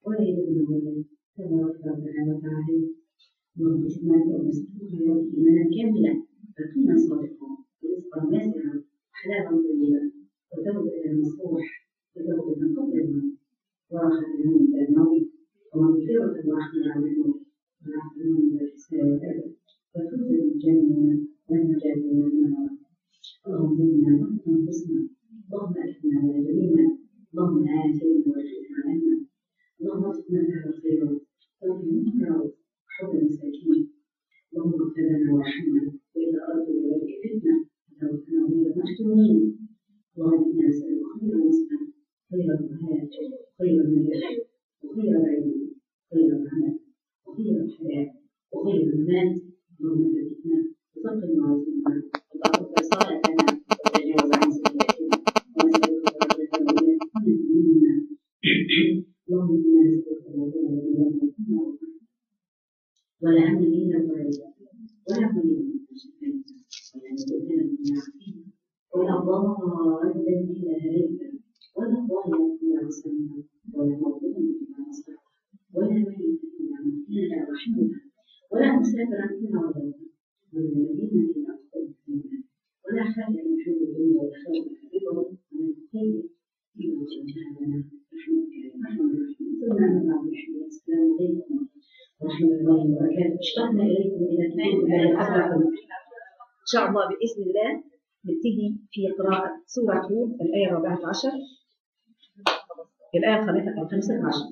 ولا يدري الولد تبارك ربنا وتعالى اللهم اجعلنا ونسألك يا رب إيمانا كاملا فكنا صادقا ورزقا واسعا وحلاوة طيبة وتوبة نصوح وتوبة قبل الموت وراحة من الموت ومغفرة ورحمة عن الموت ورحمة من الحساب وفوز بالجنة والنجاة من النار اللهم زدنا وقتا حسنا اللهم أكرمنا على جميعنا اللهم آثرنا وارزقنا عنا اللهم ارزقنا فعل الخيرات وفي المنكرات وحب المساكين اللهم اغفر لنا وارحمنا وإذا أردت بذلك فتنة فتوفنا غير مفتونين اللهم إنا نسألك خير المسلم خير الوهاب خير النجاح وخير العلم خير العمل وخير الحياة وخير المال اللهم ثبتنا وثقل موازيننا وتقبل صلاتنا وتجاوز عن سيئاتنا ونسألك درجة الأولى من ديننا اللهم إنا نسألك الرجوع ولا هم إلا فرجا ولا مريض إلا شفيت ولا مؤذن إلا عافيت ولا ضالا إلا هديت ولا ضالا إلا عصمت ولا مظلوما إلا نصرت ولا ميتا إلا رحمت ولا مسافرا إلا رضيت ولا مدينة إلا أقبلت منها ولا حاجة من حول الدنيا والخير حبيبه ولا خير إلا جئتها لنا رحمتك يا أرحم الراحمين ثم أما بعد السلام عليكم ورحمة الله وبركاته اشتقنا إليكم إلى كتاب الله أخبركم إن شاء الله بإذن الله نبتدي في قراءة سورة هود الآية الرابعة عشر الآية الخامسة الخامسة عشر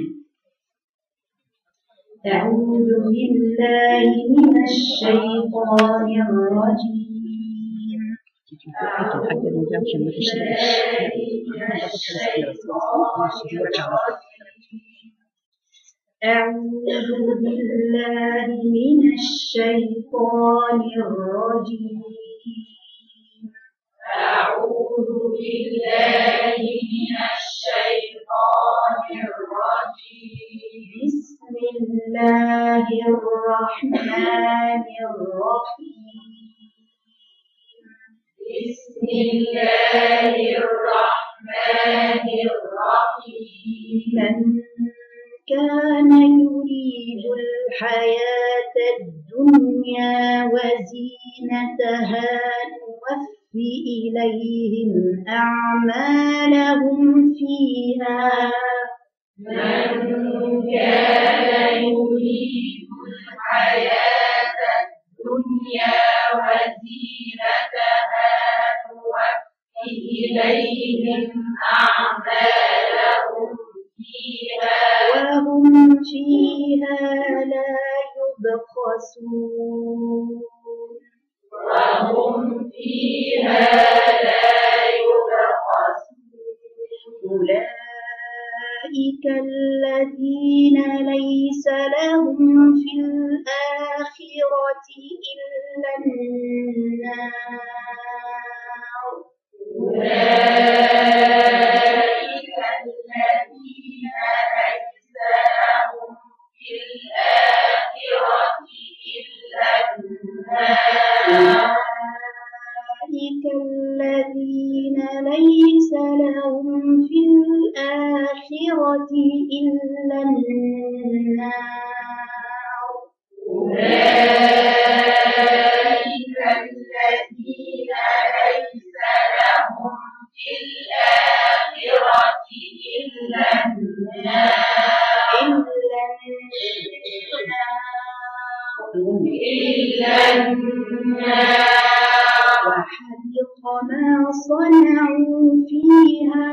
أعوذ بالله من الشيطان الرجيم أعوذ بالله من الشيطان أعوذ بالله من الشيطان الرجيم أعوذ بالله من الشيطان الرجيم بسم الله الرحمن الرحيم بسم الله الرحمن الرحيم من كان يريد الحياة الدنيا وزينتها نوفي إليهم أعمالهم فيها من كان يريد الحياة الدنيا وزينتها نوفي إليهم أعمالهم فيها وهم فيها لا يبخسون وهم فيها لا يبخسون أولئك الذين ليس لهم في الآخرة إلا النار أولئك الذين ليس لهم في الآخرة إلا النار أولئك الذين ليس لهم في الآخرة إلا النار أولئك الذين ليس لهم في الآخرة إلا النار إلا النار إلا النار وحبط ما صنعوا فيها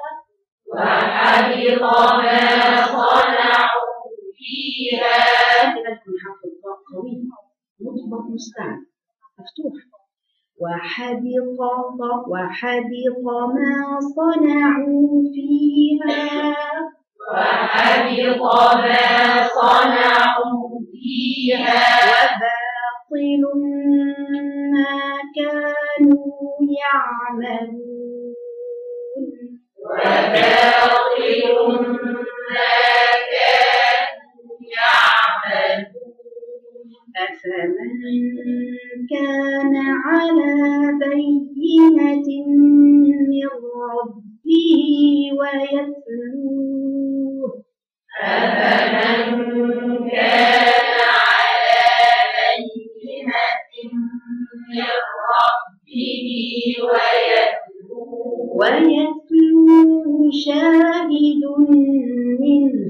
وحبط ما صنعوا فيها لكم حرف الطاء قوي مطبق مستعد مفتوح وحبط وحبط ما صنعوا فيها وحبط ما صنعوا فيها وباطل ما كانوا يعملون وباطل ما كانوا يعملون أفمن كان على بينة من ربه ويتلوه أفمن كان على بينة من ربه ويتلوه ويتلو شاهد منه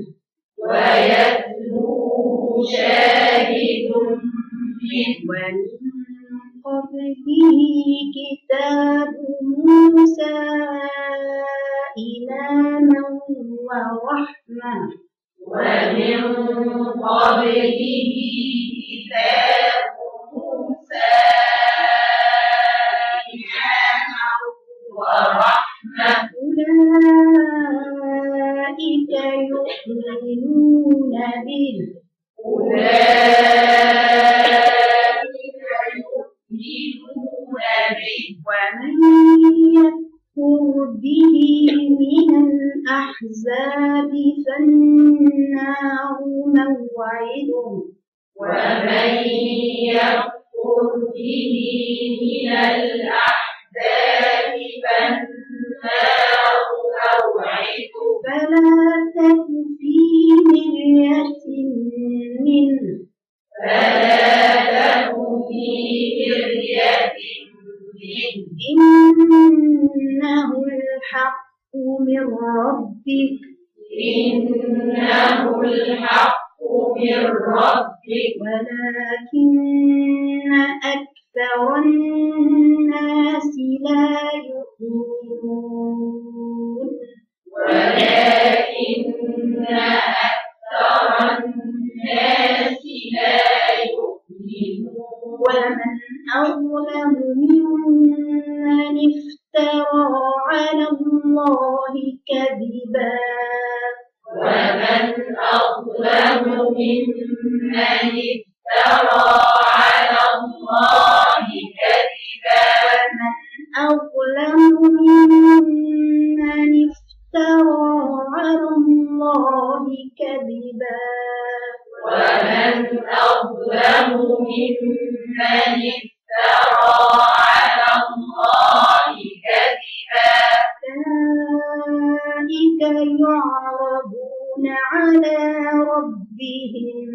ويتلوه شاهد منه ومن قبله كتاب موسى إماما ورحمة ومن قبله كتاب موسى إماما ورحمة أولئك يؤمنون به أولئك يؤمنون به ومن يكفر به من الأحزاب فالنار موعده ومن يكفر به من الأحزاب فالنار موعده فلا تك في مرية منه فلا تك في مرية منه إنه الحق من ربك إنه الحق من ربك ولكن أكثر الناس لا يؤمنون ولكن أكثر الناس لا يؤمنون ومن أظلم ممن افترى على الله كذبا ومن أظلم ممن افترى على الله كذبا ومن أظلم ممن افترى على الله كذبا ومن أظلم ممن افترى على الله كذبا أولئك يعرضون على ربهم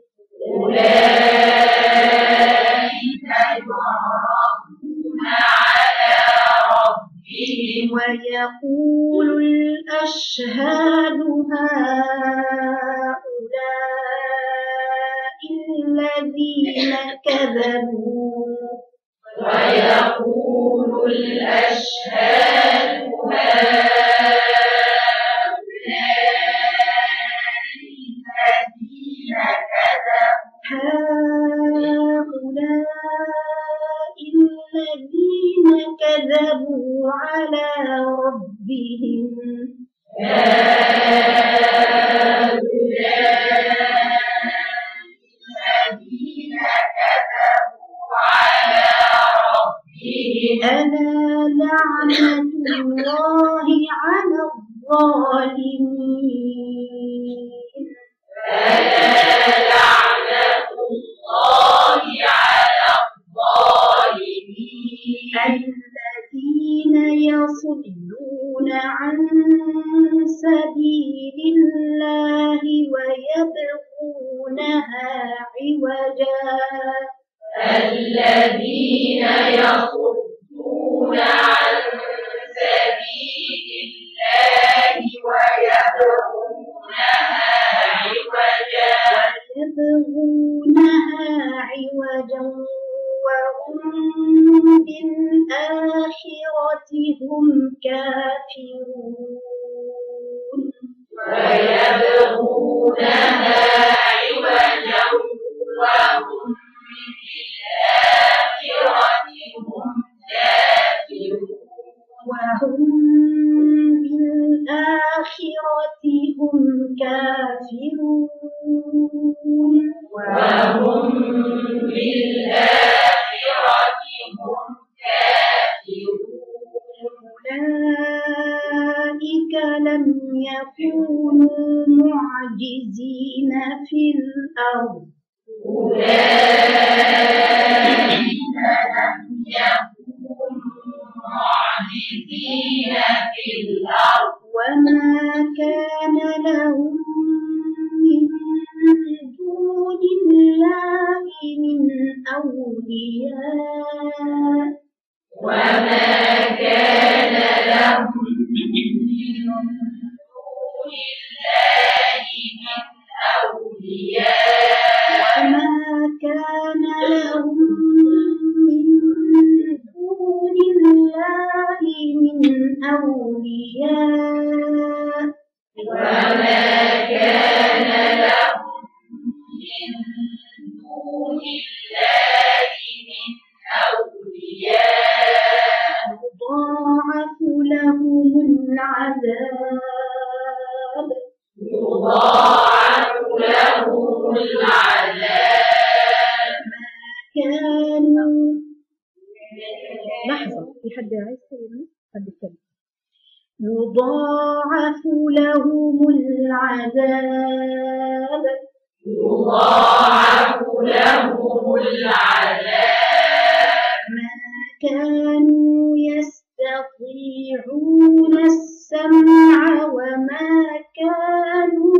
أولئك يعرضون على ربهم ويقول الأشهاد هؤلاء الذين كذبوا ويقول الأشهاد هؤلاء الذين كذبوا هؤلاء الذين كذبوا على ربهم الذين كذبوا على ربهم ألا لعنة الله على الظالمين ألا لعنة الله على الظالمين الذين يصدون عن سبيل الله ويبغونها عوجا الذين يصدون عن سبيل الله ويبغونها عوجا يبغونها عوجا وهم بالآخرة هم كافرون ويبغونها عوجا وهم بالآخرة هم كافرون وهم بالآخرة هم كافرون وهم بالآخرة هم كافرون أولئك لم يكونوا معجزين في الأرض أولئك لم يكونوا معجزين في الأرض وما كان لهم أولياء وما كان لهم من دون الله من أولياء وما كان لهم من دون الله من أولياء وما كان لهم من دون الله من أولياء يضاعف لهم العذاب يضاعف لهم العذاب كانوا لحظة في حد عايز يقول حد يتكلم يضاعف لهم العذاب يضاعف لهم العذاب ما كانوا يستطيعون السمع وما كانوا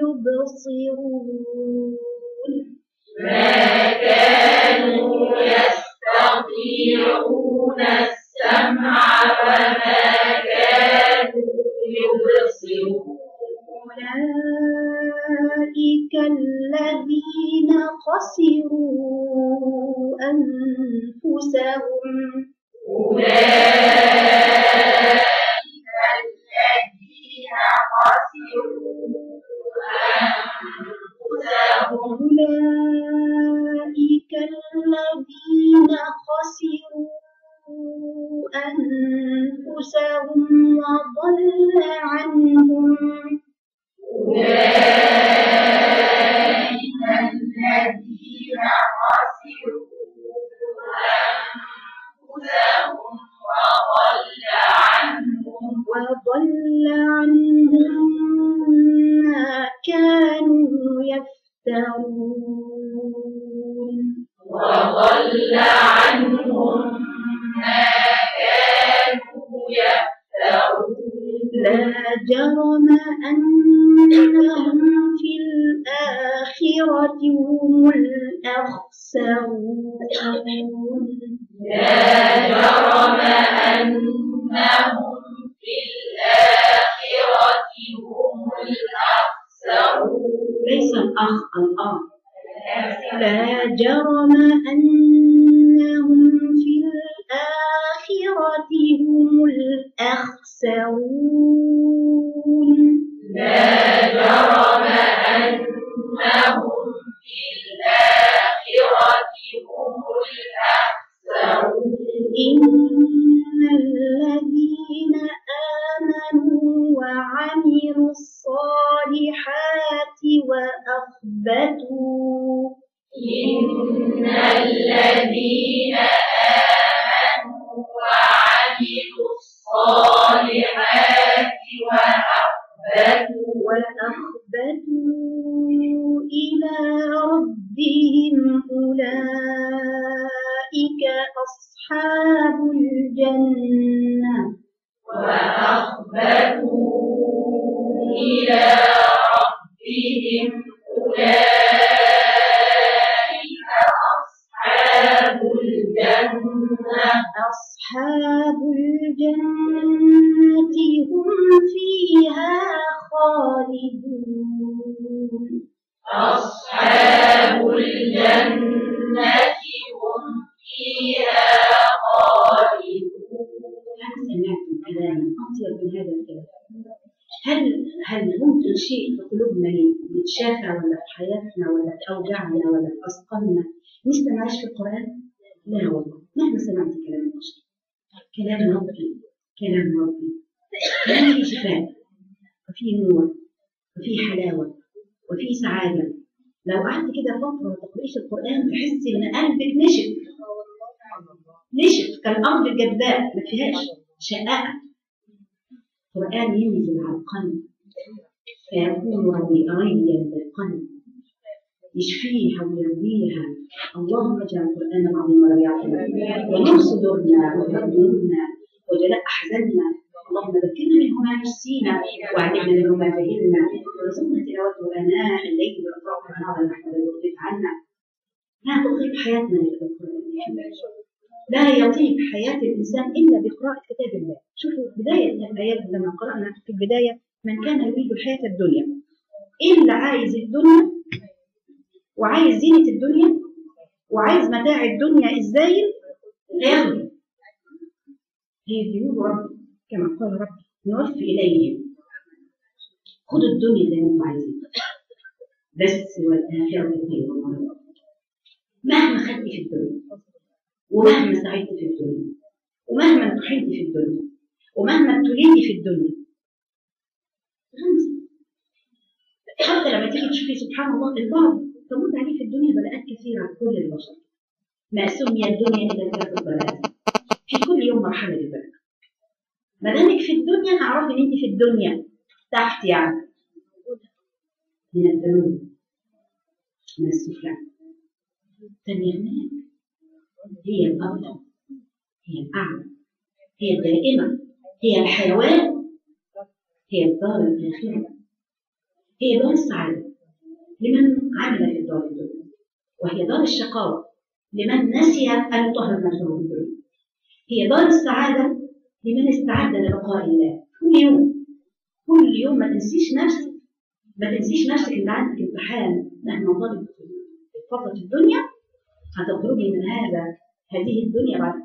يبصرون ما كانوا يستطيعون السمع وما كانوا يبصرون أولئك الذين خسروا أنفسهم أولئك الذين خسروا أنفسهم أولئك الذين خسروا أنفسهم وضل عنهم أولئك الذين خسروا أنفسهم وضل عنهم وضل عنهم ما كانوا يفترون وضل عنهم ما كانوا يفترون لا جرم أنهم في الآخرة هم الأخسرون لا جرم أنهم في الآخرة هم الأخسرون ليس الأخ الأخ لا جرم أنهم في الآخرة هم الأخسرون لا جرم أنهم في الآخرة هم الأخسرون إن الذين آمنوا وعملوا الصالحات وأخبتوا إن الذين آمنوا وعملوا الصالحات وأخبتوا وأخبتوا إلى ربهم أولئك أصحاب الجنة وأخبتوا إلى ربهم أولئك أصحاب الجنة أصحاب الجنة هم فيها خالدون أصحاب الجنة هم فيها خالدون هل سمعتم كلاما أطيب من هذا الكلام؟ هل هل ممكن شيء في قلوبنا يتشافى ولا في حياتنا ولا في أوجاعنا ولا في أسقامنا نسمعش في القرآن؟ لا والله مهما سمعت كلام البشر كلام ربي كلام ربي كلام فيه شفاء وفيه نور وفيه حلاوة وفيه سعادة لو قعدت كده فترة ما تقريش القرآن تحس إن قلبك نشف نشف كالأرض الجدباء ما فيهاش شقاءة القرآن ينزل على القلب فيكون ربيعيا بالقلب يشفيها ويرويها اللهم اجعل القرآن العظيم ربيع قلوبنا ونور صدورنا وهدونا وجلاء أحزاننا اللهم ذكرنا منه ما نسينا وعلمنا منه ما جهلنا وارزقنا تلاوته آناء الليل وأطراف النهار نحمد الوقت عنا لا تطيب حياتنا إلا بالقرآن لا يطيب حياة الإنسان إلا بقراءة كتاب الله شوفوا بداية الآيات لما قرأنا في البداية من كان يريد الحياة الدنيا إلا عايز الدنيا وعايز زينة الدنيا وعايز متاع الدنيا الزايد هياخده هي ديون ربي كما قال ربي نوفي إليهم خدوا الدنيا زي ما انتم عايزين بس والآخرة خير وأبقى. مهما خدت في الدنيا ومهما سعيت في الدنيا ومهما امتحنت في الدنيا ومهما ابتليت في الدنيا خمسة حتى لما تيجي تشوفي سبحان الله البعض تمر عليه في الدنيا بلاءات كثيرة على كل البشر ما سمي الدنيا إلا ذات البلاءات في كل يوم مرحلة للبلاء ما دامك في الدنيا اعرفي ان انت في الدنيا تحت يعني من الذنوب من السفلى ثانية هناك هي الأفضل هي الأعلى هي الدائمة هي الحيوان هي الدار الآخرة هي دار السعادة لمن عمل في الدار الدنيا وهي دار الشقاوة لمن نسي أن يطهر نفسه في الدنيا هي دار السعادة لمن استعد للقاء الله كل يوم كل يوم ما تنسيش نفسك ما تنسيش نفسك ان عندك امتحان مهما طالت فترة الدنيا هتخرجي من هذا هذه الدنيا بعد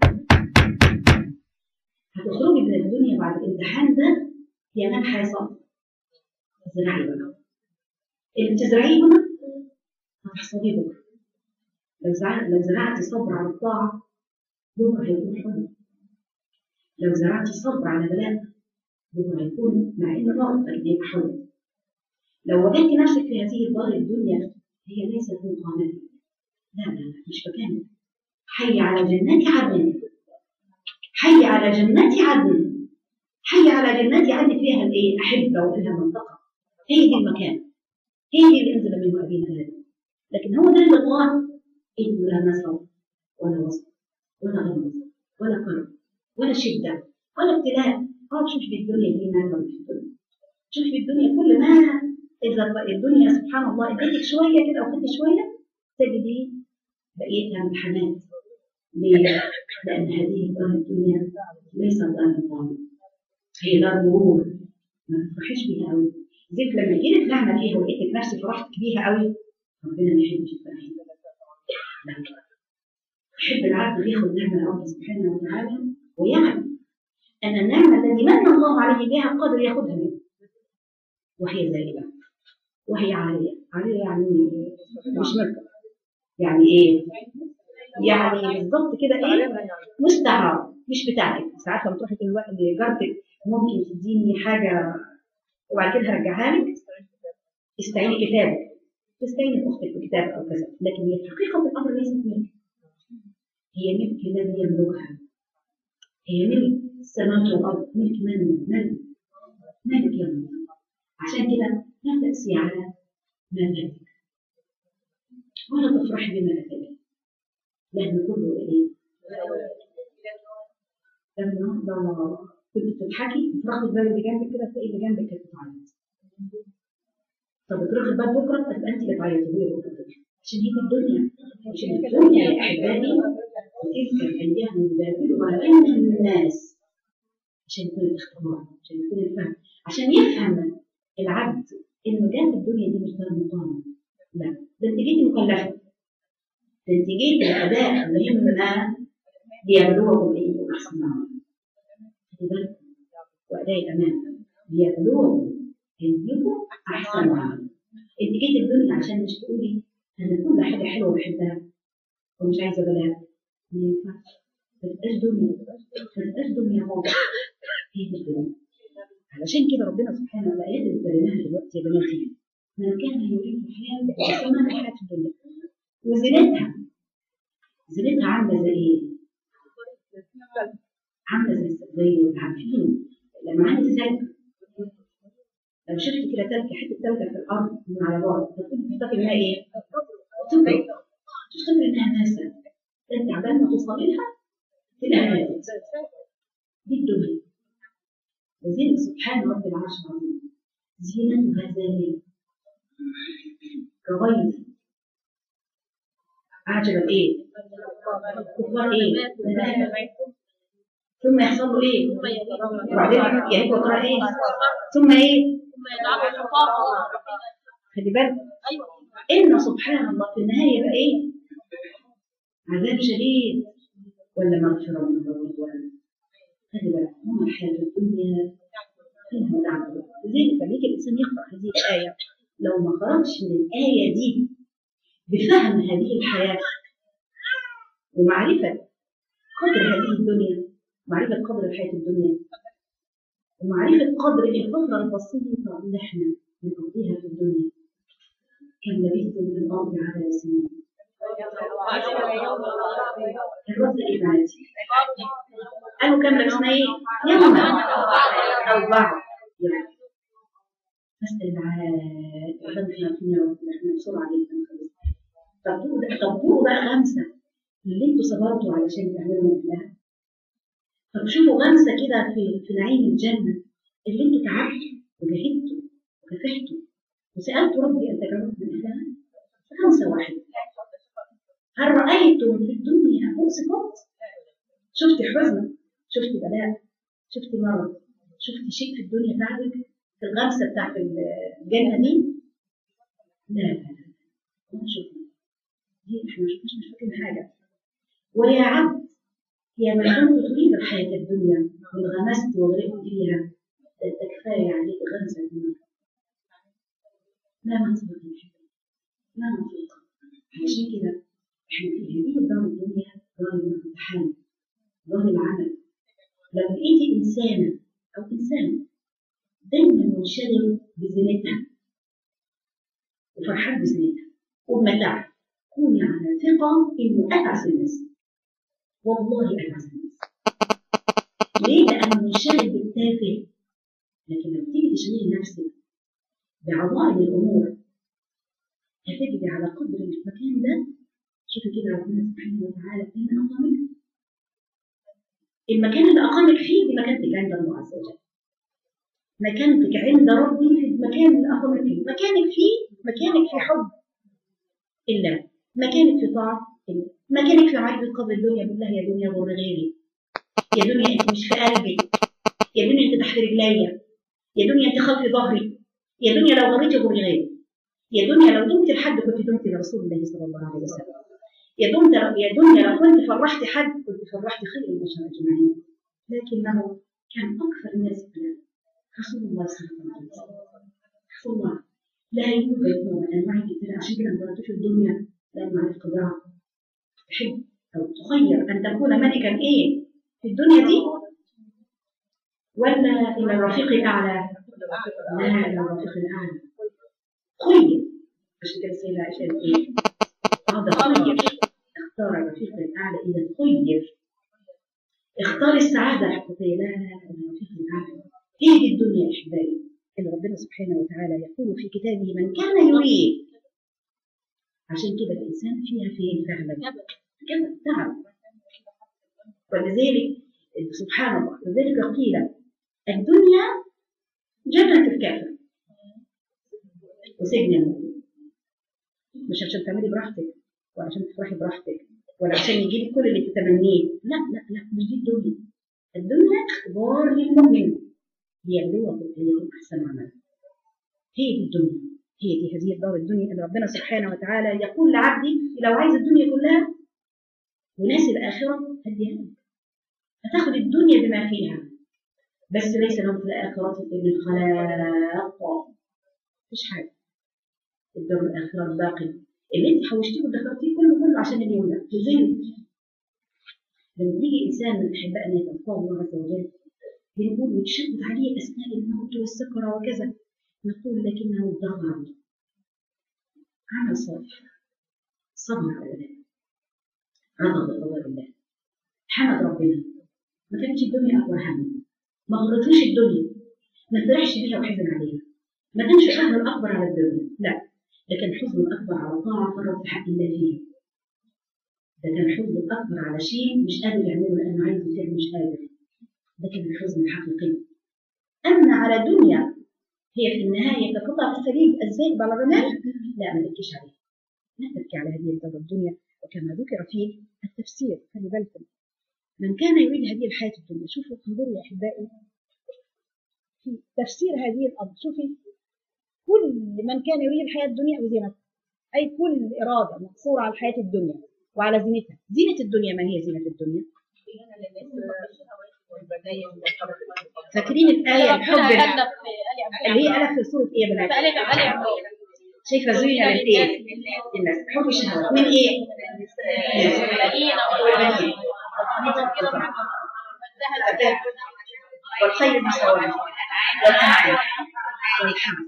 هتخرجي من الدنيا بعد الامتحان ده يا من حيصل ازرعي بقى اللي بتزرعيه هنا هتحصديه بكره لو زرعت لو زرعتي صبر على الطاعه بكره هيكون حلو لو زرعتي صبر على بلاء بكره هيكون مع ان ضغط هيبقى حلو لو وجدت نفسك في هذه الدار الدنيا هي ليست مقامتك لا لا لا مش مكانك حي على جنات عدن حي على جنات عدن حي على جنات عدن فيها الايه احبه وفيها منطقه هي دي المكان هي دي اللي انزل منه ابينا هذا لكن هو ده اللقاء انه لا نصر ولا وسط ولا غمض ولا كرب ولا شده ولا ابتلاء اه تشوف في الدنيا دي ما في الدنيا شوف في الدنيا كل ما اذا الدنيا سبحان الله اديتك شويه كده او خدت شويه تجدي بقيتها امتحانات ليه؟ لأن هذه الدار الدنيا ليست دار نظام هي دار مرور ما تفرحيش بيها قوي زيك لما جيت نعمة فيها ولقيتك نفسك فرحت بيها قوي ربنا ما يحبش الفرح لا يحب العبد ياخذ نعمة ربه سبحانه وتعالى ويعلم أن النعمة التي من الله عليه بها قادر ياخذها منه وهي زائلة وهي عالية عالية يعني مش ملكة يعني ايه؟ يعني بالظبط كده ايه؟ مستعار مش بتاعتك ساعات لما تروحي الوقت لجارتك ممكن تديني حاجه وبعد كده هرجعها لك استعيني كتابك تستعيني باختك بكتاب او كذا لكن هي في حقيقه الامر ليست ملك هي ملك الذي يملكها هي ملك السماوات والارض ملك من من ملك يملك عشان كده لا تأسي على ما فاتك ولا تفرحي بما أتاك لأن كله إيه؟ لما النهارده كنت بتضحكي تاخد بالك اللي جنبك كده تلاقي اللي جنبك كانت بتعيط طب بتروحي الباب بكره تبقى انت اللي تعيطي وهي بكره تضحك عشان هي الدنيا عشان الدنيا يا احبائي وتلك الايام نداولها بين الناس عشان يكون الاختبار عشان يكون الفهم عشان يفهم العبد انه جات الدنيا دي مش دار مقامه لا ده انت جيتي مكلفه ده انت جيتي الاداء مهمه ليبلوكم ايكم احسن عملا خدي بالكم واداء الامانه ليبلوكم ايكم احسن عملا انت جيتي الدنيا عشان مش تقولي انا كل حاجه حلوه بحبها ومش عايزه بلاء ما ينفعش ما تبقاش دنيا ما تبقاش دنيا خالص هي دي الدنيا علشان كده ربنا سبحانه وتعالى الايات اللي بنقراها دلوقتي يا بناتي من كان يريد الحياه ثمن الحياه الدنيا وزينتها زينتها عامله زي ايه؟ عامله زي زي عارفين لمعان الثلج لو شفت كده تلج حته تلجه في الارض من على بعد هتكون تفتكر انها ايه؟ تبرد تفتكر انها ناسه انت عبال ما توصلي لها تلاقيها ماتت دي الدنيا وزين سبحان رب العرش العظيم زينتها زانيه كغيث عجبا ايه؟ كفار ايه؟ ثم يحصل له ايه؟ وبعدين يعني هو قرأ ايه؟ ثم ايه؟ خلي بالك ان سبحان الله في النهايه بقى ايه؟ عذاب شديد ولا مغفره من الله ورضوان خلي بالك هم الحياه الدنيا فيها دعوه لذلك لما يجي الانسان يقرا هذه الايه لو ما خرجش من الايه دي بفهم هذه الحياه ومعرفه قدر هذه الدنيا معرفه قدر الحياه الدنيا ومعرفه قدر الفتره البسيطه اللي احنا بنقضيها في الدنيا كم لبثتم في الارض على سنين الرد ايه بناتي قالوا كم لبسنا ايه يوما او بعض يوم نسال العاد خمسة فينا احنا بسرعه جدا خلص طب دول طب دول بقى خمسه اللي انتوا صبرتوا علشان تعملوا مثلها طب شوفوا غمسه كده في في نعيم الجنه اللي انتوا تعبتوا وجهدتوا وكافحتوا وسالتوا ربي ان تجعلوا من اهلها خمسه واحده هل رأيتم في الدنيا مؤسفات؟ شفت حزن شفت بلاء شفت مرض شفت شيء في الدنيا تعبك في الغمسة بتاعت الجنة دي لا لا لا ما شفنا دي احنا ما شفناش مش فاكرين حاجة ويا عبد يا من كنت تريد الحياة الدنيا وانغمست وغرقت فيها ده كفاية عليك غمسة الدنيا لا منطق لا منطق عشان كده احنا في هذه الدار الدنيا دار الامتحان دار العمل لو لقيتي انسانه او انسان دايما منشغل بزينتها وفرحان بزينتها وبمتاعها كوني على ثقه انه اتعس الناس والله اتعس الناس ليه؟ لانه منشغل بالتافه لكن لما تيجي تشغلي نفسك بعظائم الامور هتجدي على قدر المكان ده شوفي كده ربنا سبحانه وتعالى فين أقامك المكان اللي أقامك فيه دي مكانتك عند الله عز وجل مكانتك عند ربي في المكان اللي أقامك فيه مكانك فيه مكانك في حب إلا مكانك في طاعة إلا مكانك في معرفة قدر الدنيا بالله يا دنيا ضر غيري يا دنيا أنت مش في قلبي يا دنيا أنت تحت رجليا يا دنيا أنت خلف ظهري يا دنيا لو غريتي غري غيري يا دنيا لو دمت لحد كنت دمت لرسول الله صلى الله عليه وسلم يا دنيا يا دنيا لو كنت فرحت حد كنت فرحت خير البشر اجمعين لكنه كان اكثر الناس بلا رسول الله صلى الله عليه وسلم رسول الله لا يوجد نوع من انواع الابتلاء عشان كده ما في الدنيا لما عرفت قدرها تحب او تخير ان تكون ملكا ايه في الدنيا دي ولا الى الرفيق الاعلى لا الى الرفيق الاعلى خير عشان كده سيدنا عائشه ايه هذا خير اختار الرفيق الأعلى إذا خير اختار السعادة الحقيقية لا لا الرفيق الأعلى هي دي الدنيا أحبائي اللي ربنا سبحانه وتعالى يقول في كتابه من كان يريد عشان كده الإنسان فيها فين فعلا كما تعب ولذلك سبحان الله لذلك قيل الدنيا جنة الكافر وسجن المؤمن مش عشان تعملي براحتك ولا عشان تفرحي براحتك ولا عشان يجيلك كل اللي تتمنيه لا لا لا مش دي الدنيا الدنيا اختبار للمؤمن ليبلوكم ايكم احسن عملا هي دي الدنيا هي دي هذه الدار الدنيا اللي ربنا سبحانه وتعالى يقول لعبدي لو عايز الدنيا كلها وناسي الاخره هديها لك هتاخد الدنيا بما فيها بس ليس لهم في الاخره الا الخلاق مفيش حاجه الدار الاخره الباقي اللي انت حوشتيه ودخلتيه كله كله عشان اليوم ده لذلك لما بيجي انسان من احبائنا يتوفاه الله عز وجل بنقول وتشدد عليه اثناء الموت والسكره وكذا نقول لكنه ضغط عمل صالح صبر على ذلك رضى بقضاء الله حمد ربنا ما كانتش الدنيا اكبر همه ما غرتوش الدنيا ما فرحش بيها وحزن عليها ما كانش الحزن الاكبر على الدنيا لا ده كان حزن اكبر على طاعه فرض في حق الله فيها ده كان حزن اكبر على شيء مش قادر يعمله لانه عايز يفعل مش قادر ده كان الحزن الحقيقي اما على دنيا هي في النهايه كقطعه السليم الزائب على الرمال لا ما تبكيش عليها لا تبكي على هذه الدار الدنيا وكما ذكر في التفسير خلي بالكم من كان يريد هذه الحياة الدنيا شوفوا انظروا يا أحبائي في تفسير هذه الأرض شوفي كل من كان يريد الحياة الدنيا وزينتها أي كل إرادة مقصورة على الحياة الدنيا وعلى زينتها زينة الدنيا ما هي زينة الدنيا فاكرين الآية الحب اللي هي قالت في سورة إيه يا بنات شايفة زين للإيه الناس حب الشهوات من إيه والخير المسومة والأنعام والحمد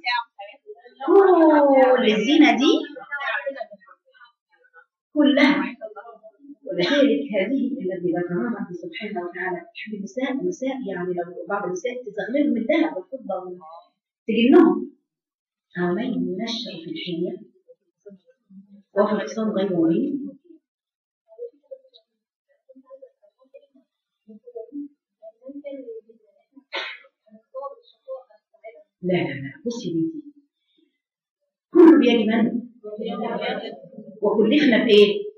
كل الزينة دي كلها ولذلك هذه الذي ذكرها الله سبحانه وتعالى تحب النساء النساء يعني لو بعض النساء تزغللهم الذهب والفضة تجنهم أو من ينشأ في الحية وفي الاقتصاد غير مبين لا لا لا بصي بنتي كله بيد من؟ وكلفنا بايه؟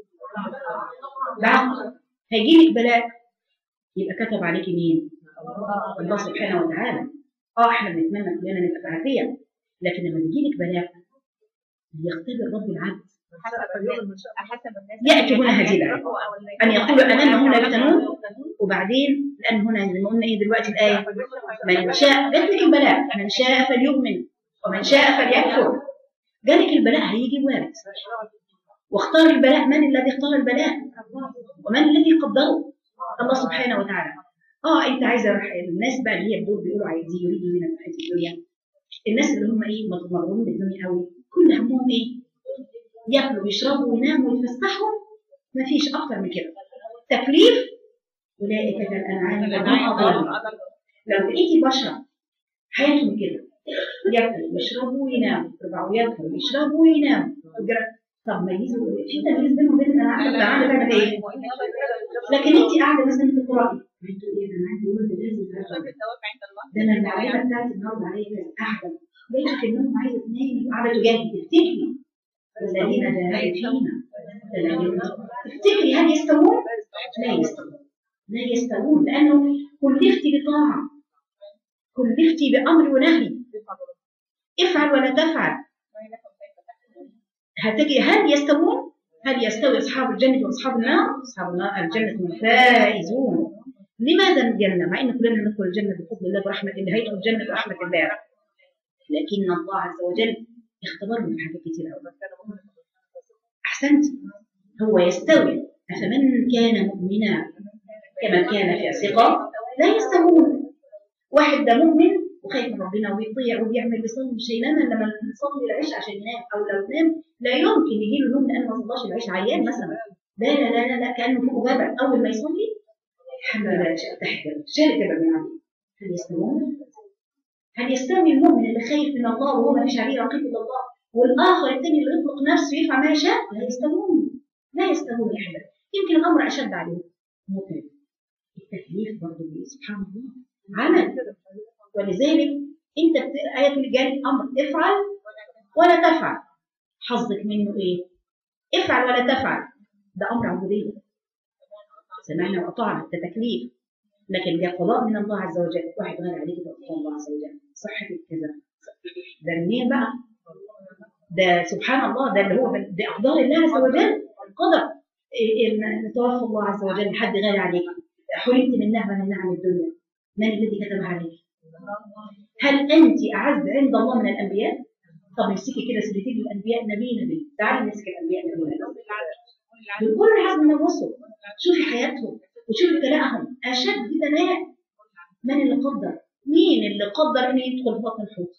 بعد هيجيلك بلاء يبقى كتب عليكي مين؟ الله سبحانه وتعالى اه احنا بنتمنى كلنا نبقى في عافيه لكن لما يجيلك بلاء يختبر رب العبد يأتي هنا هذه الآية أن يقول أمام هنا يفتنون وبعدين لأن هنا زي ما قلنا إيه دلوقتي الآية من شاء جات لك البلاء من شاء فليؤمن ومن شاء فليكفر جالك البلاء هيجي وارد واختار البلاء من الذي اختار البلاء ومن الذي قدره الله سبحانه وتعالى اه انت عايزه الناس بقى اللي هي دول بيقولوا عايزين يريدوا زينه الحياه الدنيا الناس اللي هم ايه مغرورين بالدنيا قوي كل همهم ايه ياكلوا ويشربوا ويناموا ويتفسحوا مفيش اكتر من كده تكليف اولئك كالانعام بل هم اضل لو لقيتي بشر حياتهم كده ياكلوا ويشربوا ويناموا يرجعوا ياكلوا ويشربوا ويناموا طب ميزوا في تمييز بينهم وبين الانعام طب الانعام تعمل ايه؟ لكن انت قاعده مثلا تقراي انتوا ايه ده انا عندي ولد لازم ده انا المعلمه بتاعتي النهارده عليا كذا قاعده لقيت في النوم عايزه تنامي وقاعده تجاهد تفتكري الذين جاهدوا فينا تفتكري هل يستوون؟ لا يستوون لا يستوون لانه كلفتي بطاعه كلفتي بامر ونهي افعل ولا تفعل هتجي هل يستوون؟ هل يستوي اصحاب الجنه واصحاب النار؟ اصحاب النار الجنه هم الفائزون لماذا الجنه؟ مع ان كلنا ندخل الجنه بفضل الله برحمه الله هيدخل الجنه برحمه الله لكن الله عز وجل اختبرنا في حاجات كتير قوي احسنت هو يستوي افمن كان مؤمنا كمن كان فاسقا لا يستوون واحد ده مؤمن وخايف من ربنا ويطيع وبيعمل بيصلي مش هينام الا لما يصلي العشاء عشان ينام او لو نام لا يمكن يجي له نوم لانه ما صلاش العشاء عيان مثلا لا لا لا لا, لا كانه فوق جبل اول ما يصلي الحمد لله تحت شارك جبل من عليه هل يستوون؟ هل يستوي المؤمن اللي خايف من الله وهو ما فيش عليه رقيب الا الله والاخر الثاني اللي يطلق نفسه يفعل ما يشاء لا يستوون لا يستوون يا احبابي يمكن الامر اشد عليهم متعب التكليف برضه سبحان الله عمل ولذلك انت آية اللي جالك امر افعل ولا تفعل حظك منه ايه؟ افعل ولا تفعل ده امر عبوديه سمعنا واطعنا ده تكليف لكن ده قضاء من الله عز وجل واحد غير عليك ده الله عز وجل صحة كذا ده منين بقى؟ ده سبحان الله ده اللي هو ده اقدار الله عز وجل القدر ان توفى الله عز وجل حد غير عليك حرمت من نعمه من نعم الدنيا من الذي كتبها عليك؟ هل انت اعز عند الله من الانبياء؟ طب امسكي كده سيرتين الانبياء نبي نبي تعالي نمسك الانبياء نبي نبي بكل حزم من الرسل شوفي حياتهم وشوفي ابتلاءهم اشد بلاء من اللي قدر؟ مين اللي قدر انه يدخل بطن الحوت؟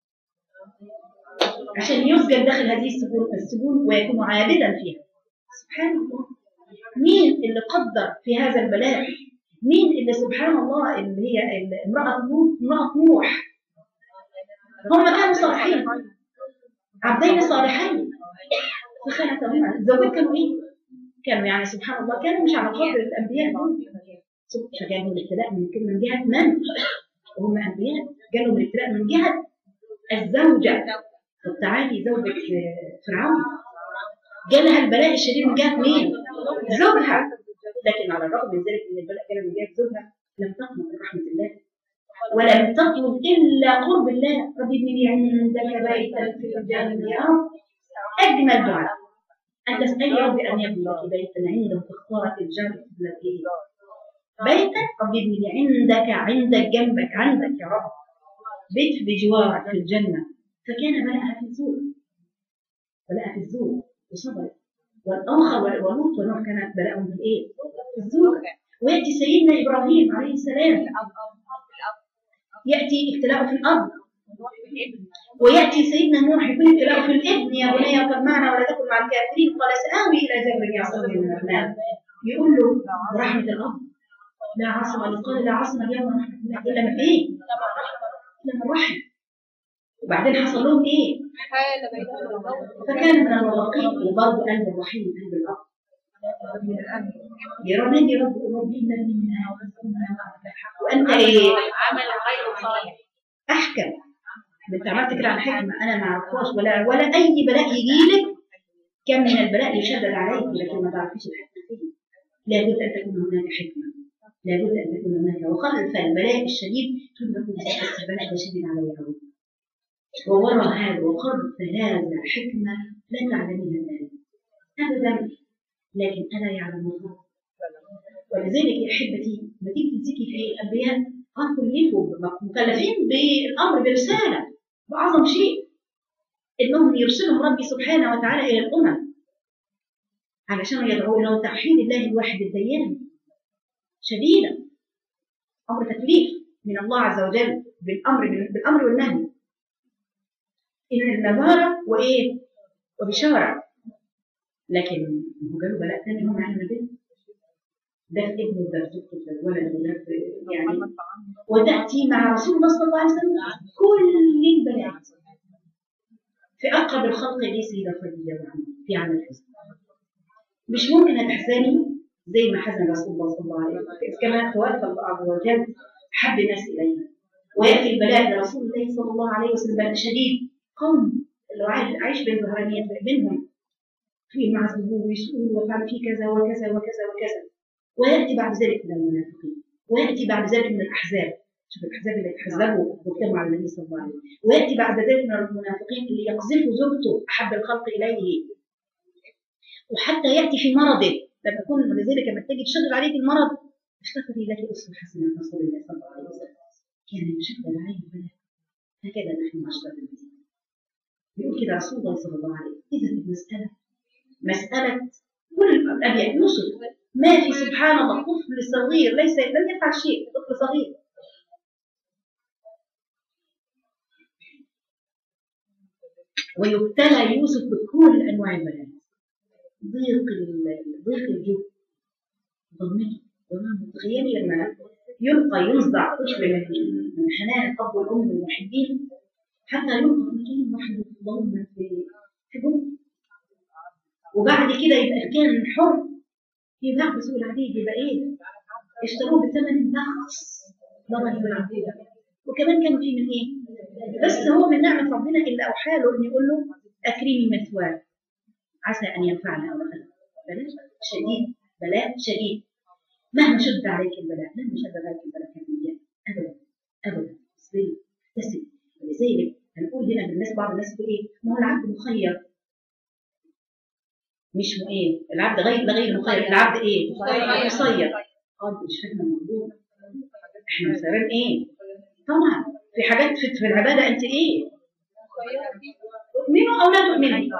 عشان يسجن داخل هذه السجون السجون ويكون عابدا فيها سبحان الله مين اللي قدر في هذا البلاء مين اللي سبحان الله اللي هي امرأة نوح امرأة نوح هم كانوا صالحين عبدين صالحين فخانتهما الزوجات كانوا ايه؟ كانوا يعني سبحان الله كانوا مش على قدر الانبياء دول فجالهم الابتلاء من من جهه من؟ وهم انبياء جالهم الابتلاء من جهه الزوجه طب تعالي زوجة فرعون جالها البلاء الشديد من جهه مين؟ زوجها لكن على الرغم من ذلك ان البلاء كان من جهه زوجها لم تقنط من رحمه الله ولم تطلب الا قرب الله رب ابن لي عندك بيتا في الجنه يا رب اجمل دعاء ان تسالي ربي ان يبني لك بيتا عنده تختار في الجنه قبل ايه؟ بيتا رب ابن لي عندك عندك جنبك عندك يا رب بيت بجوارك في الجنه فكان بلاءها في الزور بلاءها في الزور وصبرت والاخر ولوط ونوح كانت بلاءهم في الايه؟ في الزور وياتي سيدنا ابراهيم عليه السلام ياتي ابتلاءه في الارض وياتي سيدنا نوح يكون ابتلاءه في الابن يا بني اركب معنا ولا تكن مع الكافرين قال ساوي الى جبل يعصمني من الرحمن يقول له برحمه الاب لا عاصم قال لا عاصم اليوم من رحمه الله الا من ايه؟ الا من رحم وبعدين حصل لهم ايه؟ فكان من الواقع وبرضه قلب الرحيم قلب الاب يا رب يا رب ربي انني من وانت ايه؟ عمل غير صالح احكم انت عملت كده عن حكمه انا ما اعرفهاش ولا ولا اي بلاء يجي لك كم من البلاء يشدد عليك لكن ما تعرفيش الحكمه فيه لابد ان تكون هناك حكمه لابد ان تكون هناك وخلف البلاء الشديد تقول لكم بس البلاء ده شديد علي قوي وورا هذا وخلف هذا حكمه لا تعلميها الان ابدا لكن انا يعلم الله ولذلك يا احبتي لما تيجي تمسكي في الانبياء اه كلفوا مكلفين بالامر برساله باعظم شيء انهم يرسلهم ربي سبحانه وتعالى الى الامم علشان يدعوا الى توحيد الله الواحد الديان شديدا امر تكليف من الله عز وجل بالامر بالامر والنهي ان النظاره وايه وبشاره لكن هو جاله بلاء ثاني هم اهل البيت ده في ابنه ده في زوجته ده في ولده وده في يعني وتاتي مع رسول الله صلى الله عليه وسلم كل البلاء في اقرب الخلق دي سيده خديجه في عام الحزن مش ممكن هتحزني زي ما حزن رسول الله صلى الله عليه وسلم كما توفى الله عز وجل احب الناس اليه وياتي البلاء لرسول الله صلى الله عليه وسلم بلاء شديد قوم اللي عايش بين ظهرانيات بينهم في معذبون ويسؤول وفعل في كذا وكذا وكذا وكذا وياتي بعد ذلك من المنافقين وياتي بعد ذلك من الاحزاب شوف الاحزاب اللي تحزبوا واجتمعوا على النبي صلى الله عليه وسلم وياتي بعد ذلك من المنافقين اللي يقذفوا زوجته احب الخلق اليه وحتى ياتي في مرضه لما يكون لذلك لما تيجي تشغل عليك المرض افتكري لك اسوه حسنه من رسول الله صلى الله عليه وسلم كان يشغل عليه البلاء هكذا نحن معشر المدينه يقول كده رسول الله صلى الله عليه وسلم اذا المساله مساله كل الانبياء يوسف ما في سبحان الله طفل صغير ليس لم يفعل شيء طفل صغير ويبتلى يوسف بكل انواع البلاء ضيق ضيق الجو ضمته ضمته تخيلي لما يلقى ينزع طفل من من حنان الاب والام المحبين حتى يلقى في مكان واحد ضمن في في جوه وبعد كده يبقى كان حر يباع بسوق العبيد يبقى ايه؟ اشتروه بثمن بخس ضمن بالعبيد وكمان كان في من ايه؟ بس هو من نعمة ربنا اللي أوحى له إن يقول له أكرمي مثواه عسى أن ينفعنا أو لا بلاء شديد بلاء شديد مهما شد عليك البلاء مهما شد عليك البلاء كان أبدا أبدا اصبري ابتسم ولذلك هنقول هنا للناس بعض الناس تقول إيه؟ ما هو العبد مخير مش م- ايه العبد غير ده غير مخير العبد ايه مسير قال مش فاهمه الموضوع احنا مسيرين ايه طبعا في حاجات في, في العباده انت ايه تؤمنوا او لا تؤمنوا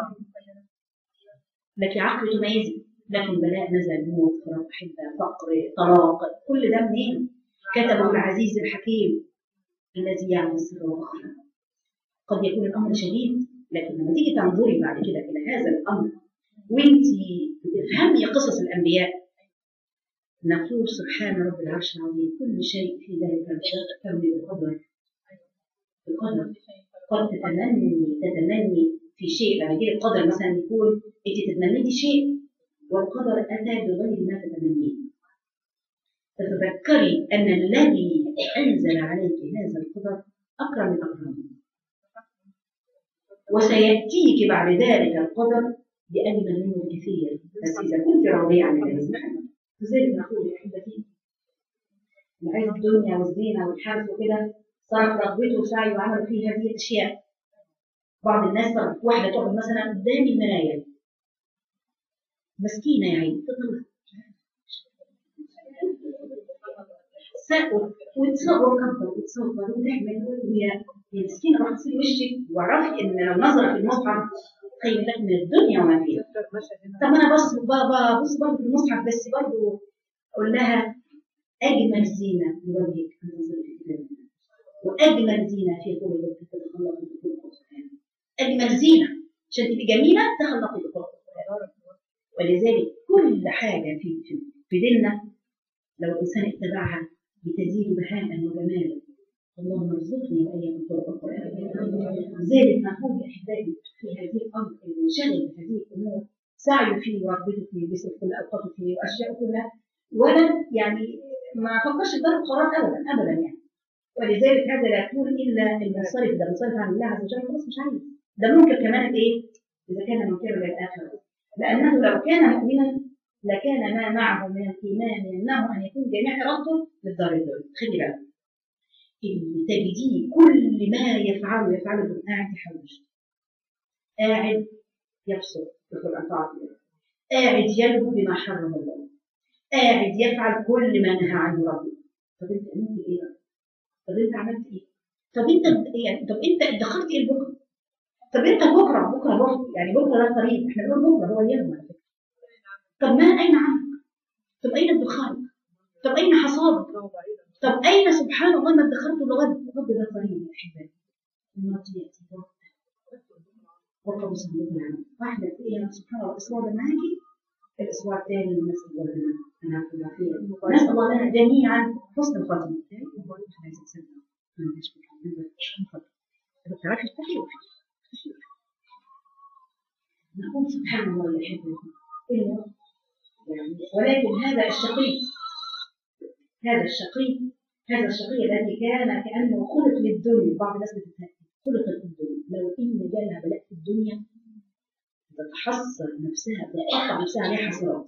لك عقل تميزي لكن بلاء نزل موت فراق حبه فقر طلاق كل ده منين كتبه العزيز الحكيم الذي يعلم السر واخفى قد يكون الامر شديد لكن لما تيجي تنظري بعد كده الى هذا الامر وانت بتفهمي قصص الانبياء نقول سبحان رب العرش العظيم كل شيء في ذلك الكون بقدر بقدر قد تتمني تتمني في شيء لما يجي القدر مثلا يكون انت تتمنيتي شيء والقدر اتى بغير ما تتمنيه فتذكري ان الذي انزل عليك هذا القدر اكرم من اكرم وسياتيك بعد ذلك القدر بأجمل منه بكثير بس إذا كنت راضية عن الله سبحانه لذلك نقول يا أحبتي اللي عايز الدنيا والزينة والحرث وكده صارت رغبته وسعيه وعمل فيه هذه الأشياء بعض الناس صارت واحدة تقعد مثلا قدام المراية مسكينة يا عيني تطلع سقوا وتصور كبر وتصور وتحمل وهي هي مسكينة راح تصير وشك واعرفي إن لو نظرت في المصحف خير لك من الدنيا وما فيها طب انا بص بابا بص برضه في المصحف بس برضه اقول لها اجمل زينه لوجهك ان تنظري في كتاب الله واجمل زينه في قلوبك تتخلقي بقول القران اجمل زينه عشان تبقي جميله تخلقي بقول القران ولذلك كل حاجه في في, في ديننا لو الانسان اتبعها بتزيد بهاء وجمالا اللهم ارزقني واياكم قرب القران ذلك نقول يا احبابي في هذه الامر المنشغل بهذه الامور سعيه فيه ورغبته فيه بيصرف كل اوقاته فيه واشياء كلها ولا يعني ما فكرش في دار القرار ابدا ابدا يعني ولذلك هذا لا يكون الا المنصرف ده منصرف عن الله عز وجل خلاص مش عايز ده ممكن كمان ايه اذا كان منكرا للاخره لانه لو كان مؤمنا لكان ما معه من الايمان يمنعه ان يكون جميع ارادته للدار الدنيا خلي بالك اللي تجديه كل ما يفعله يفعله يكون قاعد يحوش قاعد يبصر يدخل عن طاعة الله قاعد يلهو بما حرم الله قاعد يفعل كل ما نهى عنه ربه طب انت عملت ايه بقى؟ طب انت عملت ايه؟ طب انت يعني طب انت ادخرت ايه لبكره؟ طب انت بكره بكره بكره يعني بكره ده قريب احنا بنقول بكره هو اليوم على فكره طب ما اين عملك؟ طب اين ادخارك؟ طب اين حصادك؟ طب اين سبحان الله ما ادخرته لغد غد ده قريب يا احبابي الموت ياتي وقد صلينا عنه واحدة تلاقيها سبحان الله الأسبوع ده معاكي الأسبوع الثاني نسأل الله لنا أن نعرف العافية نسأل الله لنا جميعا حسن الخاتمة عايزة تسمع ما عندهاش حسن الخاتمة بتعرفي تفتحي نقول سبحان الله يا حبيبي إنه يعني ولكن هذا الشقي هذا الشقي هذا الشقي الذي كان كأنه خلق للدنيا بعض الناس بتتهكم خلقت للدنيا لو إن جالها بلاء في الدنيا تتحسر نفسها تقطع نفسها عليها حسرات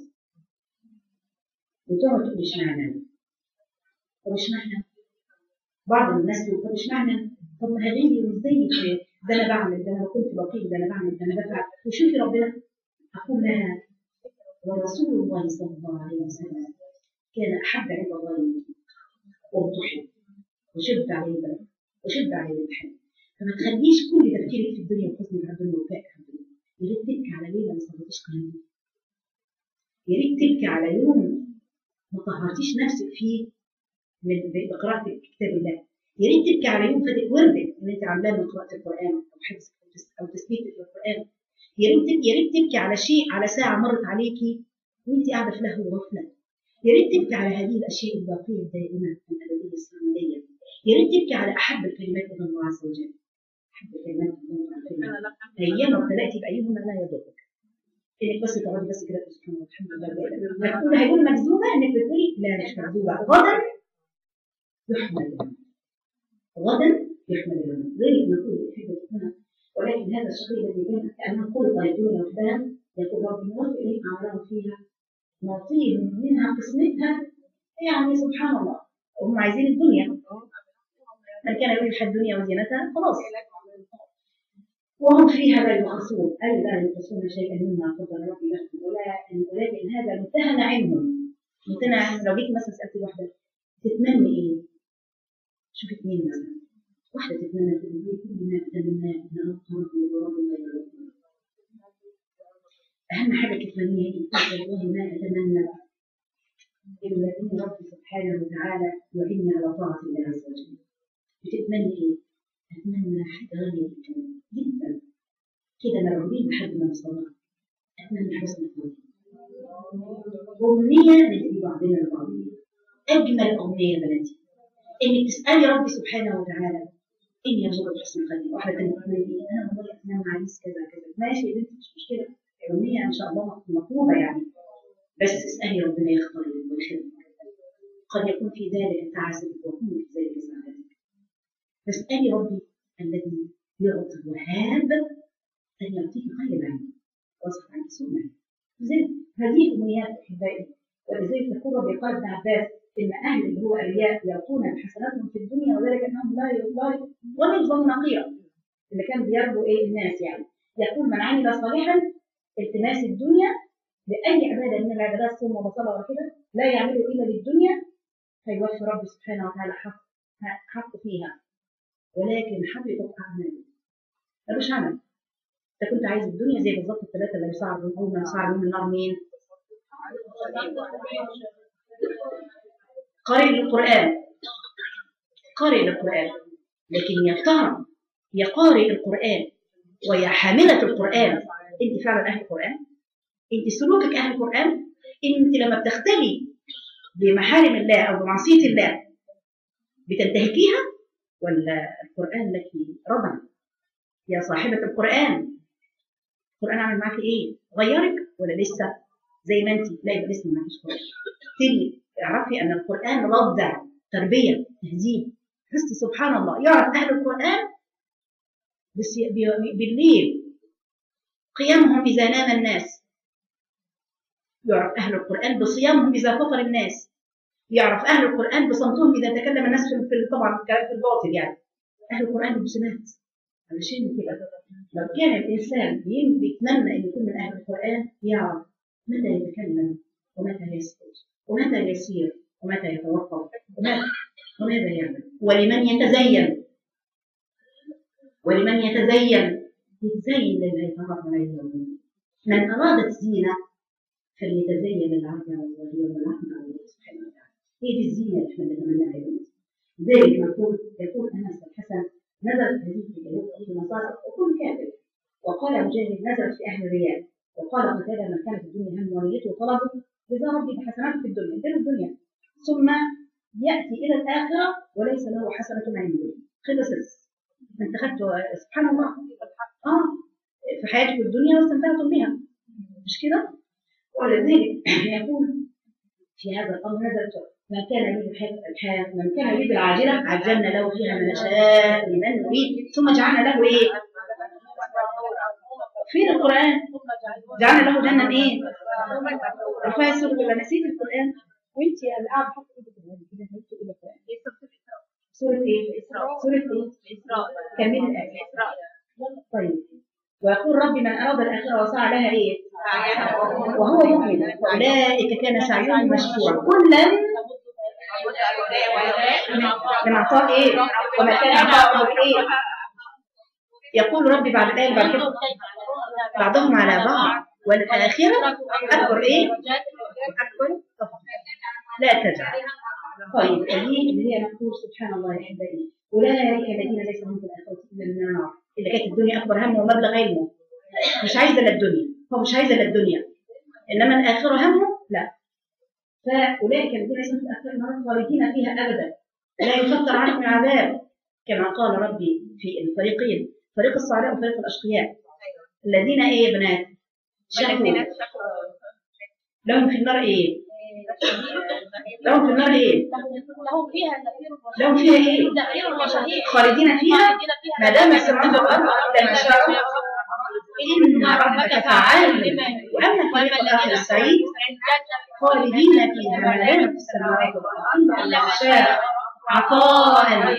وتقعد تقول اشمعنى طب اشمعنى بعض الناس تقول طب اشمعنى طب ما غيري وازاي ده انا بعمل ده انا كنت بقيم ده انا بعمل ده انا بفعل وشوفي ربنا اقول لها ورسول الله صلى الله عليه وسلم كان احب عند الله وامتحن وشد عليه البلد وشد عليه الحلم فما تخليش كل تفكيرك في الدنيا وحزنك على الدنيا وبكائك على الدنيا يا ريت تبكي على ليله ما صليتيش قيام يا ريت تبكي على يوم ما طهرتيش نفسك فيه من بقراءة كتاب الله يا ريت تبكي على يوم فاتك وردك ان انت عاملاه من قراءة القرآن او حفظ او تثبيت للقرآن يا ريت يا ريت تبكي على شيء على ساعة مرت عليكي وانت قاعدة في لهو وغفلة يا ريت تبكي على هذه الاشياء الباقية الدائمة الابدية السرمدية يا ريت تبكي على احب الكلمات الى الله عز وجل احب الكلمات الى الله ايام ابتلأتي بايهما لا يضرك انك بس تقعدي بس كده سبحان الله الحمد لله هتقول هيقول مكذوبه انك بتقولي لا مش مكذوبه غدا يحمل الهم غدا يحمل الهم ذلك نقول احبة هنا ولكن هذا الشقي الذي كان كانه خلق للدنيا وحدها يقول ربي نوفي اليك اعمالهم فيها نعطيهم منها قسمتها يعني سبحان الله وهم عايزين الدنيا من كان يريد الحياه الدنيا وزينتها خلاص وهم فيها لا يبخسون أي لا يبخسون شيئا مما قدر ربي لهم ولكن هذا منتهى نعيمهم منتهى لو جيت مثلا سألت واحدة تتمنى إيه؟ شوف اثنين مثلا واحدة تتمنى تقول لي كل ما أتمنى أن ألقى ربي ورب الله يرضى أهم حاجة تتمنيها إيه؟ والله ما أتمنى إلا أن ربي سبحانه وتعالى يعيني على طاعة الله عز وجل بتتمنى إيه؟ أتمنى حاجة غالية جدا جدا كده مرغوبين بحد ما وصلنا أتمنى حسن الخاتمة أمنية ندعي بعضنا لبعضنا أجمل أمنية بناتي إنك تسألي ربي سبحانه وتعالى إني أرزقك حسن الخاتمة واحدة تانية تقول لي أنا والله أتمنى عريس كذا كذا ماشي يا بنتي مش مشكلة أمنية إن شاء الله مطلوبة يعني بس اسألي ربنا يختار لك ويخليك قد يكون في ذلك تعاسك ويكون في ذلك سعادتك فاسألي ربي الذي يعطي الوهاب أن يعطيك خير عنه واصف عنك سنة زين هذه الأمنيات أحبائي ولذلك يقول ربي قال ابن عباس إن أهل اللي هو الرياء يعطون بحسناتهم في الدنيا وذلك أنهم لا لا ولا يظلمون نقيرا اللي كان بيرجو إيه الناس يعني يقول من عمل صالحا التماس الدنيا لأي عبادة من العبادات صوم وصلاة وكده لا يعمله إلا للدنيا فيوفي رب سبحانه وتعالى حق حق فيها ولكن حبطت أعماله ملوش عمل انت كنت عايز الدنيا زي بالظبط الثلاثه اللي يصعدوا اول ما يصعدوا من النار مين؟ قارئ للقران قارئ للقران لكن يا ترى يا قارئ القران ويا حامله القران انت فعلا اهل القران؟ انت سلوكك اهل القران؟ انت لما بتختلي بمحارم الله او بمعصيه الله بتنتهكيها ولا القران لك رضا يا صاحبه القران القرآن عمل معاكي ايه؟ غيرك ولا لسه؟ زي ما انت لا يبقى لسه ما فيش قرآن. تبتدي اعرفي ان القرآن رضع تربية تهذيب حسي سبحان الله يعرف اهل القرآن بس بالليل قيامهم إذا نام الناس يعرف أهل القرآن بصيامهم إذا فطر الناس يعرف أهل القرآن بصمتهم إذا تكلم الناس في طبعا الكلام في الباطل يعني أهل القرآن بسمات علشان كده لو كان الإنسان بيتمنى أن يكون من أهل القرآن يعرف متى يتكلم ومتى يسكت ومتى يسير ومتى يتوقف ومتى وماذا يعمل ولمن يتزين ولمن يتزين يتزين لله يتعرف عليه يوم من أراد الزينة فليتزين للعبد على الله يوم العبد على الله سبحانه وتعالى هي دي الزينة اللي احنا بنتمناها يوم ذلك يقول يقول أنس الحسن نزلت هذه اليهود في النصارى وكل كافر وقال مجاهد نزلت في اهل الرياء وقال قتادة من كانت الدنيا هم ونيته وطلبه رضا ربي بحسنات في الدنيا دين الدنيا ثم ياتي الى الاخره وليس له حسنه عنده خلصت انت خدت سبحان الله اه في حياتك الدنيا واستمتعتم بها مش كده؟ ولذلك يقول في هذا الامر نزلت من كان يريد الحياة من كان يريد العاجلة عجلنا له فيها ما نشاء لمن نريد ثم جعلنا له ايه؟ فين القرآن؟ جعلنا له جنة ايه؟ رفاية سورة ولا نسيت القرآن؟ وانت اللي قاعدة حاطة ايدك كده هنكتب الى القرآن سورة ايه؟ سورة ايه؟ كمل الآية طيب ويقول ربي من أراد الآخرة وسعى لها إيه؟ وهو مؤمن فأولئك كان سعيهم مشكورا كلا من عطاء ايه وما كان عطاء ايه يقول ربي بعد الآية بعد كده بعضهم على بعض والآخرة أكبر ايه أكبر لا تجعل طيب هذه اللي هي نقول سبحان الله يا أحبائي أولئك الذين ليس لهم في الآخرة إلا النار اللي كانت الدنيا أكبر همه ومبلغ علمه مش عايزة إلا الدنيا هو مش عايزة إلا الدنيا إنما الآخرة همه لا فأولئك الذين ليس في الآخرة النار خالدين فيها أبدا لا يفتر عنهم العذاب كما قال ربي في الفريقين فريق السعداء وفريق الأشقياء الذين إيه يا بنات شكوا لهم في النار إيه لهم في النار إيه لهم فيها زفير لهم فيها إيه زفير وشهيق خالدين فيها ما دام السماوات والأرض لما شاء إن ربك فعال وأما فريق الآخر السعيد خالدين فيها ما دام في السماوات والأرض إلا ما شاء عطاء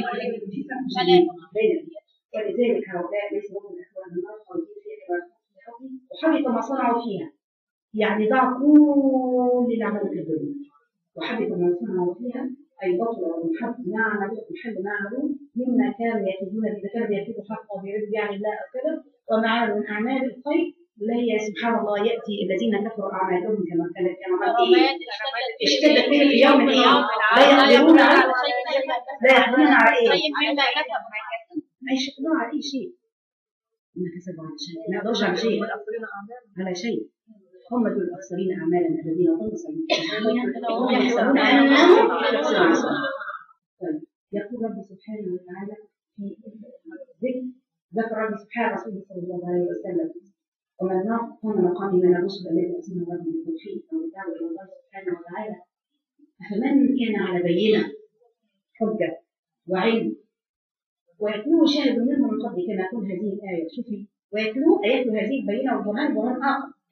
ولذلك هؤلاء ليس لهم الإخوان النار خالدين فيها وحبط ما صنعوا فيها يعني ضاع كل اللي عملوا في الدنيا وحبط ما صنعوا فيها أي بطل ومحب ما عملوا محل ما عملوا مما كانوا يكذبون إذا كانوا بيكذبوا حقا وبيعبدوا يعني الله أو كذا وما عملوا من أعمال الخير لا هي سبحان الله يأتي الذين كفروا أعمالهم كما كانت كما إيه اشتدت بهم في يوم إيه لا يقدرون على لا يقدرون على إيه ما يشقدون على أي شيء ما كسبوا على شيء ما يقدروش على شيء على شيء هم دول الأخسرين أعمالا الذين ضلوا سبيلهم يحسبون أنهم يحسنون طيب يقول ربي سبحانه وتعالى في ذكر ذكر ربي سبحانه رسوله صلى الله عليه وسلم ومن كان مقامي من الرسل الذي أرسلنا ربي بالتوحيد والدعوة إلى الله سبحانه وتعالى أفمن كان على بينة حجة وعلم ويتلوه شاهد منه من قبل كما يقول هذه الآية شوفي ويتلو آيات هذه البينة وبرهان برهان آخر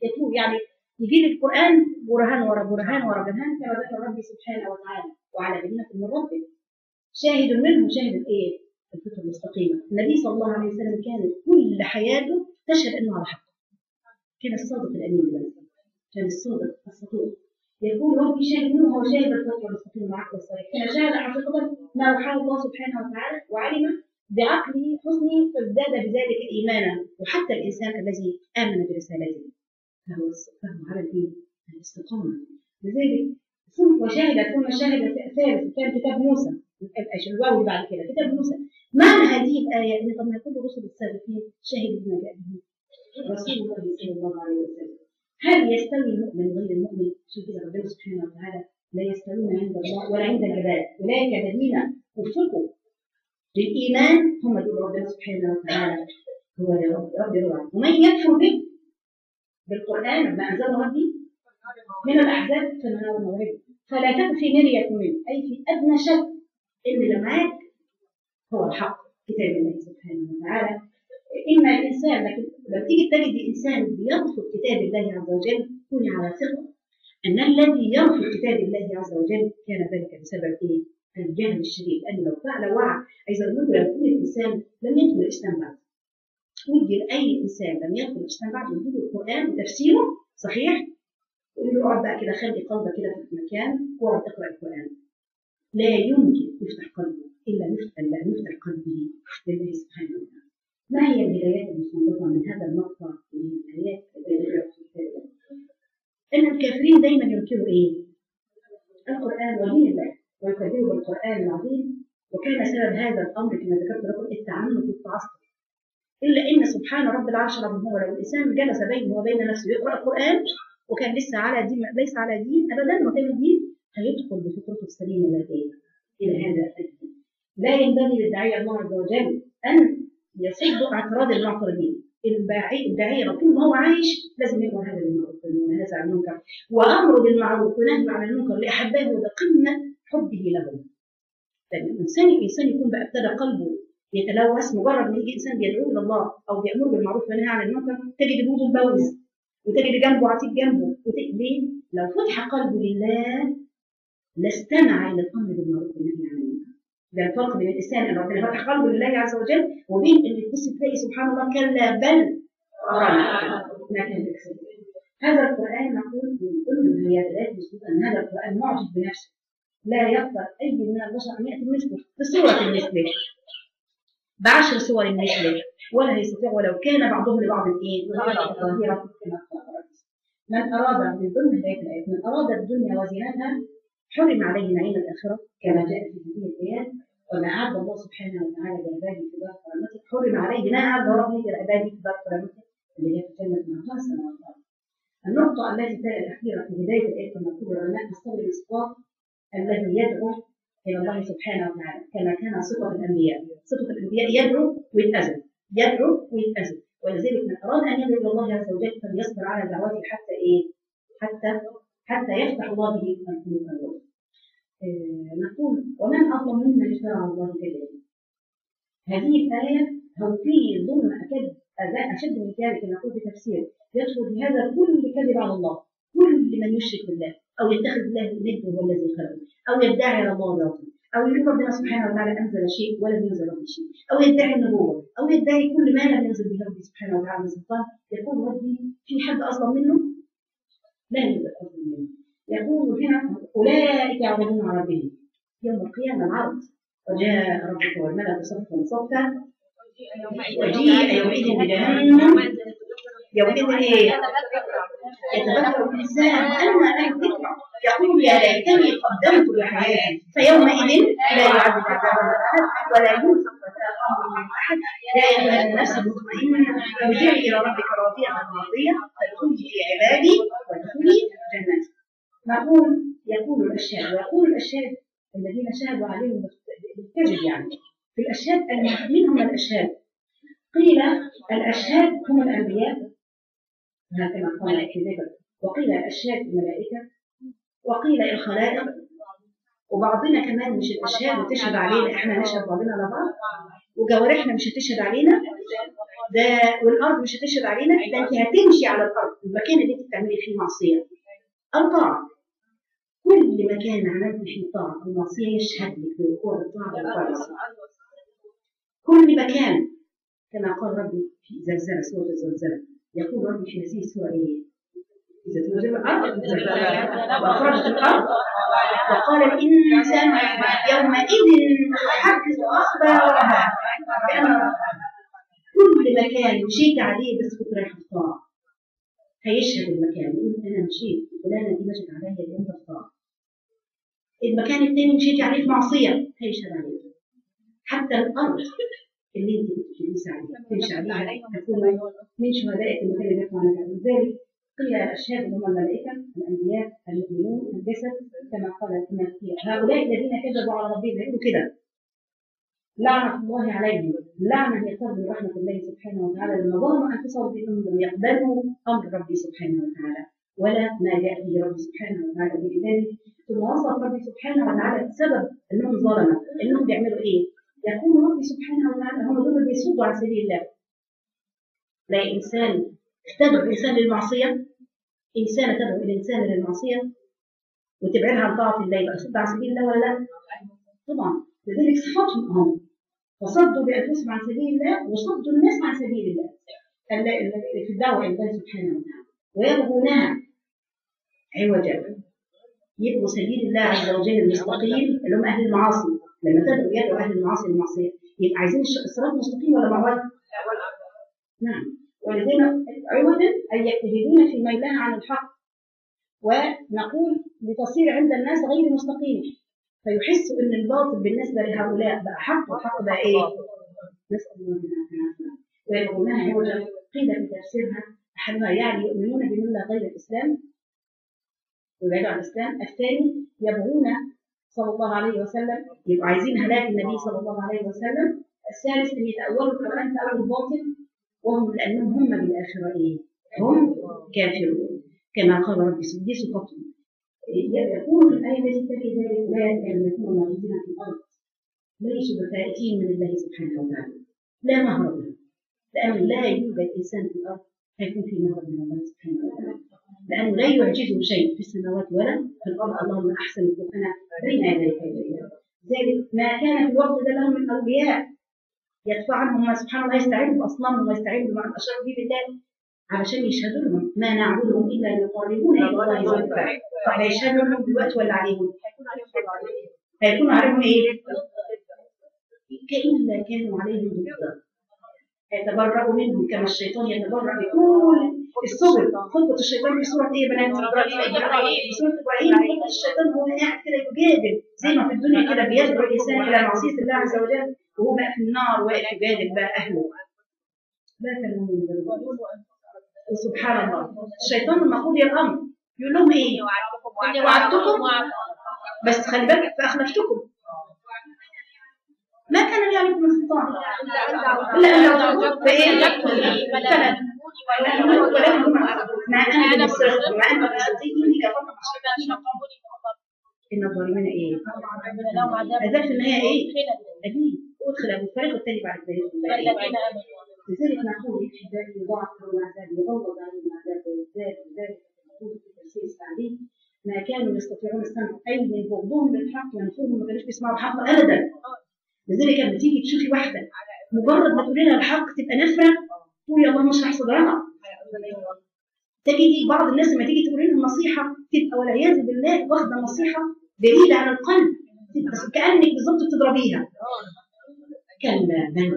يتلو يعني يجي لي القرآن برهان ورا برهان ورا برهان كما ذكر ربي سبحانه وتعالى وعلى بينة من ربك شاهد منه شاهد ايه؟ الفطر المستقيمة النبي صلى الله عليه وسلم كان كل حياته تشهد انه على حق كان الصادق الامين بالله كان الصادق الصدوق يقول ربي شاهد منه هو شاهد الفطر المستقيم وعقل الصالح كان شاهد حقيقة ما أوحاه الله سبحانه وتعالى وعلم بعقله حسنه فازداد بذلك ايمانا وحتى الانسان الذي امن برسالته فهو فهو على الايه؟ الاستقامه لذلك ثم وشاهد ثم شاهد ثالث كان كتاب موسى الواو اللي بعد كده كتاب موسى معنى هذه الايه ان طب ما كل الرسل السابقين شهدوا بما جاء به رسول الله صلى الله عليه وسلم هل يستوي المؤمن غير المؤمن؟ شوف كده ربنا سبحانه وتعالى لا يستوون عند الله ولا عند العباد اولئك الذين وفقوا للإيمان هم دول ربنا سبحانه وتعالى هو رب رب الوعد ومن يكفر به بالقرآن ما أنزله ربي من الأحزاب فالنار موعده فلا تك في مرية منه أي في أدنى شك إن اللي معاك هو الحق كتاب الله سبحانه وتعالى إما الإنسان لكن لو تيجي تجد إنسان بيرفض كتاب الله عز وجل كوني على ثقة أن الذي يرفض كتاب الله عز وجل كان ذلك بسبب إيه؟ الجهل الشديد لأنه لو فعل وعى عايز أقول لكم لو كل الإنسان لم يدخل الإسلام بعد ودي لأي إنسان لم يدخل الإسلام بعد وجود القرآن وتفسيره صحيح قول له اقعد بقى كده خلي قلبك كده في مكان واقعد اقرا القرآن لا يمكن يفتح قلبه إلا يفتح إلا يفتح قلبه لله سبحانه وتعالى ما هي الهدايات المستنبطة من هذا المقطع من الآيات التي إن الكافرين دايما ينكروا إيه؟ القرآن ودين الله ويكذبوا بالقرآن العظيم وكان سبب هذا الأمر كما ذكرت لكم التعنت والتعصب إلا إن سبحان رب العرش العظيم هو لو الإنسان جلس بينه وبين نفسه يقرأ القرآن وكان لسه على دين ليس على دين أبدا وكان دين هيدخل بفطرته السليمة إلى إلى هذا الدين لا ينبغي للداعية الله عز وجل أن يصد اعتراض المعترضين الداعية طول ما هو عايش لازم يأمر هذا بالمعروف وينهى عن المنكر وأمره بالمعروف ونهي عن المنكر لأحبائه وده قمة حبه لهم لأن الإنسان الإنسان يكون بقى ابتدى قلبه يتلوث مجرد ما يجي إنسان بيدعو إلى الله أو بيأمر بالمعروف وينهى عن المنكر تجد بوده مبوز وتجد جنبه عتيق جنبه ليه؟ لو فتح قلبه لله لاستمع إلى الأمر بالمعروف والنهي عن المنكر ده الفرق بين الإنسان اللي ربنا فتح قلبه لله عز وجل وبين اللي تبص تلاقي سبحان الله كلا بل ما كان هذا القرآن نقول من ضمن الهيئات أن هذا القرآن معجز بنفسه لا يقدر أي من البشر أن يأتي مثله بصورة مثله بعشر صور مثله ولا يستطيع ولو كان بعضهم لبعض ايه ظاهرة كما قال من أراد من ضمن هذه الآيات من أراد الدنيا وزينتها حرم عليه نعيم الآخرة كما جاء في هذه الآيات وما أعد الله سبحانه وتعالى لعباده في دار كرامته حرم عليه بناء على ربه لعباده في دار كرامته اللي هي في جنة معها السماوات والأرض النقطة التي تلي الأخيرة في بداية الآية المذكورة العلماء الصبر الإسقاط الذي يدعو إلى الله سبحانه وتعالى كما كان صفة الأنبياء صفة الأنبياء يدعو ويتأذن يدعو ويتأذن ولذلك من أراد أن يدعو إلى الله عز وجل فليصبر على دعوته حتى إيه؟ حتى حتى يفتح الله به القلوب الروح. نقول ومن أظلم ممن افترى على الله كذبا. هذه الآية هو في ضمن أكد أشد من ذلك نقول في تفسير يدخل في هذا كل كذب على الله كل من يشرك بالله أو يتخذ الله نده هو الذي خلقه أو يدعي على الله باطل أو يقول ربنا سبحانه وتعالى أنزل شيء ولم ينزل به شيء أو يدعي النبوة أو يدعي كل ما لم ينزل به ربي سبحانه وتعالى من سلطان يقول ربي في حد أظلم منه؟ لا يوجد أظلم منه يقول هنا أولئك يعرضون على ربهم يوم القيامة العرض وجاء ربك والملك صفا صفا وجيء يومئذ بجهنم يومئذ ايه؟ يتذكر الانسان اما له ذكرى يقول يا ليتني قدمت لحياتي فيومئذ لا يعذب عذابه احد ولا يوثق وثاقه من احد يا ايها النفس المطمئنه ارجعي الى ربك راضيه مرضيه فادخلي في عبادي وادخلي جنتي نقول يقول الاشهاد ويقول الاشهاد الذين شهدوا عليهم بالكذب يعني في الاشهاد من هم الاشهاد؟ قيل الاشهاد هم الانبياء كما قال في ذكر وقيل الأشهاد الملائكة وقيل الخلائق وبعضنا كمان مش الاشهاد بتشهد علينا احنا نشهد بعضنا على بعض وجوارحنا مش هتشهد علينا ده والارض مش هتشهد علينا ده انت هتمشي على الارض المكان اللي انت بتعملي فيه معصيه او طاعه كل مكان عملت فيه طاعه او معصيه يشهد لك بوقوع الطاعه والمعصيه كل مكان كما قال ربي في زلزلة سورة الزلزلة يقول ربي في هذه السورة إيه؟ إذا زلزلت الأرض زلزالها وأخرجت الأرض وقال الإنسان يومئذ تحدث أخبارها بأن كل مكان مشيت عليه بس كنت رايحة في طاعة هيشهد المكان يقول أنا مشيت فلانة دي مشت عليا دي أنت في طاعة المكان الثاني مشيتي عليه في معصية هيشهد عليك حتى الأرض اللي انت بتجلسي عليها تمشي عليها تكون من شهدائك المكان اللي يقع عنك لذلك قيل الاشهاد هم الملائكه الانبياء المؤمنون الجسد كما قال كما في هؤلاء الذين كذبوا على ربهم يقولوا كده لعنة الله عليهم لعنة هي طرد رحمة الله سبحانه وتعالى لما ظلموا أنفسهم بأنهم لم يقبلوا أمر ربي سبحانه وتعالى ولا ما جاء به ربي سبحانه وتعالى بذلك ثم وصف ربي سبحانه وتعالى السبب أنهم ظلموا أنهم بيعملوا إيه؟ يقول ربي سبحانه وتعالى هم دول اللي بيصدوا عن سبيل الله لا إنسان تدعو الإنسان للمعصية إنسانة تدعو الإنسان للمعصية وتبعدها عن طاعة الله يبقى صد عن سبيل الله ولا لا؟ طبعا لذلك صفاتهم هم فصدوا بأنفسهم عن سبيل الله وصدوا الناس عن سبيل الله في الدعوة إلى الله سبحانه وتعالى ويبغونها عوجا يبقوا سبيل الله عز وجل المستقيم اللي هم أهل المعاصي لما تدعو يدعو أهل المعاصي المعصية يبقى عايزين الصراط مستقيم ولا معوج؟ نعم ولذلك عوجا أي يجتهدون في ميلها عن الحق ونقول لتصير عند الناس غير مستقيم فيحسوا ان الباطل بالنسبه لهؤلاء بقى حق والحق بقى ايه؟ نسال الله العافيه ويقولونها عوجا قيل في تفسيرها احدها يعني يؤمنون بمله غير الاسلام ويبعدوا عن الاسلام الثاني يبغون صلى الله عليه وسلم يبقوا عايزين هلاك النبي صلى الله عليه وسلم الثالث ان يتاولوا القران تاول باطل وهم لانهم هم بالاخره ايه؟ هم كافرون كما قال ربي دي صفتهم يقول في الآية التي تلي ذلك أولئك لم يكونوا موجودين في الأرض ليسوا بفائتين من الله سبحانه وتعالى لا مهرب له لأن لا يوجد إنسان في الأرض هيكون في مهرب من الله سبحانه وتعالى لأنه لا يعجزه شيء في السماوات ولا في الأرض اللهم أحسن القرآن بين يديك ذلك ما كان في الوقت ده لهم من أولياء يدفع عنهم سبحان الله يستعينوا بأصنامهم ويستعينوا مع الأشرار به بالله علشان يشهدوا لهم ما نعبدهم الا ليقربونا الى الله زلفى طب هيشهدوا لهم دلوقتي ولا عليهم؟ هيكون عليهم ايه؟ كإلا كانوا عليهم ضد يتبرأوا منهم كما الشيطان يتبرأ بكل السبل خطبة الشيطان في سورة ايه يا بنات؟ في سورة ابراهيم خطبة الشيطان هو قاعد كده يجادل زي ما في الدنيا كده بيدعو الانسان الى معصية الله عز وجل وهو بقى في النار واقف يجادل بقى اهله لا تلوموا من وسبحان الله الشيطان لما قضي الامر يقول لهم ايه؟ وعدتكم بس خلي بالك فاخلفتكم ما كان لي عليكم سلطان الا ان دعوتكم فايه؟ فلا ولكن مع انا بالصدق مع ان بالصدق اني كفرت ان الظالمين ايه؟ هذا في النهايه ايه؟ اكيد ادخل ابو الفريق الثاني بعد ذلك لذلك نقول احبائي يضاعف لهم العذاب يغلظ عليهم العذاب ويزداد وذلك نقول في تفسير السعدي ما كانوا يستطيعون السمع اي من بغضهم للحق وانفسهم ما كانوش بيسمعوا الحق ابدا لذلك لما تيجي تشوفي واحده مجرد ما تقولي لها الحق تبقى نفره تقولي اللهم اشرح صدرها تجدي بعض الناس لما تيجي تقولي لهم نصيحه تبقى والعياذ بالله واخده نصيحه بعيده عن القلب تبقى كانك بالظبط بتضربيها كلا بل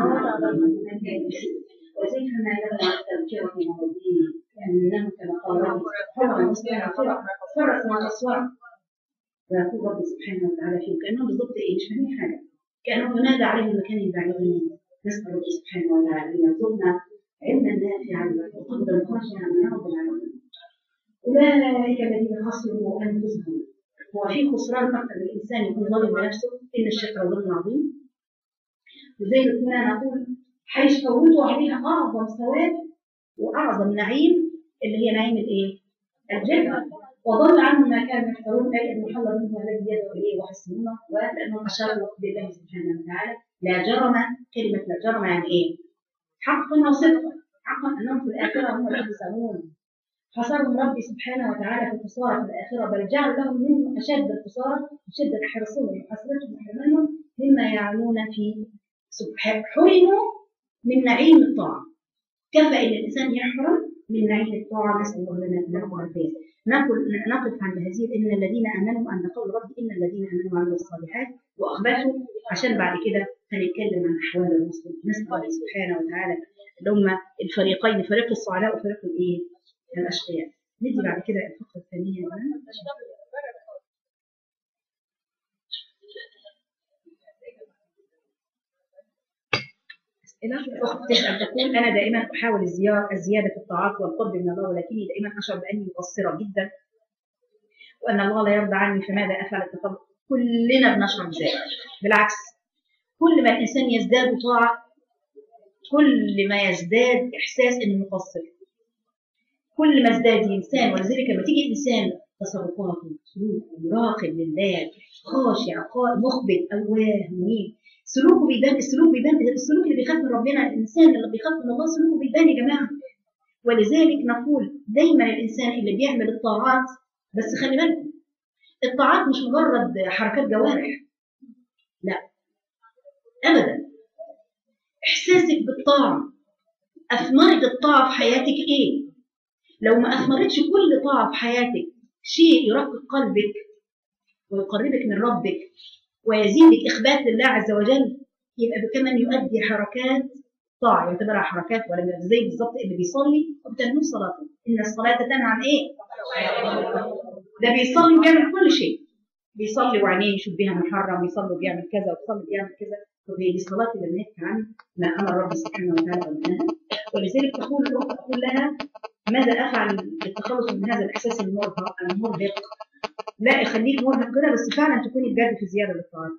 وزيفنا لهم التذكرة من الدين لأنه كما قال ربي حرم مستغفرة فرق مع الأصوات ويقول ربي سبحانه وتعالى فيه كأنه بالضبط إيه مش فاهمين حاجة كأنه ينادى عليه المكان البعيد نسأل ربي سبحانه وتعالى أن يرزقنا علما نافعا وقدرا خاشعا يا رب العالمين أولئك الذين خسروا أنفسهم هو في خسران أكثر الإنسان يكون ظالم بنفسه إن الشرك ظلم عظيم لذلك كنا نقول حيث فوتوا عليها اعظم ثواب واعظم نعيم اللي هي نعيم الايه؟ الجنه وضل عنهم ما كانوا يفترون اي ان يحل منهم الذي يدعو اليه وحسنونه ولانهم اشاروا بالله سبحانه وتعالى لا جرم كلمه لا جرم يعني ايه؟ حقا وصدقا حقا انهم في الاخره هم يحزنون حصرهم ربي سبحانه وتعالى في الخساره في الاخره بل جعل لهم من اشد الخساره شده حرصهم وحسرتهم وحرمانهم مما يعملون في سبحان حرموا من نعيم الطاعه كفى ان الانسان يحرم من نعيم الطاعه نسال الله لنا له والبيت نقل نقف عند هذه ان الذين امنوا عند قول ربي ان الذين امنوا وعملوا الصالحات واخبثوا عشان بعد كده هنتكلم عن احوال المسلم نسال الله سبحانه وتعالى اللي هم الفريقين فريق السعداء وفريق الايه؟ الاشقياء ندي بعد كده الفقره الثانيه بقى. أسئلة أخت تسأل تقول أنا دائما أحاول الزيارة الزيادة في الطاعات والقرب من الله ولكني دائما أشعر بأني مقصرة جدا وأن الله لا يرضى عني فماذا أفعل التقرب كلنا بنشعر بذلك بالعكس كل ما الإنسان يزداد طاعة كل ما يزداد إحساس إنه مقصر كل ما ازداد الإنسان ولذلك لما تيجي الإنسان تصرفاته سلوكه مراقب لله خاشع قائم مخبت أواه منيب سلوكه بيبان السلوك بيبان السلوك اللي بيخاف من ربنا الانسان اللي بيخاف من الله سلوكه بيبان يا جماعه ولذلك نقول دايما الانسان اللي بيعمل الطاعات بس خلي بالكم الطاعات مش مجرد حركات جوارح لا ابدا احساسك بالطاعه اثمرت الطاعه في حياتك ايه لو ما اثمرتش كل طاعه في حياتك شيء يرقق قلبك ويقربك من ربك ويزيدك إخبات لله عز وجل يبقى كمان يؤدي حركات طاعة يعتبرها حركات ولا زي بالظبط اللي بيصلي وبتنمو صلاته إن الصلاة تنهى عن إيه؟ ده بيصلي وبيعمل كل شيء بيصلي وعينيه يشوف بيها محرم يصلي وبيعمل كذا ويصلي وبيعمل كذا طب هي دي الصلاة اللي بنحكي عن ما أمر ربي سبحانه وتعالى ونهاها ولذلك تقول الأخت تقول لها ماذا أفعل للتخلص من هذا الإحساس المرهق المرهق لا يخليك مرهق كده بس فعلا تكوني بجد في زياده للطاعات.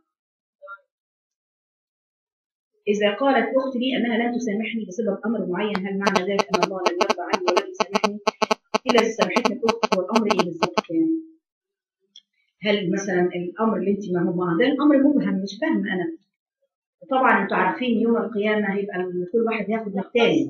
إذا قالت أختي لي أنها لن تسامحني بسبب أمر معين هل معنى ذلك أن الله لن يرضى عني ولن يسامحني؟ إذا سامحتني الأخت هو الأمر إيه بالظبط كان؟ هل مثلا الأمر اللي أنت ما هو ما ده الأمر مبهم مش فاهمة أنا. طبعا أنتوا عارفين يوم القيامة هيبقى كل واحد ياخد من التاني.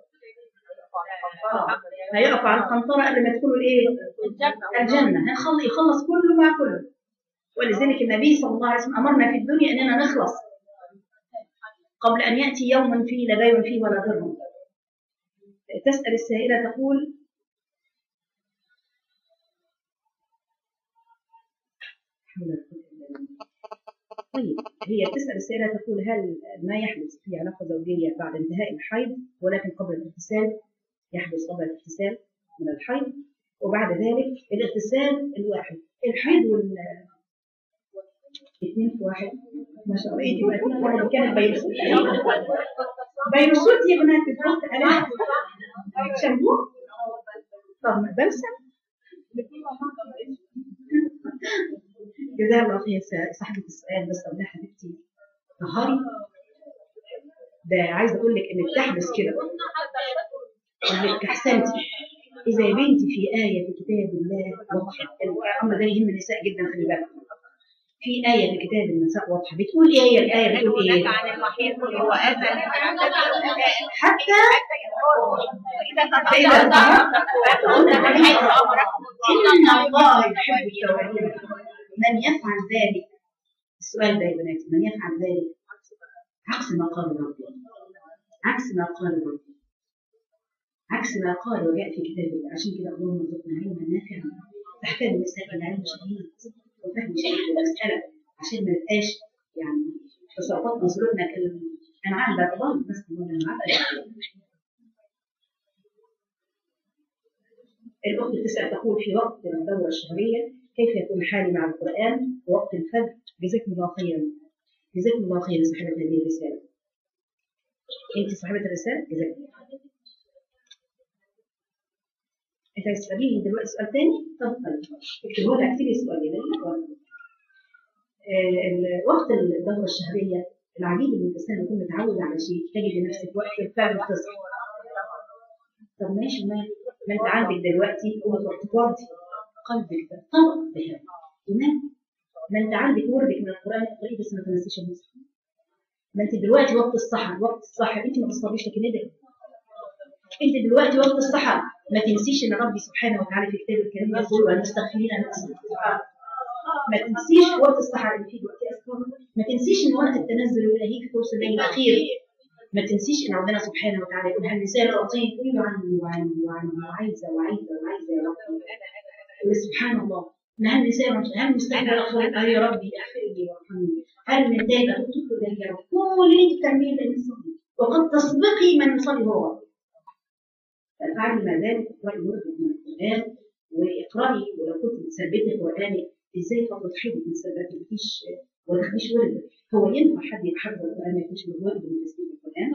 هيقف على القنطرة قبل ما يدخلوا الايه؟ الجنة هيخلص يخلص كله مع كله ولذلك النبي صلى الله عليه وسلم أمرنا في الدنيا أننا نخلص قبل أن يأتي يوم فيه لا بيع فيه ولا ضر تسأل السائلة تقول طيب هي تسأل السائلة تقول هل ما يحدث في علاقة زوجية بعد انتهاء الحيض ولكن قبل الاغتسال يحدث قبل الاغتسال من الحيض وبعد ذلك الاغتسال الواحد الحيض وال اثنين في واحد ما شاء الله يبقى اثنين في واحد كانت بيروسوت بيروسوت يا بنات تتحط عليها شامبو طب بلسم جزاها الله خير صاحبة السؤال بس أقول لها حبيبتي طهري ده عايزة أقول لك إنك تحدث كده انك احسنتي اذا يا بنتي في ايه في كتاب الله واضحه الامر ده يهم النساء جدا خلي بالك في آية في كتاب النساء واضحة بتقول إيه هي الآية بتقول إيه؟ حتى فإذا طهرت إن الله يحب التوابين من يفعل ذلك السؤال ده يا بناتي من يفعل ذلك عكس ما قال ربي عكس ما قال ربي عكس ما قال وجاء في كتاب الله عشان كده اللهم ارزقنا علما نافعا تحتاج النساء الى علم شديد وفهم شديد المساله عشان ما نبقاش يعني تصرفات نظرتنا كلام انا عندي الله بس انا عندي الأخت تسأل تقول في وقت الدورة الشهرية كيف يكون حالي مع القرآن ووقت الفجر جزاكم الله خيرا جزاكم الله خيرا صاحبة هذه الرسالة أنت صاحبة الرسالة جزاكم الله انت هتساليني دلوقتي سؤال تاني طب طيب اكتبوا لي اكتبي سؤالي ده وقت الدوره الشهريه العجيب ان الانسان يكون متعود على شيء تجد نفسك وقت الفعل تصحى طب ماشي ما ما انت عندك دلوقتي قوه وقت فاضي قلبك ترتبط بها إيمان ما انت عندك وردك من القران اقرأي بس ما تنسيش المصحف ما انت دلوقتي وقت السحر وقت السحر انت ما تصليش لكن ندعي انت دلوقتي وقت السحر ما تنسيش ان ربي سبحانه وتعالى في كتابه الكريم يقول والمستغفرين من السحر ما تنسيش وقت السحر اللي فيه وقت اذكار ما تنسيش ان وقت التنزل الالهي في ثلث الليل الاخير ما تنسيش ان ربنا سبحانه وتعالى يقول هل نساء اعطيه كل عني وعني وعني وعايزه وعايزه وعايزه يا رب يقول سبحان الله ما هل نساء هل مستحيل اغفر آه يا ربي اغفر لي وارحمني هل من تائب تتوب اليك يا رب كل اللي انت بتعمليه ده نصلي وقد تسبقي من يصلي هو فافعلي ما ذلك اقرأي ورد من القرآن واقرأي ولو كنت بتثبتي القرآن ازاي فقط حد ما ثبتتيش وما تاخديش ورد هو ينفع حد يحفظ القرآن ما يكونش له ورد من تثبيت القرآن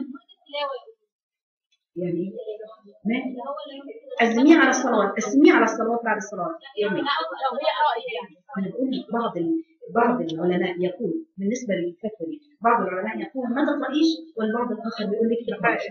يعني ما الزمية على الصلوات السميع على الصلوات بعد الصلاة يومي لو هي رأي يعني أنا بقول لك بعض ال... بعض العلماء يقول بالنسبة للفتوى دي بعض العلماء يقول ما تقرأيش والبعض الآخر بيقول لك تقرأي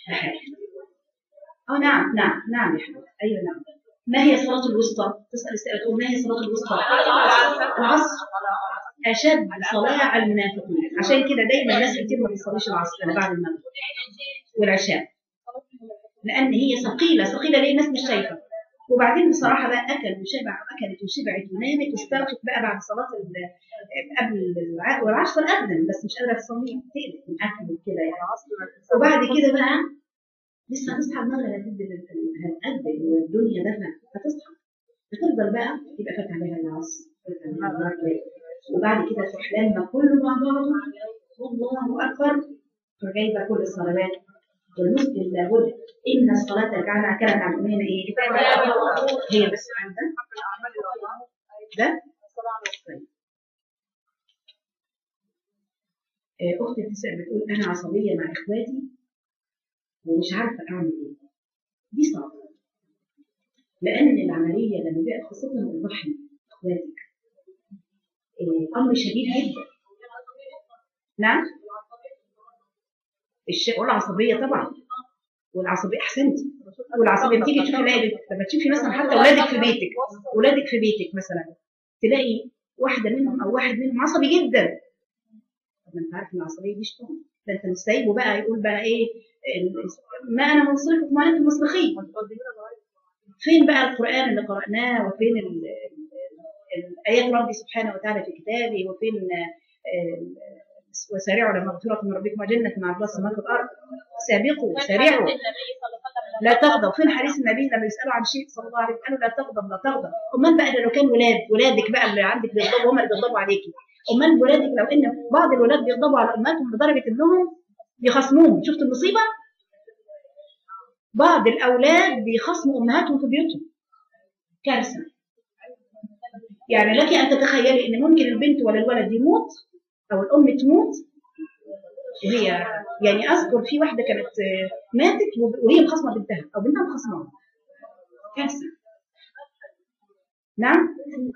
اه نعم نعم نعم يا حبيبي ايوه نعم ما هي الصلاة الوسطى؟ تسأل السائل تقول ما هي الصلاة الوسطى؟ العصر أشد صلاة على المنافقين عشان كده دايما الناس كتير ما بتصليش العصر إلا بعد المغرب والعشاء لأن هي ثقيلة ثقيلة ليه الناس مش شايفة وبعدين بصراحة بقى أكل وشبع أكلت وشبعت ونامت واسترخت بقى بعد صلاة ال- قبل الع- والعصر أذن بس مش قادرة تصلي تقلق من أكل وكده يعني وبعد كده بقى لسه هتصحى المغرب هتدي هتأذن والدنيا دفع هتصحى هتفضل بقى يبقى فات عليها العصر فات عليها المغرب وبعد كده تروح لما كله مع بعضه والله أكبر فجايبة كل الصلوات والمسلم لابد إن الصلاة كان كانت على المؤمنين إيه؟ هي بس عندها ده طيب. آه، أختي بتسأل بتقول أنا عصبية مع إخواتي ومش عارفة أعمل إيه دي صعبة لأن العملية لما بقت خاصة الرحم إخواتك آه، أمر شديد جدا نعم الشيء والعصبية طبعا والعصبية أحسنتي والعصبية بتيجي تشوفي لا لما تشوفي مثلا حتى أولادك في بيتك أولادك في بيتك مثلا تلاقي واحدة منهم أو واحد منهم عصبي جدا طب ما أنت عارف إن العصبية دي شطان ده أنت مش سايبه بقى يقول بقى إيه ال- ما أنا منصرف وما أنت مصرخين فين بقى القرآن اللي قرأناه وفين ال- ال- الآيات ربي سبحانه وتعالى في كتابه وفين آه، وسارعوا لمغفرة من ربكم وجنة مع الله السماوات والأرض سابقوا سارعوا لا تغضب فين حديث النبي لما يسالوا عن شيء صلى الله عليه وسلم قالوا لا تغضب لا تغضب امال بقى ده لو كان ولاد ولادك بقى اللي عندك بيغضبوا هم اللي بيغضبوا عليكي امال ولادك لو ان بعض الولاد بيغضبوا على امهاتهم لدرجه انهم بيخاصموهم شفت المصيبه بعض الاولاد بيخاصموا امهاتهم في بيوتهم كارثه يعني لك ان تتخيلي ان ممكن البنت ولا الولد يموت او الام تموت وهي يعني اذكر في واحده كانت آه، ماتت وهي مخاصمه بنتها او بنتها مخاصمه كارثه نعم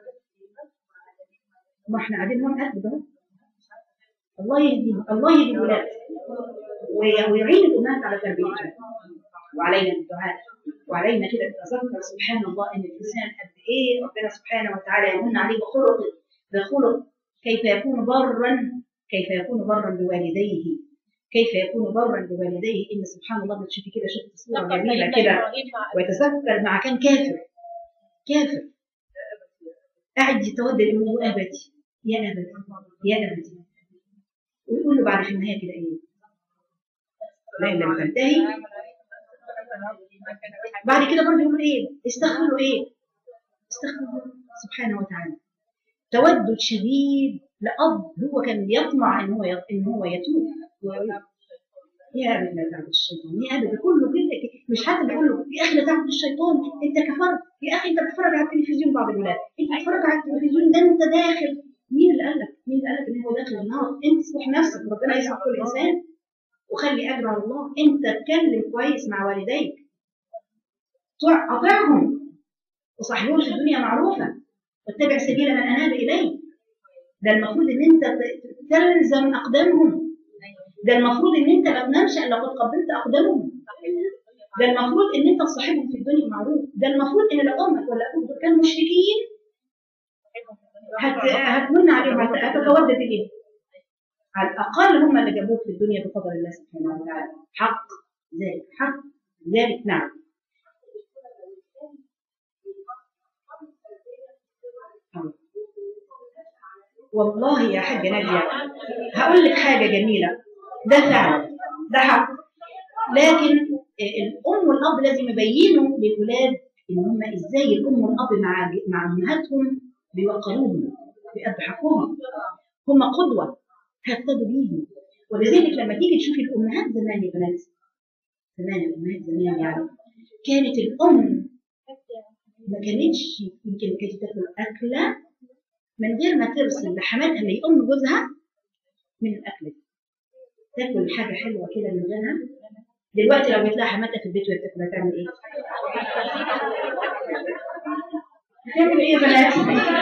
ما احنا قاعدين هون قد اهو الله يهديهم الله يهدي الولاد وي- ويعين الامهات على تربيتهم وعلينا الدعاء وعلينا كده نتذكر سبحان الله ان الانسان قد ايه ربنا سبحانه وتعالى يمن عليه بخلق بخلق كيف يكون برا كيف يكون برا بوالديه كيف يكون برا بوالديه ان سبحان الله بتشوفي كده شفت صوره جميله كده ويتذكر مع كان كافر كافر قاعد يتودد يقول ابتي يا ابتي يا ابتي ويقول له بعد في النهايه كده ايه؟ لا لما تنتهي بعد كده برضه يقول ايه؟ استغفروا ايه؟ استغفروا سبحانه وتعالى تودد شديد لأب هو كان يطمع ان هو ان هو يتوب ويعود يا ابي لا تعبد الشيطان يا ابي ده كله كده مش حتى بيقول له يا اخي لا تعبد الشيطان انت كفرت يا اخي انت بتتفرج على التلفزيون بعض الولاد انت بتتفرج على التلفزيون ده انت داخل مين اللي قال لك؟ مين اللي قال لك ان هو داخل النار؟ انت اصلح نفسك ربنا يصلح كل انسان وخلي اجر على الله انت اتكلم كويس مع والديك طع- اطعهم وصاحبهم في الدنيا معروفه واتبع سبيل من اناب اليه ده المفروض ان انت ت- تلزم اقدامهم ده المفروض ان انت ما تنامش الا قد قبلت اقدامهم ده المفروض ان انت تصاحبهم في الدنيا معروف ده المفروض ان لو امك ولا ابوك دول كانوا مشركين هت... هتمن عليهم هت- هتتودد اليهم على الاقل هم اللي جابوك في الدنيا بفضل الله سبحانه وتعالى حق ذلك حق ذلك نعم والله يا حاجة نادية هقول لك حاجة جميلة ده فعلا ده حق لكن الأم والأب لازم يبينوا للولاد إن هم إزاي الأم والأب مع مع أمهاتهم بيوقروهم بيأدوا حقهم هم قدوة هيقتدوا بيهم ولذلك لما تيجي تشوفي الأمهات زمان يا بنات زمان الأمهات زمان يعني كانت الأم ما كانتش يمكن كانت تاكل أكلة من غير ما ترسل لحماتها اللي أم جوزها من الأكل ده. تاكل حاجة حلوة كده من غيرها دلوقتي لو جت لها حماتها في البيت وهي بتاكل هتعمل ايه؟ هتعمل ايه يا بنات؟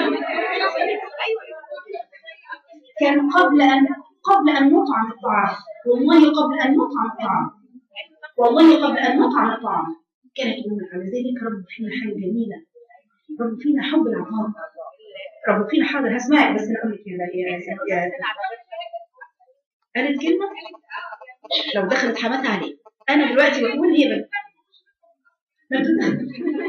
كان قبل ان قبل ان نطعم الطعام والله قبل ان نطعم الطعام والله قبل ان نطعم الطعام كانت امنا على ذلك رب فينا حاجه جميله رب فينا حب العطاء رب فينا حاضر هسمعك بس انا اقول لك يا يا يا قالت كلمه لو دخلت حماتها عليه انا دلوقتي بقول هي بنت ما تدخل.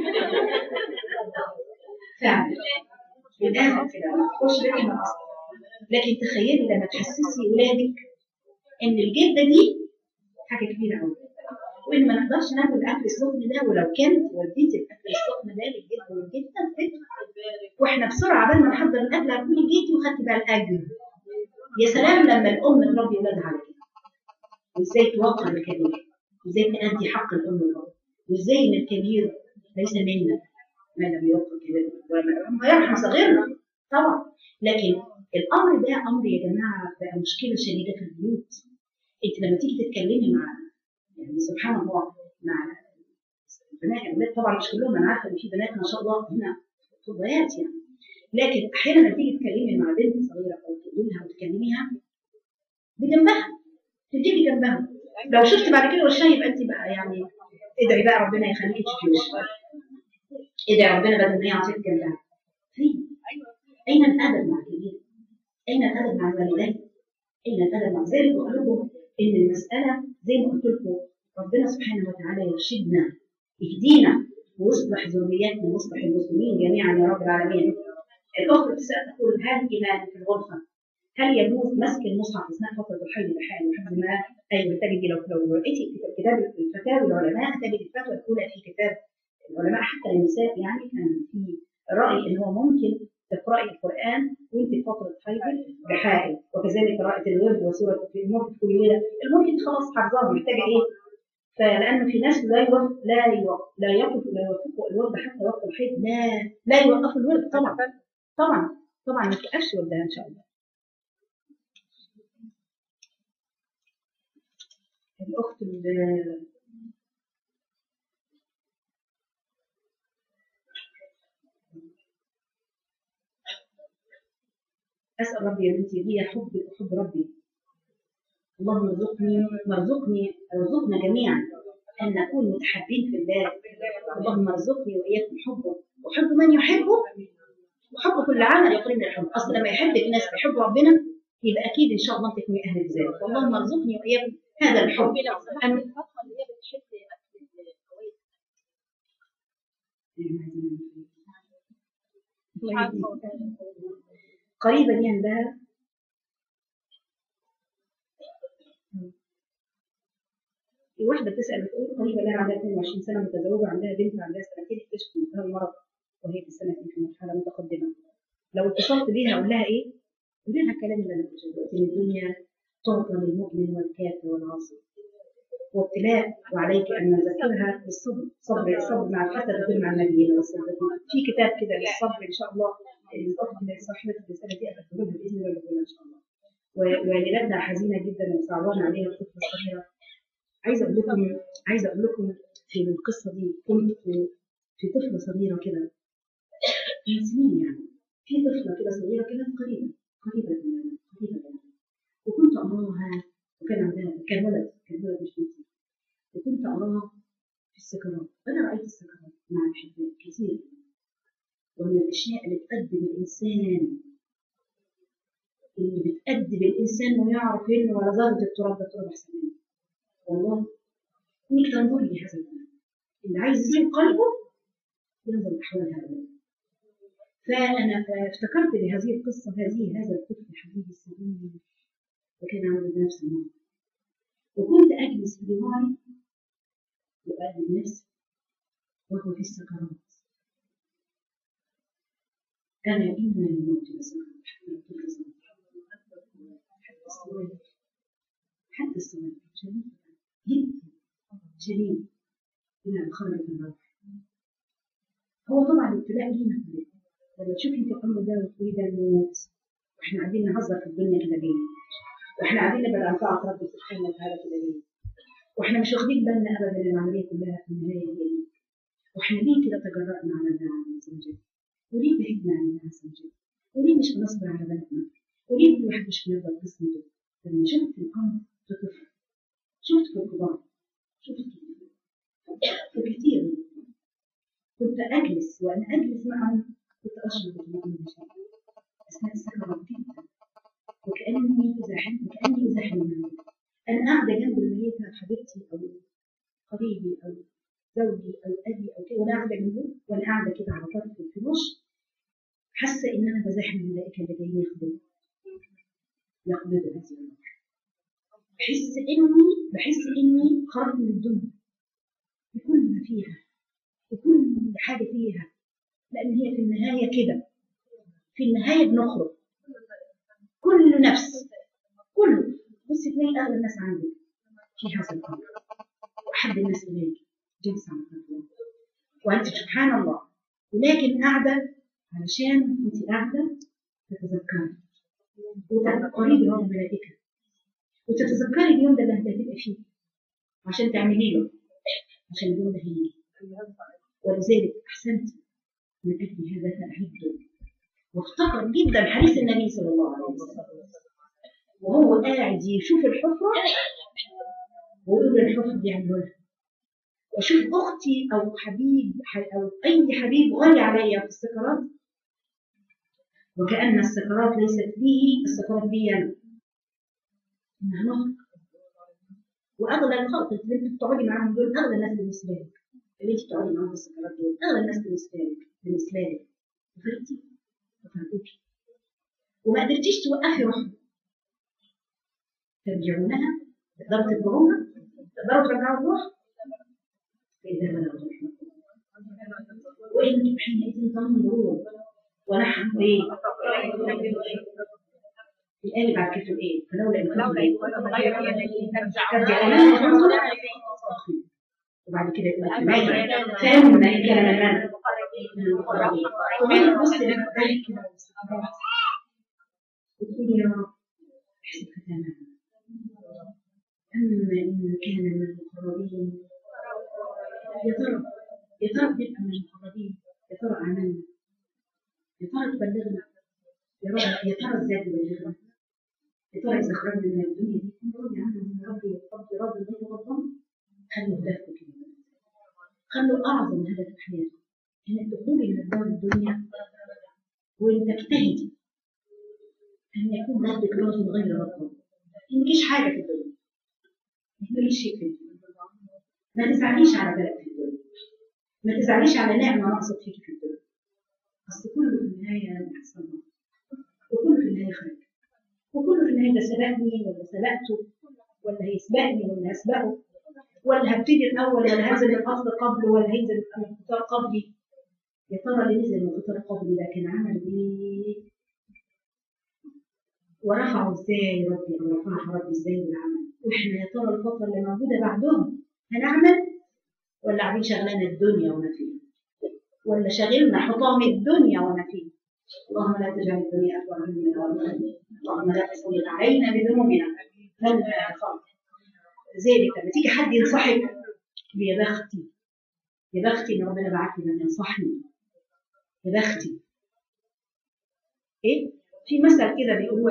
فعلا للاسف كده خش بيتها من اصلا لكن تخيلي لما تحسسي ولادك ان الجده دي حاجه كبيره قوي وان ما نقدرش ناكل الاكل السخن ده ولو كانت والدتي الاكل السخن ده للجد والجده بتدفع واحنا بسرعه قبل ما نحضر الاكل هتكوني جيتي وخدتي بقى الاجر يا سلام لما الام تربي ولادها على كده وازاي توقر الكبير وازاي تأدي حق الام والاب وازاي ان الكبير ليس منا ما لم يوقر كبير وما يرحم صغيرنا طبعا لكن الامر ده امر يا جماعه بقى مشكله شديده في البيوت انت لما تيجي تتكلمي مع يعني سبحان الله مع البنات البنات طبعا مش كلهم انا عارفه ان في بنات ما شاء الله هنا فضيات يعني لكن احيانا لما تيجي تتكلمي مع بنت صغيره او تقولي لها وتكلميها بجنبها تديكي جنبها لو شفت بعد كده وشها يبقى انت بقى يعني ادعي بقى ربنا يخليكي تشوفي وشها ادعي ربنا بدل ما هي عطيك جنبها فين؟ اين الادب مع الكبير؟ اين الادب مع الوالدين؟ اين الادب مع ذلك بقول لكم ان المساله زي ما قلت لكم ربنا سبحانه وتعالى يرشدنا يهدينا ويصلح ذرياتنا ويصلح المسلمين جميعا يا رب العالمين. الاخت بتسال تقول هل ايمان في الغرفه هل يجوز مسك المصحف اثناء فتره الحيض بحال وحفظ ما ايوه تجدي لو لو رأيتي في كتاب الفتاوي العلماء تجد الفتوى الاولى في كتاب العلماء حتى النساء يعني كان في راي ان هو ممكن تقراي القران وانت في فتره حيض بحائل وكذلك قراءه الورد وسوره في الممكن كل ليله الممكن خلاص حافظاها محتاجه ايه؟ فلان في ناس لا يوقف لا يوقف لا يقف لا يوقفوا الورد حتى وقت الحيض لا لا يوقفوا الورد طبعا طبعا طبعا ما توقفش وردها ان شاء الله الأخت ال- أسأل ربي يا بنتي هي حب حب ربي اللهم ارزقني وارزقني ارزقنا جميعا أن نكون متحابين في الله اللهم ارزقني وإياكم حبه وحب من يحبه وحب كل عمل يقربنا الحب أصل لما يحبك ناس بيحبوا ربنا يبقى أكيد إن شاء الله أنت تكوني أهل ذلك اللهم ارزقني وإياكم هذا الحب لو سمحت أن- الفترة اللي هي بتحب أكل الكويس مش عارفة والله. قريبة دي عندها في واحدة بتسأل بتقول قريبة لها عندها 22 سنة متزوجة عندها بنت عندها سنتين اكتشفت عندها المرض وهي في السنة في مرحلة متقدمة لو اتصلت بيها أقول لها إيه؟ قولي لها الكلام اللي أنا قلته دلوقتي إن الدنيا تعطى للمؤمن والكافر والعاصي وابتلاء وعليك أن نذكرها بالصبر صبر الصبر مع حتى تكون مع النبيين والصديقين في كتاب كده للصبر إن شاء الله الأخت اللي صاحبة الرسالة دي أتكتبها بإذن الله ربنا إن شاء الله و- ووالدتنا حزينة جدا وصعبان عليها الطفلة الصغيرة عايزة أقول لكم عايزة أقول لكم في القصة دي كنت في طفلة صغيرة كده من سنين يعني في طفلة كده صغيرة كده قريبة قريبة مننا قريبة مننا وكنت أراها وكان عندها كان ولد كان ولد مش بنت وكنت أراها في السكرات أنا رأيت السكرات مع الحبات كثير ومن الأشياء اللي تقدم الإنسان اللي بتأدب الإنسان ويعرف إنه ولا ذرة التراب ده تراب أحسن منه والله إنك تنظري لهذا الأمر اللي عايز يسيب قلبه ينظر لأحوال هؤلاء فأنا افتكرت بهذه القصة هذه هذا الطفل حبيبي الصغير وكان عنده نفس الموت وكنت أجلس في جواري وأقلب نفسي وهو في السكرات أنا إن الموت لسكرات حتى الطفل صغير حتى الصغير حتى الصغير شديد جدا شديد إلى خرج الروح هو طبعا الابتلاء لينا كلنا لما تشوفي انت الامر ده وتقولي ده الموت واحنا قاعدين نهزر في الدنيا كده ليه؟ واحنا قاعدين نبعد عن طاعه ربي سبحانه وتعالى كده ليه؟ واحنا مش واخدين بالنا ابدا ان العمليه كلها في النهايه هي ايه؟ واحنا ليه كده تجرأنا على الله عز وجل؟ وليه بعدنا عن الله عز وجل؟ وليه مش بنصبر على بلدنا؟ وليه كل واحد مش بنرضى بقسمته؟ لما شفت الامر في طفل شفت في الكبار شفت في كثير من الكبار. كنت اجلس وانا اجلس معهم كنت اشعر بالطمأنينة شديدة اثناء السكرات جدا وكاني ازاحم وكاني ازاحم الميت انا قاعده جنب الميتة حبيبتي او قريبي او زوجي او ابي او كده وانا قاعده جنبه وانا قاعده كده على طرف الفراش حاسه ان انا بزاحم الملائكه اللي جايين ياخدوا يقبضوا هذه الروح بحس اني بحس اني خرجت من الدنيا بكل ما فيها بكل حاجه فيها لان هي في النهايه كده في النهايه بنخرج كل نفس كل بصي تلاقي اغلى الناس عندك في هذا الامر واحب الناس اليك جالسه على الخطوه وانت سبحان الله ولكن قاعده علشان انت قاعده تتذكري وتقربي من الملائكه وتتذكري اليوم ده اللي هتبقى فيه عشان تعملي له عشان اليوم ده هيجي ولذلك احسنت من اجل هذا فاعد وافتقر جدا حديث النبي صلى الله عليه وسلم وهو قاعد يشوف الحفره ويقول الحفره دي عملها واشوف اختي او حبيب او اي حبيب غالي عليا في السكرات وكأن السكرات ليست به السكرات بي أنا إنها نهر وأغلى الخلق اللي أنت بتقعدي معاهم دول أغلى الناس بالنسبة لك اللي أنت بتقعدي معاهم في السكرات دول أغلى الناس بالنسبة لك بالنسبة لك وفرقتي وفرقوكي وما قدرتيش توقفي روحك ترجعونها تقدروا ترجعوها تقدروا ترجعوا الروح فإذا بلغتم وإن حينئذ تنظرون ونحن ايه؟ الآية اللي بعد كده ايه؟ فلولا إن كنتم ترجعون وبعد كده يقول لك ماذا؟ فإن إن كان من من المقربين وبين بص للضحك كده وتقول يا رب احسب ختامنا أما إن كان من المقربين يا ترى يا ترى بنبقى من المقربين يا ترى أعمالنا يا ترى تبلغنا يا رب يا ترى ازاي تبلغنا يا ترى اذا خرجنا من الدنيا دي كنا راضي عنها من ربي ربي راضي غير غضبان خلوا هدفكم كده خلوا اعظم هدف في حياتكم انك تخرجي من الدار الدنيا وان تجتهدي ان يكون ربك راضي غير غضبان ما تجيش حاجه في الدنيا ما تجيش شيء في الدنيا ما تزعليش على بلد في الدنيا ما تزعليش على نعمه نقصت فيكي في الدنيا أصل كله في النهاية أحسن وكله في النهاية خير وكله في النهاية ده سبقني ولا سبقته ولا هيسبقني ولا هسبقه ولا هبتدي الأول ولا هنزل الأصل قبله ولا هينزل القطار قبلي يا ترى اللي نزل من القطار قبلي ده كان عمل إيه؟ ورفعه إزاي ربي أو رفعها ربي إزاي بالعمل وإحنا يا ترى الفترة اللي موجودة بعدهم هنعمل ولا قاعدين شغلانة الدنيا وما فيها ولا شغلنا حطام الدنيا وما فيها اللهم لا تجعل الدنيا اكبر همنا ولا مبلغ اللهم لا تسلط علينا بذنوبنا فلا خلق ذلك لما تيجي حد ينصحك يا بختي يا بختي ان ربنا بعت لي من ينصحني يا بختي ايه في مثل كده بيقولوا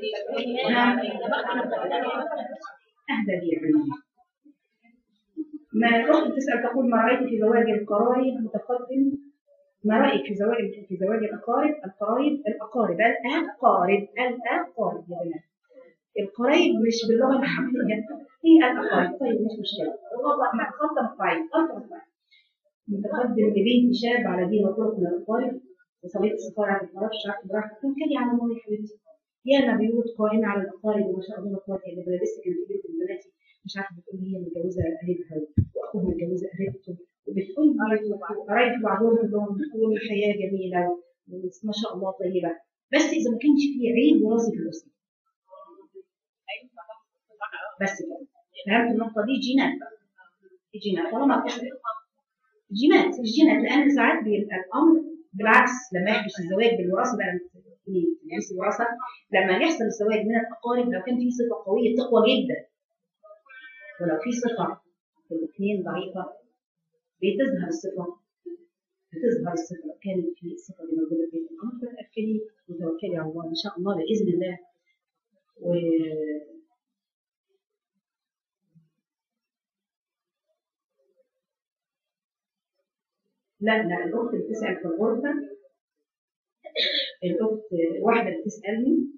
اهدى لي عندي ما الأخت بتسأل تقول ما رأيت في زواج القرايب متقدم ما رأيك في زواج في زواج الأقارب القرايب الأقارب الأقارب الأقارب يا بنات القرايب مش باللغة العربية هي الأقارب طيب مش مشكلة والله ما خط مقطعي خط مقطعي متقدم لبنت شاب على دين وطرق من الأقارب وصليت السفارة على الفراغ شعرت براحتك كان كان على ماما يا حبيبتي ياما بيوت قائمة على الأقارب وما شاء الله لا قوة إلا بالله لسه كان في بنت من بناتي مش عارفة بتقول هي متجوزة قريبها وأخوها متجوزة قريبته وبتقول قرايب بعضهم كلهم بتقول الحياة جميلة وما شاء الله طيبة بس إذا ما كانش فيه عيب وراثي في الأسرة بس كده فهمت النقطة دي جينات بقى جينات طالما جينات الجينات لأن ساعات بيبقى الأمر بالعكس لما يحدث الزواج بالوراثة بقى يعني الوراثة لما يحصل الزواج من الأقارب لو كان في صفة قوية تقوى جدا ولو في صفة في الاثنين ضعيفة بتظهر الصفة بتظهر الصفة لو كانت في الصفة اللي موجودة في الأمر فتأكدي وتوكلي على الله إن شاء الله بإذن الله و لا لا الأخت اللي بتسأل في الغرفة الأخت واحدة بتسألني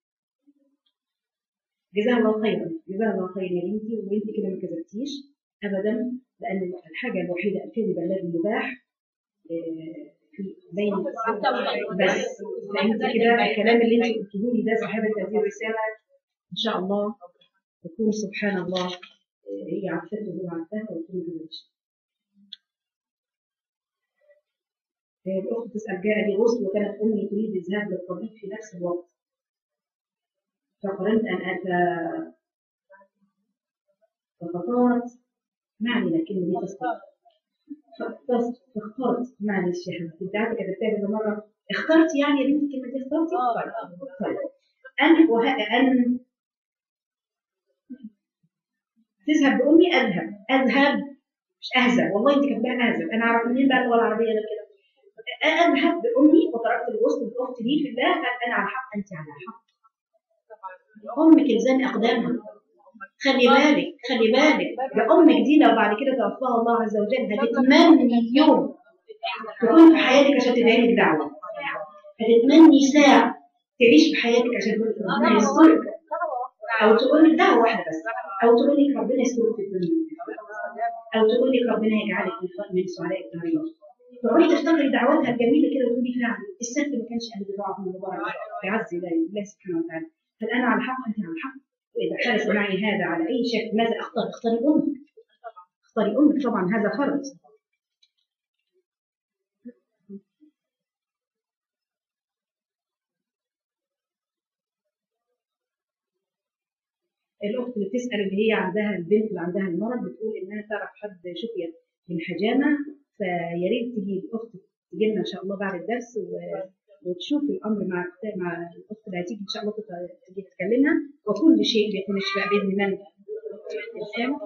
جزاها الله خيرا جزاها الله خيرا يا بنتي وانت كده ما كذبتيش ابدا لان الحاجه الوحيده الكذب الذي يباح آه، في بين بس فانت كده الكلام اللي انت قلته لي ده صاحبه هذه الرساله ان شاء الله تكون سبحان الله آه، هي عرفته وهو عرفها وتكون كذبتش الأخت تسأل جاء لي غسل وكانت أمي تريد الذهاب للطبيب في نفس الوقت فقررت أن أتى ففطرت ما علينا الكلمة دي تسقط فاخترت معلش يا حبيبتي انت عارفه كتبتها كذا مره اخترت يعني يا بنتي الكلمه دي اخترتي؟ طيب طيب ان وه... ان تذهب بامي اذهب اذهب مش اهزب والله انت كاتباها اهزب انا اعرف منين بقى اللغه العربيه غير كده اذهب بامي وتركت الوسط الاخت دي في الله هل انا على حق انت على حق امك الزامي اقدامها خلي بالك خلي بالك ده امك دي لو بعد كده توفاها الله عز وجل هتتمني يوم تكون في حياتك عشان تدعي لك دعوه هتتمني ساعه تعيش في حياتك عشان تقول لك ربنا يسترك او تقول لك دعوه واحده بس او تقول لك ربنا يسترك في الدنيا او تقول لك ربنا يجعلك من من سعداء الدنيا تقعدي تفتكري دعواتها الجميله كده وتقولي فعلا الست ما كانش قلب دعاء مبارك بعز الله الله سبحانه وتعالى هل انا على الحق انت على الحق واذا حدث معي هذا على اي شكل ماذا اختار اختاري امك اختاري امك طبعا هذا فرض الاخت اللي بتسال اللي هي عندها البنت اللي عندها المرض بتقول انها تعرف حد شفيت من حجامه فيا ريت تجي الاخت تجي لنا ان شاء الله بعد الدرس و... وتشوف الامر مع مع الاخت اللي هتيجي ان شاء الله تت- تيجي تكلمها وكل شيء بيكون الشفاء باذن الله الإنسان.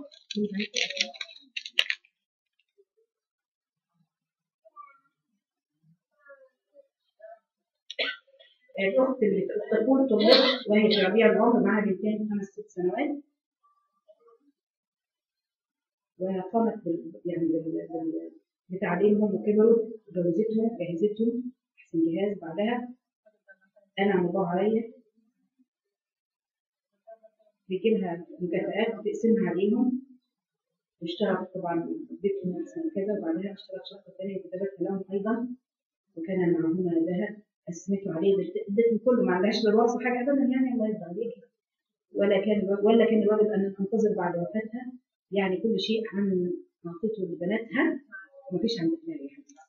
الاخت اللي تقول طلقت وهي في ربيع العمر معاها بنتين خمس ست سنوات وقامت بال يعني بال- بال- بتعليمهم وكبروا جوزتهم جهزتهم احسن جهاز بعدها انعم الله عليا بيجي لها مكافآت بتقسمها عليهم واشترت طبعا بيتهم سنة كذا وبعدها اشترت شقة ثانية وكتبت لهم أيضا وكان معهما ذهب قسمته عليه اديتهم كله ما عندهاش بالوصف حاجة أبدا يعني الله يرضى عليك ولا كان ولا كان الواجب أن تنتظر بعد وفاتها يعني كل شيء عن أعطته لبناتها ومفيش عند الله يا حبيبي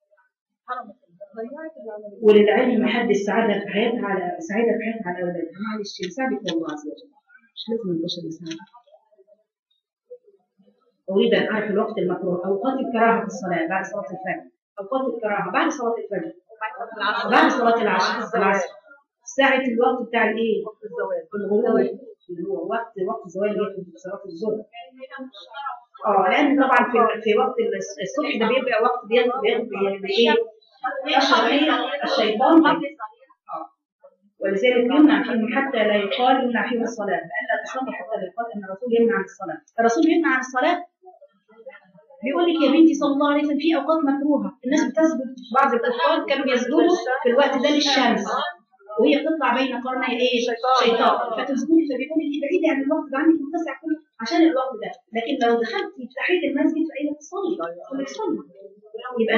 وللعلم محدش سعادة في حياتها على سعيدة في حياتها على أولادها معلش يساعدك الله عز وجل مش لازم البشر يساعدك أريد أن أعرف الوقت المكروه أوقات الكراهة في الصلاة بعد صلاة الفجر أوقات الكراهة بعد صلاة الفجر بعد صلاة العصر العصر ساعة الوقت بتاع الإيه؟ الغروب اللي هو وقت وقت زوال اللي هي في صلاة الظهر اه لأن طبعا في في وقت الصبح ده بيبقى وقت بيبقى بيبقى إيه؟ الشيطان الشيطان اه ولذلك يمنع فيهم حتى لا يقال يمنع فيهم الصلاة لألا تصلي حتى لا يقال أن الرسول يمنع عن الصلاة الرسول يمنع عن الصلاة بيقول لك يا بنتي صلى الله عليه وسلم في اوقات مكروهه الناس بتسجد بعض الكفار كانوا بيسجدوا في الوقت ده للشمس وهي بتطلع بين قرني ايه شيطان فتسجدي فبيقول لك ابعدي عن الوقت ده عنك متسع كله عشان الوقت ده لكن لو دخلتي في تحيه المسجد في اي وقت تصلي تصلي تصلي يبقى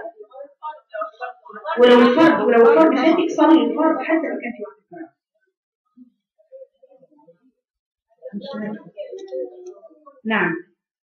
ولو الفرد ولو الفرد فاتك صلي الفرد حتى لو كان في وقت الفراغ نعم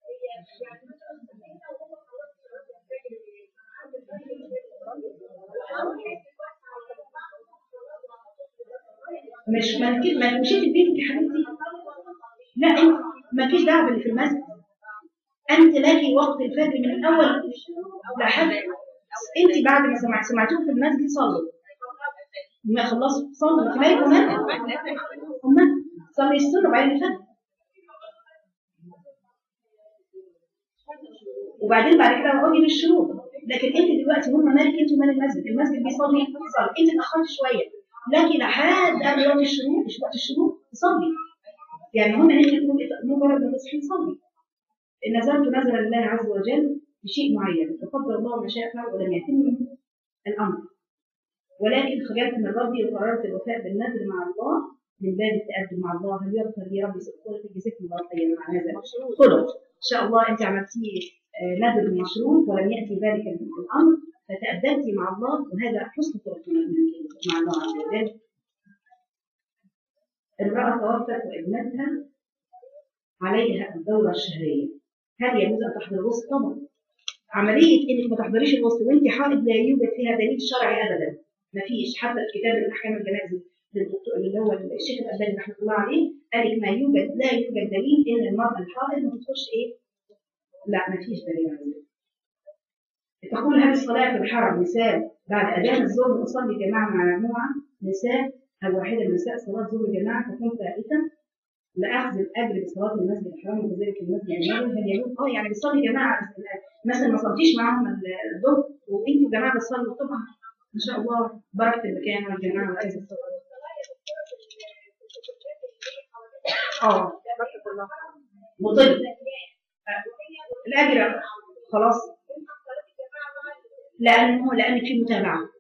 مش ما انت ما مشيت بيتك يا حبيبتي لا انت مالكيش دعوه باللي في المسجد انت لاقي وقت الفجر من الاول لحد انت بعد ما سمعت سمعتوه في المسجد صلوا ما خلصوا صلوا في بالك كمان هم صلي السنه وبعدين الفجر وبعدين بعد كده اقعدي للشروق لكن انت دلوقتي هم مالك انت ومال المسجد المسجد بيصلي صلي انت اتاخرت شويه لكن لحد قبل وقت الشروق مش وقت الشروق تصلي يعني هم ان انت تكون مجرد ما تصحي تصلي نزلت نزل الله عز وجل بشيء معين فقدر الله ما شاء فعل ولم يتم الامر ولكن خجلت من ربي وقررت الوفاء بالنذر مع الله من باب التأدب مع الله هل يغفر لي ربي سبحانه جزاكم الله خيرا مع هذا خلق ان شاء الله انت عملتيه آه، نذر مشروط ولم ياتي ذلك الامر فتأدبتي مع الله وهذا حسن خلق مع الله عز وجل امرأة توفت وابنتها عليها الدورة الشهرية هل يجوز أن تحضر الوسط؟ طبعا عملية إنك ما تحضريش الوسط وأنت حائض لا يوجد فيها دليل شرعي أبدا ما فيش حتى في كتاب الأحكام الجنائز للدكتور اللي هو الشيخ الألباني رحمة الله عليه قال لك ما يوجد لا يوجد دليل إن المرأة الحائض ما تدخلش إيه؟ لا ما فيش دليل على ذلك تقول هل الصلاة في الحرم مثال بعد أذان الظهر أصلي جماعة مع مجموعة نساء أو واحدة من النساء صلاة ظهر جماعة تكون فائتة لأخذ الأجر بصلاة المسجد الحرام وكذلك المسجد النبوي هل يجوز؟ أه يعني بتصلي جماعة مثلا ما صليتيش معاهم الظهر وأنتوا جماعة بتصلوا طبعا ما شاء الله بركة المكان والجماعة وكذا اه مضل الأجر خلاص لأنه لأن في متابعة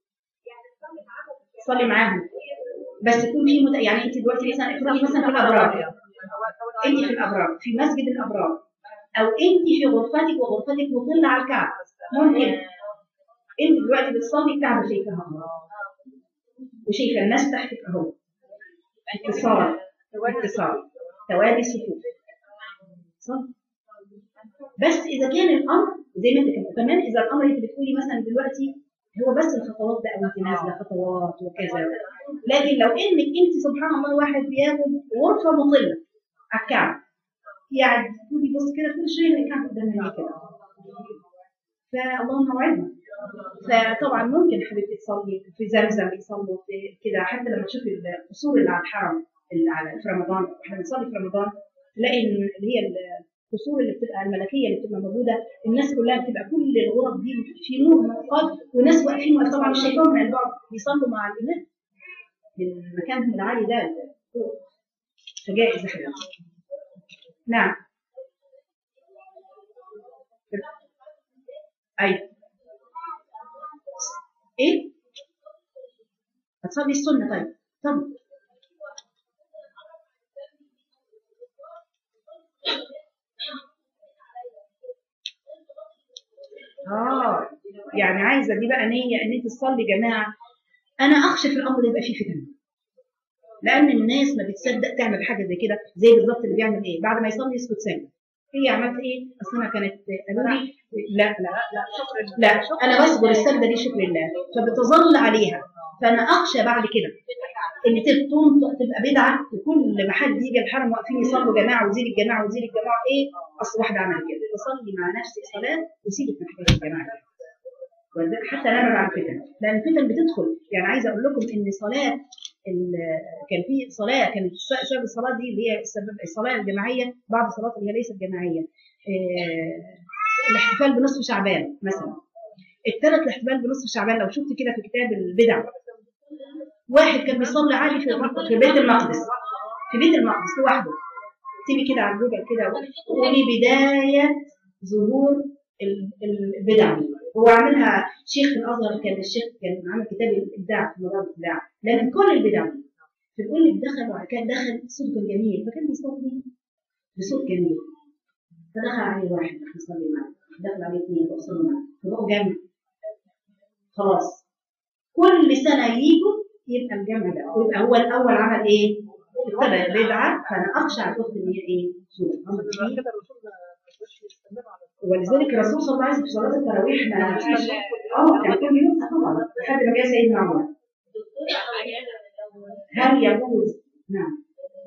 صلي معاهم بس يكون في مت... يعني انت دلوقتي مثلا افرضي مثلا في الابراج انت في الابراج في مسجد الابراج او انت في غرفتك وغرفتك مطلة على الكعبة ممكن انت دلوقتي بتصلي الكعبة شايفاها اهو وشايفه الناس تحتك اهو اتصال اتصال توالي صفوف صح بس اذا كان الامر زي ما انت كمان كمان اذا الامر انت بتقولي مثلا دلوقتي هو بس الخطوات بقى وانت نازله خطوات وكذا لكن لو انك انت سبحان الله واحد بياخد غرفه مطله على الكعبه يعني تقولي بص كده كل شويه الكعبه قدامنا كده فاللهم وعدنا فطبعا ممكن حبيبتي تصلي في زمزم يصلوا في كده حتى لما تشوفي القصور اللي على الحرم اللي على في رمضان احنا بنصلي في رمضان تلاقي إن اللي هي القصور اللي بتبقى الملكيه اللي بتبقى موجوده الناس كلها بتبقى كل الغرف دي في نور منقاد وناس واقفين واقفين طبعا مش شايفاهم من البعد بيصلوا مع الامام من مكانهم العالي ده فوق. فجائز يا حبيبتي نعم ايوه ايه هتصلي السنه طيب طب اه يعني عايزه دي بقى نيه ان انت تصلي جماعه انا اخشى في الامر ده يبقى فيه فتن لان الناس ما بتصدق تعمل حاجه زي كده زي بالظبط اللي بيعمل ايه بعد ما يصلي يسكت سنه هي عملت ايه اصل انا كانت قالوا لي لا لا لا لا انا بصبر السجده دي شكر لله فبتظل عليها فانا اخشى بعد كده ان تنطق تبقى بدعه وكل ما حد يجي الحرم واقفين يصلوا جماعه وزير الجماعه وزير الجماعه ايه اصل واحده عمل كده تصلي مع نفسك صلاه وسيبك من حوار الجماعه ولذلك حتى لا نبع الفتن لان الفتن بتدخل يعني عايزه اقول لكم ان صلاه ال- كان في صلاه كانت سبب الصلاه دي اللي هي السبب الصلاه الجماعيه بعض الصلاه اللي هي ليست جماعيه آه، الاحتفال بنصف شعبان مثلا الثلاث الاحتفال بنصف شعبان لو شفت كده في كتاب البدع واحد كان بيصلي عادي في في بيت المقدس في بيت المقدس لوحده اكتبي كده على جوجل كده وقولي بدايه ظهور ال- ال- البدع دي. هو عاملها شيخ في الازهر كان الشيخ كان عامل كتاب الابداع في موضوع الابداع لان كل البدع دي فبيقول لك دخل وبعد كده دخل صوت كان جميل فكان بيصلي بصوت جميل فدخل عليه واحد راح يصلي معاه دخل عليه اثنين وصلوا معاه فبقوا جنب خلاص كل سنه يجوا يبقى الجمع ده ويبقى هو الاول عمل ايه؟ ابتدى البدعه فانا اخشى الاخت ان هي ايه؟ سوء كده الرسول ما يقدرش يستمر على ولذلك الرسول صلى الله عليه وسلم في صلاه التراويح ما اه كان كل يوم طبعا لحد ما جاء سيدنا عمر هل يجوز نعم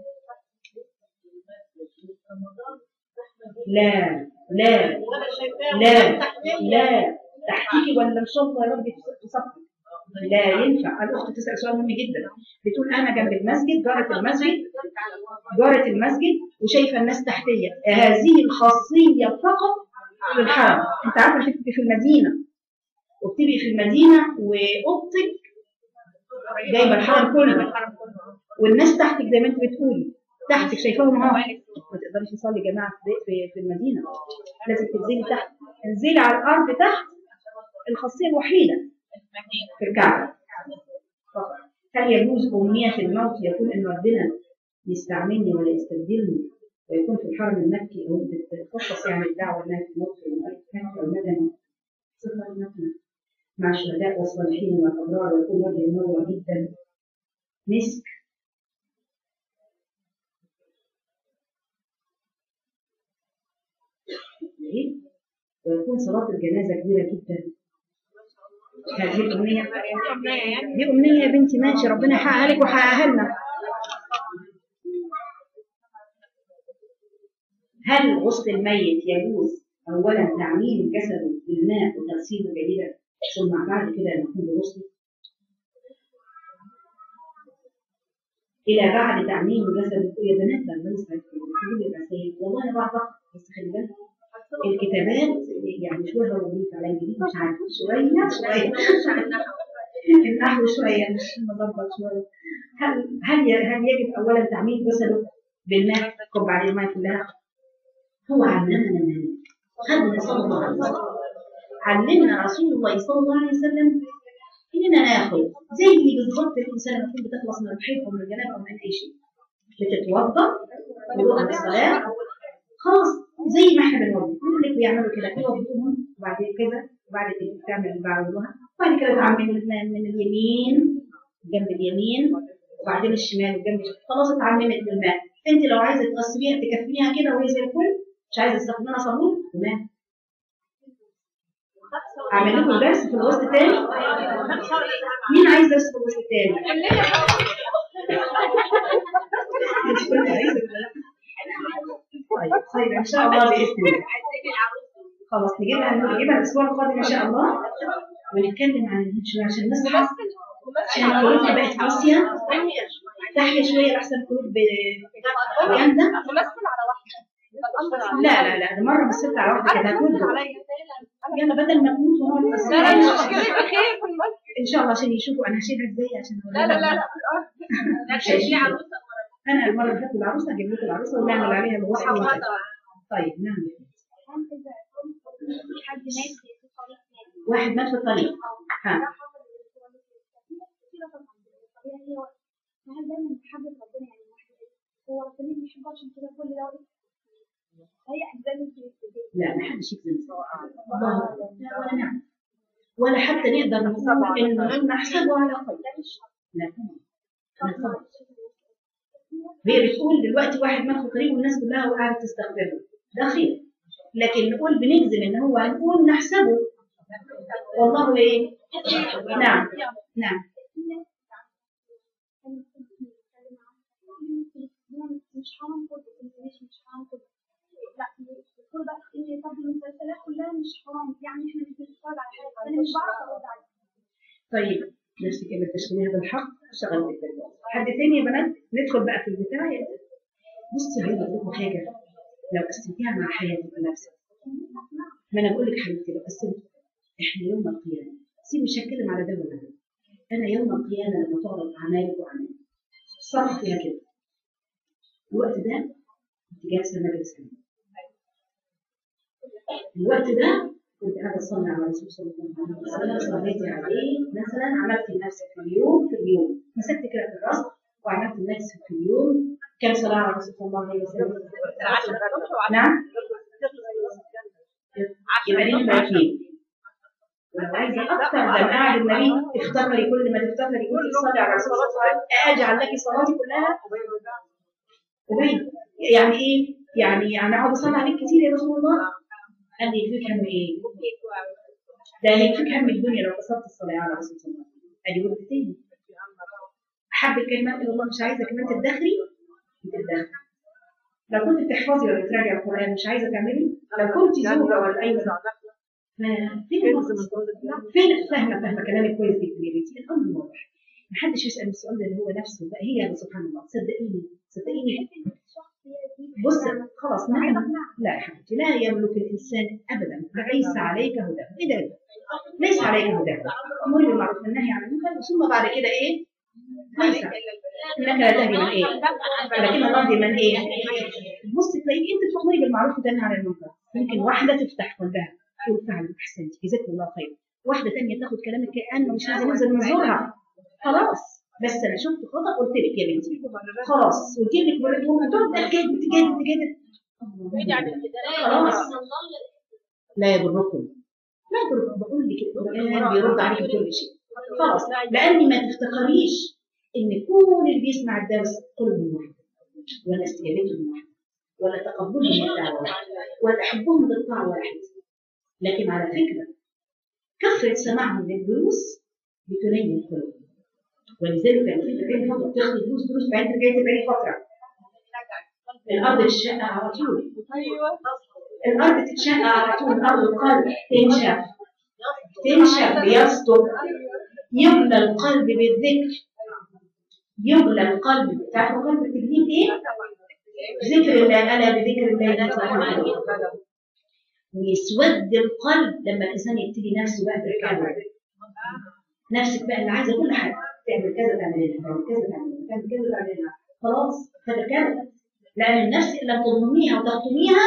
لا لا لا لا تحكيكي ولا ان شاء الله يا رب تصفي لا ينفع الاخت تسال سؤال مهم جدا بتقول انا جنب المسجد جاره المسجد جاره المسجد وشايفه الناس تحتيه هذه الخاصيه فقط في الحرم انت عارفه تبقي في المدينه وبتبقي في المدينه واوضتك جايبه الحرم كله والناس تحتك زي ما انت بتقولي تحتك شايفاهم اهو ما تقدريش تصلي جماعه في في- في المدينه لازم تنزلي تحت انزلي على الارض تحت الخاصيه الوحيده في الكعبه فقط هل يجوز أمنية الموت يكون إن ربنا يستعملني ولا يستبدلني ويكون في الحرم المكي أو بتخصص يعني الدعوة إنها تموت في المكي أو المدني صفة المكنة مع الشهداء والصالحين والأبرار ويكون وجه منور جدا مسك إيه؟ ويكون صلاة الجنازة كبيرة جدا هذه الأمنية دي أمنية يا بنتي ماشي ربنا يحققها لك ويحققها لنا هل غسل الميت يجوز أولا تعميم جسده بالماء وتغسيله جيدا ثم بعد كده نقوم بغسله إلى بعد تعميم جسده يا بنات ده الله يسعدكم تقول الرسائل والله أنا بعرف بس خلي بالك الكتابات يعني شوية هروبيك على الجديد مش عارف شوية شوية النحو شوية مش مظبط شوية هل هل ي- هل يجب أولا تعميم جسده بالماء كب عليه الماء كلها هو علمنا منهج خدنا صلى الله عليه وسلم علمنا رسول الله صلى الله عليه وسلم اننا ناخذ زي بالضبط الانسان لما تكون بتخلص من الحيض او من الجنابه او من اي شيء بتتوضا وضوء الصلاه خلاص زي ما احنا بنوضي يقول لك بيعملوا كده يوضوهم وبعد كده وبعد كده تعمل بعضها وبعد كده تعمل من من اليمين جنب اليمين وبعدين الشمال وجنب الشمال. خلاص اتعممت بالماء انت لو عايزه تغسليها تكفيها كده وهي زي الفل مش عايزه تستخدميها صابون تمام اعمل لكم درس في الوسط الثاني مين عايز درس في الوسط الثاني مش كل عايز طيب طيب ان شاء الله باذن الله خلاص نجيبها نجيبها الاسبوع القادم ان شاء الله ونتكلم عن شويه عشان الناس تحس عشان القلوب بقت قاسيه تحيا شويه احسن القلوب جامده ممثل على واحده لا لا لا ده مره مسكت على واحده كده هتموت يلا بدل ما تموت ونقعد لا لا مش مشكلة خير في المسجد ان شاء الله عشان يشوفوا انا هشيلها ازاي عشان لا لا لا لا مش هيشيلها. انا المره اللي فاتت العروسه اجيب لكم العروسه ونعمل عليها الوصفه والخير. طيب نعمل حد ماشي في طريق واحد مات في الطريق ها هل دايما محبة ربنا يعني واحد هو ربنا بيحبه عشان كده كل ده هي أجزاء من الدين لا ما حدش يكذب الله لا ولا نعم ولا حتى نقدر نقول انه نحسبه على خير لا طبعا لا طبعا هي بتقول دلوقتي واحد مات في الطريق والناس كلها وقاعده تستغفره ده خير لكن نقول بنجزم ان هو هنقول نحسبه والله ايه نعم نعم مش حرام كله مش مش حرام كله لا الدكتور بقى ان طب المسلسلات كلها مش حرام يعني احنا مش بنتفرج على حاجه انا مش بعرف ارد عليها طيب نفسك كده تشتريها بالحق اشتغل بالله حد تاني يا بنات ندخل بقى في البتاع بصي عايزه اقول لكم حاجه لو قسمتيها مع حياتك ونفسك ما انا بقول لك حبيبتي لو قسمت احنا يوم القيامه سيبي مش هتكلم على ده ولا ده انا يوم القيامه لما تعرض اعمالك واعمالي صرف فيها كده الوقت ده انت جالسه مجلس علم الوقت ده كنت قاعده اصلي على الرسول صلى الله عليه وسلم صليتي عليه مثلا عملت لنفسك في اليوم في اليوم مسكت كده في الراس وعملت لنفسك في اليوم كم صلاه على الرسول صلى الله عليه وسلم نعم يبقى دي نبقى اثنين ولو عايزه اكتر ده قاعد النبي افتكري كل ما تفتكري كنت تصلي على الرسول صلى الله عليه وسلم اجعل لك صلاتي كلها وبين يعني ايه؟ يعني يعني اقعد اصلي عليك كتير يا رسول الله قال لي يكفيك هم ايه؟ ده هيكفيك هم الدنيا لو قصرت الصلاه على الرسول صلى الله عليه وسلم ادي ورد تاني احب الكلمات الى الله مش عايزه كمان تدخري تدخري لو كنت بتحفظي ولا بتراجعي القران مش عايزه تعملي لو كنت زوجه ولا اي فين فين فاهمه فاهمه كلامي كويس جدا يا بنتي الامر واضح محدش يسال السؤال ده اللي هو نفسه بقى هي سبحان الله صدقيني صدقيني بص خلاص ما لا يا حبيبتي لا يملك الانسان ابدا ليس عليك هداه ايه ده ليس عليك هداه امر بالمعروف والنهي عن المنكر ثم بعد كده ايه ليس انك لا تهدي من ايه لكن الله يهدي من ايه بص تلاقيك انت بتامري بالمعروف وتنهي عن المنكر ممكن واحده تفتح قلبها تقول فعلا احسنت جزاك الله خير واحده ثانيه تاخد كلامك كانه مش عايزه ننزل نزورها خلاص بس انا شفت خطا قلت لك يا بنتي خلاص وتجيب لك ولد وتقعد تجادل تجادل تجادل خلاص لا يضركم لا يضركم بقول لك القران بيرد عليك كل شيء خلاص لاني ما تفتكريش ان كل اللي بيسمع الدرس قلبهم واحد ولا استجابتهم واحد ولا تقبلهم للدعوه واحد ولا حبهم للطاعه واحد لكن على فكره كثره سماعهم للدروس بتلين القلوب ولذلك كان في تبين فتره بتاخد دروس دروس بعدين ترجعي تبقي فتره الارض تتشقق على طول الارض تتشقق على طول الارض القلب تنشف تنشف بيسطر يملى القلب بالذكر يملى القلب تعرفوا قلب التجديد ايه؟ ذكر الله الا بذكر الله تطمئن القلوب ويسود القلب لما الانسان يبتدي نفسه بقى تركبه نفسك بقى اللي عايزه كل حاجه تعمل كذا تعملها تعمل كذا تعملها تعمل كذا تعملها خلاص فتركبت لان النفس ان لم تضمنيها وتخطميها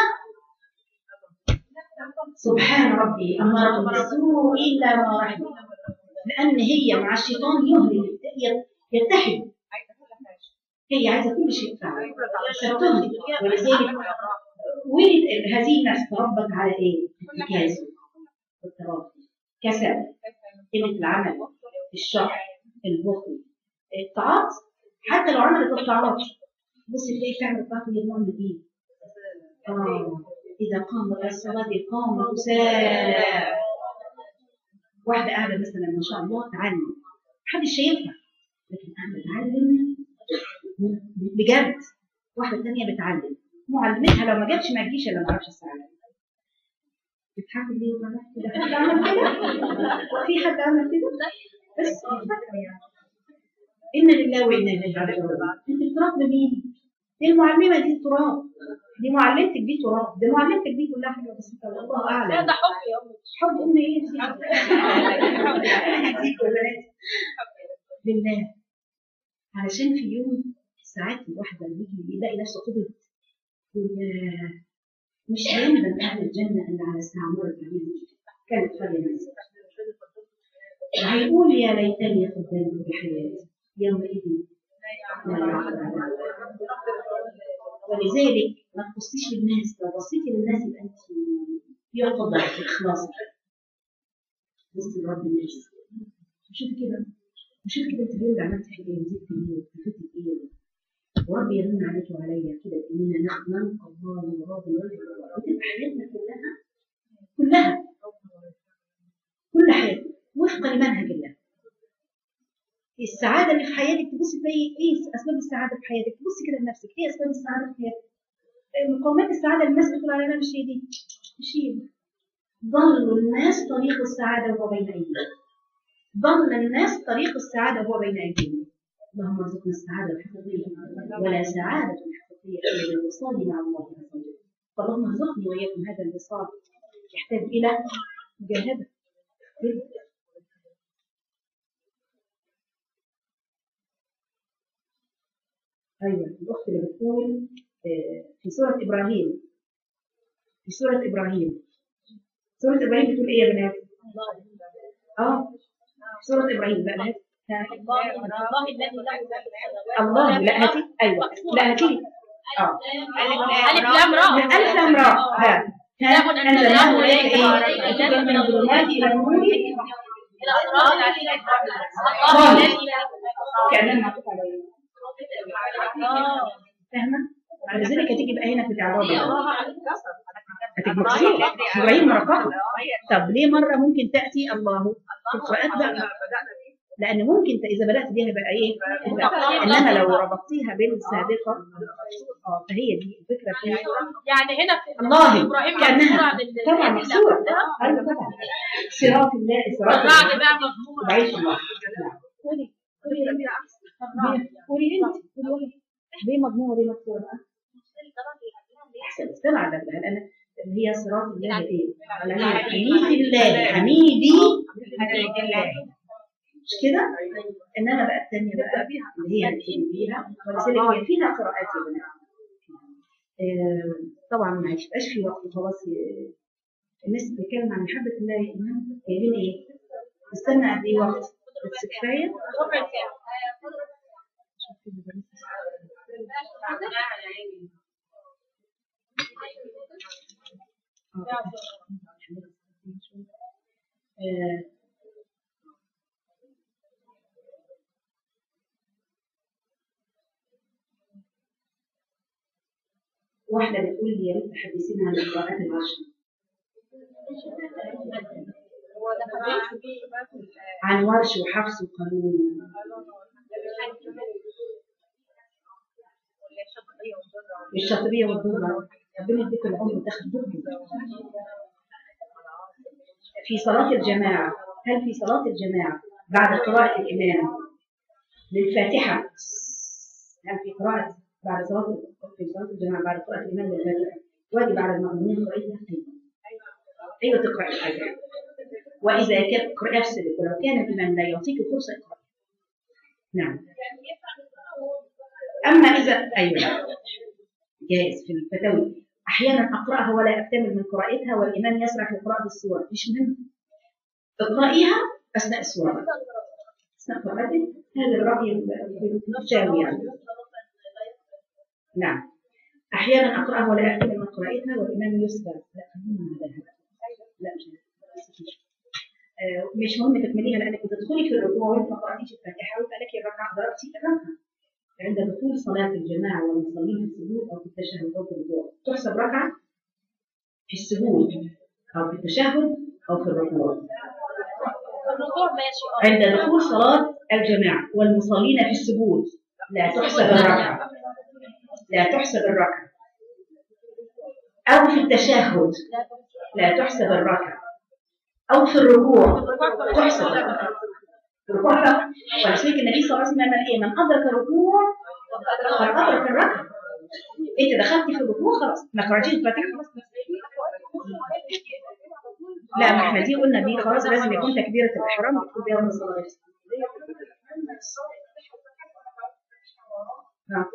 سبحان ربي اماره بالسوء الا ما رحم لان هي مع الشيطان يهمل يتحد هي عايزه كل شيء فعلا فبتهمل ولذلك ولد هذه النفس تربت على ايه؟ التكاسل والتراخي كسل قله العمل الشح البخل الطاعات حتى لو عملت الطاعات بصي تلاقي تعمل الطاعات وهي نوع من ايه؟ اه اذا قام الى الصلاه قام كسالى واحده قاعده مثلا ما شاء الله تعلم محدش شايفها لكن قاعده تعلم بجد واحده ثانيه بتعلم معلمتها لو ما جاتش ما تجيش الا ما اعرفش الساعه بتحكي ليه في حد عمل كده؟ في حد عمل كده؟ بس فاكره يعني إنا لله وإنا إليه راجعون أنت التراب بمين؟ دي المعلمة دي تراب دي معلمتك دي تراب دي معلمتك دي كلها حاجة بسيطة والله أعلم ده حب يا أمي حب أمي إيه دي لله علشان في يوم ساعات الواحدة يجي يلاقي نفسه قبض يقول يا مش هيندم أهل الجنة اللي على الساعة مرت عليهم كانت خالية من وهيقول يا ليتني قدمت بحياتي يومئذ لا يعلم ولذلك ما تبصيش للناس لو بصيتي للناس يبقى انت يعقد عليك اخلاصك بصي لرب الناس شوفي كده شوفي كده انت اللي عملت حاجه وزدت ايه وكفتت ايه وربي يمن عليك وعليا كده اننا نلقى الله وراضي وجه وتبقى حياتنا كلها كلها كل حياتنا وفقا لمنهج الله السعادة اللي في حياتك تبصي تلاقي ايه اسباب السعادة في حياتك تبصي كده لنفسك ايه اسباب السعادة في حياتك مقومات السعادة اللي الناس بتقول عليها مش هي دي مش هي دي ضل الناس طريق السعادة وهو بين أيديهم ضل الناس طريق السعادة وهو بين أيديهم اللهم ارزقنا السعادة الحقيقية ولا سعادة حقيقية إلا بالوصال مع الله عز وجل فاللهم ارزقني وإياكم هذا الوصال يحتاج إلى مجاهدة أيوة الأخت اللي بتقول في سورة إبراهيم في سورة إبراهيم سورة إبراهيم بتقول إيه يا بنات؟ اه سورة إبراهيم بقى هات. ها. الله الذي له ما في السماوات الله لا هاتي أيوه لا هاتي اه ألف لام راء ألف لام راء ها ها أنزلناه إليك إيه؟ كتابا من الظلمات إلى النور إلى أسرار العزيز الله الذي له كأنها معطوف عليه فاهمة؟ بعد ذلك هتيجي بقى هنا في الإعراب هتبقى مكسورة إبراهيم مرققة طب ليه مرة ممكن تأتي الله في القراءات بقى لأن ممكن ت- إذا بدأت بيها يبقى إيه؟ لا. إنما لو ربطتيها بالسابقة اه فهي دي الفكرة في يعني هنا في الله إبراهيم كأنها مذكورة عن طبعا الذي مكسورة له أيوة طبعا صراط الله صراط بعد الله بقى مضمون بعيش الله قولي قولي قولي انت قولي ليه مضمومه ليه مكسوره بقى؟ احسن استبعد ده لان هي صراط الله ايه؟ على حميد الله حميدي حميد الله مش كده؟ انما بقى الثانيه بقى اللي هي اللي بيها ولذلك هي فيها قراءات يا بنات آه، طبعا ما هيبقاش في وقت خلاص آه، الناس بتتكلم عن محبه الله يا ايمان جايبين ايه؟ استنى قد ايه وقت؟ بس كفايه ربع ساعة آه، واحدة بتقول لي يا ريت تحدثينا عن القراءات العشر هو ده كمان عن ورش وحفص وقانون والشاطبية والضرة ربنا يديك العمر وتاخد ضده في صلاة الجماعة هل في صلاة الجماعة بعد قراءة الإمام للفاتحة هل في قراءة بعد صلاة في صلاة الجماعة بعد قراءة الإمام للفاتحة واجب على المأمومين قراءتها أيوة أيوة تقرأ الفاتحة وإذا كان اقرأ نفسك ولو كان الإمام لا يعطيك فرصة اقرأ نعم أما إذا أيوة جائز في الفتاوي أحيانا أقرأها ولا أكتمل من قراءتها والإمام يسرع في قراءة السور مش مهم اقرأيها أثناء السورة أثناء قراءتك هذا الرأي الشاوي يعني نعم أحيانا أقرأها ولا أكتمل من قراءتها والإمام يسرع لا خلينا على هذا لا مش هذا. آه، مش مهم تكمليها لأنك بتدخلي في الركوع وأنت ما قرأتيش الفاتحة ويبقى لك الركعة ضربتي الركعة عند دخول صلاة الجماعة والمصلين في السجود أو في التشهد أو في الركوع تحسب ركعة في السجود أو في التشهد أو في الركوع الركوع ماشي اه عند دخول صلاة الجماعة والمصلين في السجود لا تحسب الركعة لا تحسب الركعة أو في التشهد لا تحسب الركعة أو في الركوع تحسب الركوع فقط ولذلك النبي صلى الله عليه وسلم قال إيه من أدرك الركوع فقد أدرك الركعة أنت دخلت في الركوع خلاص ما قرأتيش الفاتحة خلاص لا ما احنا دي قلنا دي خلاص لازم يكون تكبيرة الإحرام يكون بيها من الصلاة نعم.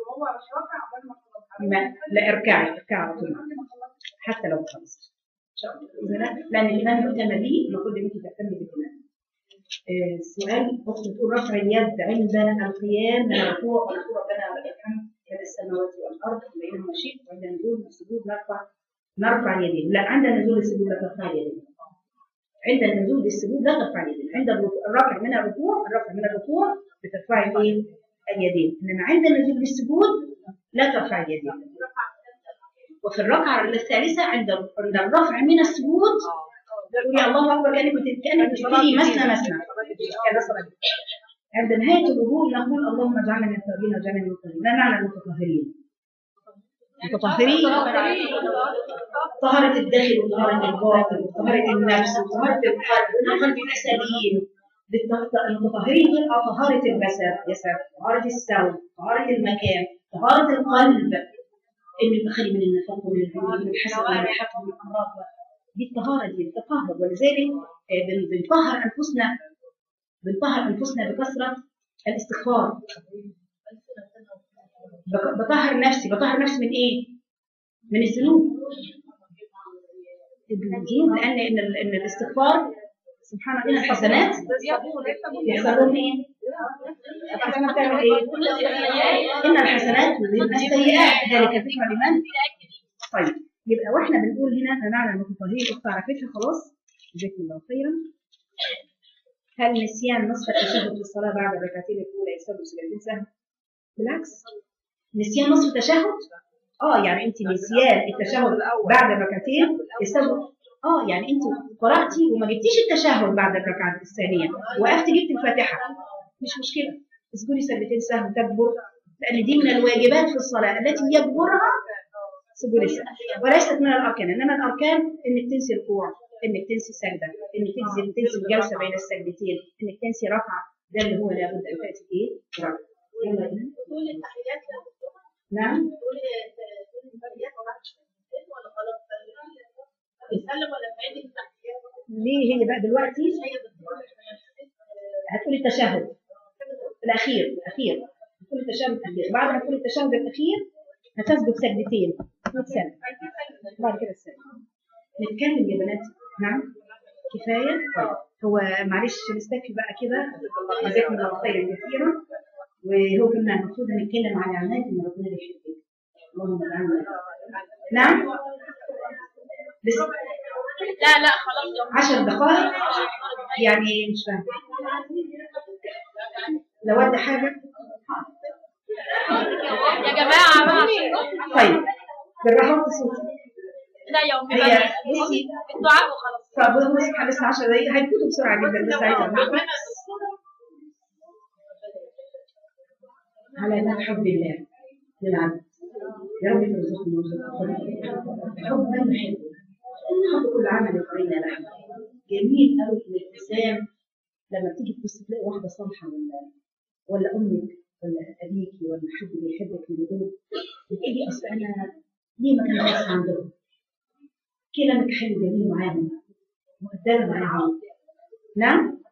ما لا اركعي اركعي على طول حتى لو خلص ان شاء الله إذا لا- لان الامام يؤتم به المفروض ان انت تهتمي بالامام آه، السؤال اخت بتقول رفع اليد عند القيام من الركوع ونقول ربنا ولك الحمد كما السماوات والارض بينهما شيء وعند نزول السجود نرفع نرفع اليدين لا عند نزول السجود لا ترفع اليدين عند النزول للسجود لا ترفع اليدين عند الركوع- الرفع من الركوع الرفع من الركوع بترفعي الايه اليدين انما عند النزول للسجود لا ترفع اليدين وفي الركعه الثالثه عند عند الرفع من السجود تقولي الله اكبر كانك كنت كانك بتبتدي مثنى مثنى كذا صلاه عند نهايه الوضوء نقول اللهم اجعلنا من التوابين واجعلنا من المتطهرين ما معنى المتطهرين؟ المتطهرين طهارة الداخل وطهارة الباطن وطهارة النفس وطهارة القلب وطهارة الأساليب بالتط- المتطهرين دول آه طهارة الجسد جسد طهارة الثوب طهارة المكان طهارة القلب إنه يبقى خالي من النفاق ومن الجنون ومن الحسد ومن الحقد ومن الأمراض دي الطهارة دي التطهر ولذلك آه، بن- بنطهر أنفسنا بنطهر أنفسنا بكثرة الاستغفار بك- بطهر نفسي بطهر نفسي من إيه؟ من الذنوب الذنوب لان ان ال- ان الاستغفار سبحان الله ان الحسنات يحصلون ايه؟ الحسنات تعمل ايه؟ ان الحسنات يذهبن السيئات ذلك ذكرى لمن؟ طيب يبقى واحنا بنقول هنا فمعنى المتطهرين الاخت عرفتها خلاص جزاكم الله خيرا هل نسيان نصف التشهد في الصلاه بعد الركعتين الاولى يسبب سجدتين سهو؟ بالعكس نسيان نصف التشهد اه يعني انت نسيان التشهد بعد الركعتين يسبب اه يعني انت قراتي وما جبتيش التشهد بعد الركعه الثانيه وقفت جبت الفاتحه مش مشكله اسجدي سجدتين سهو تكبر لان دي من الواجبات في الصلاه التي يجبرها سجود السهو وليست من الاركان انما الاركان انك تنسي ركوع انك تنسي سجده انك تنسي تنسي الجلسه بين السجدتين انك تنسي ركعه ده اللي هو لابد ان تاتي ايه؟ ركعه يلا بينا. كل التحيات لا نعم كل التحيات ولا ولا خلاص بتسلم ولا بعيد التحيات ليه هي بقى دلوقتي هي بتقول هتقولي التشهد الاخير الاخير هتقولي التشهد الاخير بعد ما تقولي التشهد الاخير هتثبت سجدتين سنة بعد كده السنة نتكلم يا بنات نعم كفاية طيب هو معلش نستكفي بقى كده جزاكم الله خيرا كثيرا وهو كنا المفروض نتكلم عن علامات ان ربنا بيحبك اللهم اجعلنا نعم لسه لا لا خلاص عشر دقائق يعني مش فاهم لو ادى حاجة يا جماعة بقى طيب بالراحة صوتي لا يومي هي بقى بصي الدعاء وخلاص طب بصي احنا لسه 10 دقايق هيفوتوا بسرعة جدا بس عايزة أقول لكم على ما حب الله للعبد يا رب ترزقنا وارزقنا حب من يحبك حب كل عمل يقرينا لحم جميل قوي الابتسام لما تيجي تبص تلاقي واحده صالحه ولا ولا امك ولا ابيكي ولا حد بيحبك من دول بتيجي اصل انا ليه ما كان بس عندهم كلامك حلو جميل معاهم مؤدبه معاهم نعم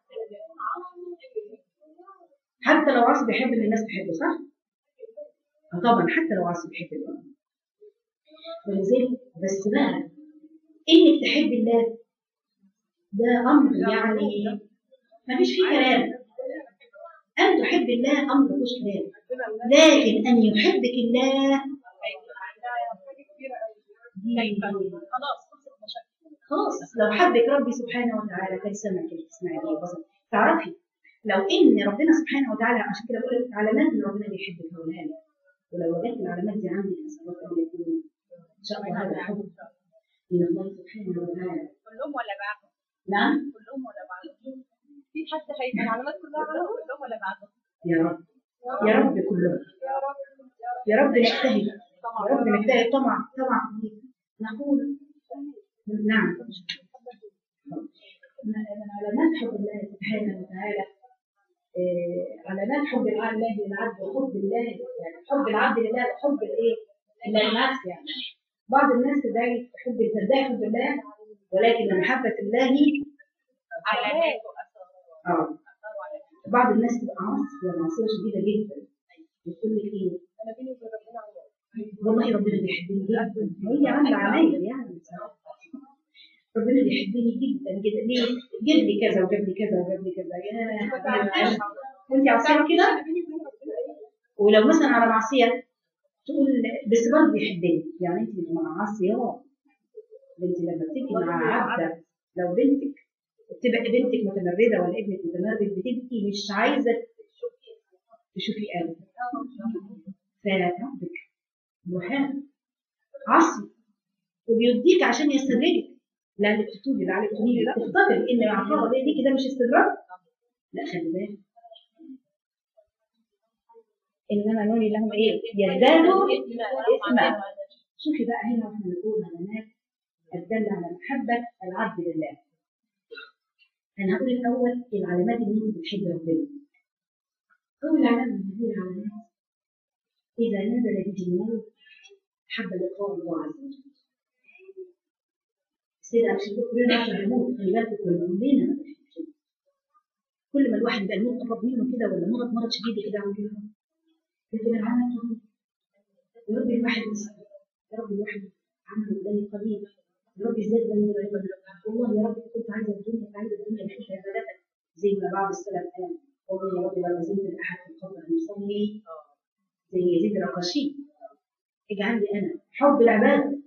حتى لو عاصي بيحب ان الناس تحبه صح؟ اه طبعا حتى لو عاصي بيحب الله ولذلك بس بقى انك تحب الله ده امر يعني ما فيش فيه كلام ان تحب الله امر مش كلام لكن ان يحبك الله دي خلاص خلصت المشاكل خلاص لو حبك ربي سبحانه وتعالى كان سمعك اللي تسمعي بيه وبصرك تعرفي لو ان ربنا سبحانه وتعالى عشان كده بقول لك علامات ان ربنا بيحبك هقولها لك ولو وجدت العلامات دي عندك اسال الله ان يكون ان شاء الله هذا حب من الله سبحانه وتعالى كلهم ولا بعضهم نعم كلهم ولا بعضهم في حد هيبقى العلامات كلها على كلهم ولا بعضهم يا رب يا رب كلهم يا رب يا رب نجتهد يا رب نجتهد طمع طمع فيك. نقول نعم من علامات حب الله سبحانه وتعالى آه، علامات حب الله للعبد وحب الله يعني حب العبد لله وحب الايه؟ لا العكس يعني بعض الناس تدعي حب تدعي حب الله ولكن محبة الله علامات اه بعض الناس تبقى عاصية معصية شديدة جدا بتقول لك ايه؟ انا بيني وبين ربنا علاقة. والله ربنا بيحبني جدا هي عامله عمايل يعني بصراحة. ربنا بيحبني جدا جدا ليه؟ جاب لي كذا وجاب لي كذا وجاب لي كذا يا حبيبي انت عصيه كده ولو مثلا على معصيه تقول بس برضه بيحبني يعني انت مع معصيه انت لما بتيجي مع عبده لو بنتك بتبقى بنتك متمرده ولا ابنك متمرد بتبكي مش عايزه تشوفي قلبك فربك محال عصي وبيديك عشان يستدرجك لانك تتوبي لعلك تنيبي تفتكر ان العقاب ده ليكي ده مش استدراج لا خلي بالك انما نولي لهم ايه يزدادوا اثما شوفي بقى هنا واحنا بنقول علامات الدل على محبه العبد لله انا هقول الاول العلامات اللي انت بتحب ربنا اول علامه من هذه العلامات اذا نزل به الموت حب لقاء الله عز وجل السيدة عشان كلنا نعرف الموت خلي بالكم كلنا كل ما الواحد يبقى الموت قرب منه كده ولا مرض مرض شديد كده عم كده لكن العمل قريب يا رب الواحد يسأل يا رب الواحد عمله قليل قليل يا رب ازاي ده والله يا رب كنت عايزه الدنيا عايزه الدنيا من عبادتك زي ما بعض السلف قال والله يا رب لو نزلت الاحد في القبر المصلي زي يزيد الرقاشي اجعل لي انا حب العباده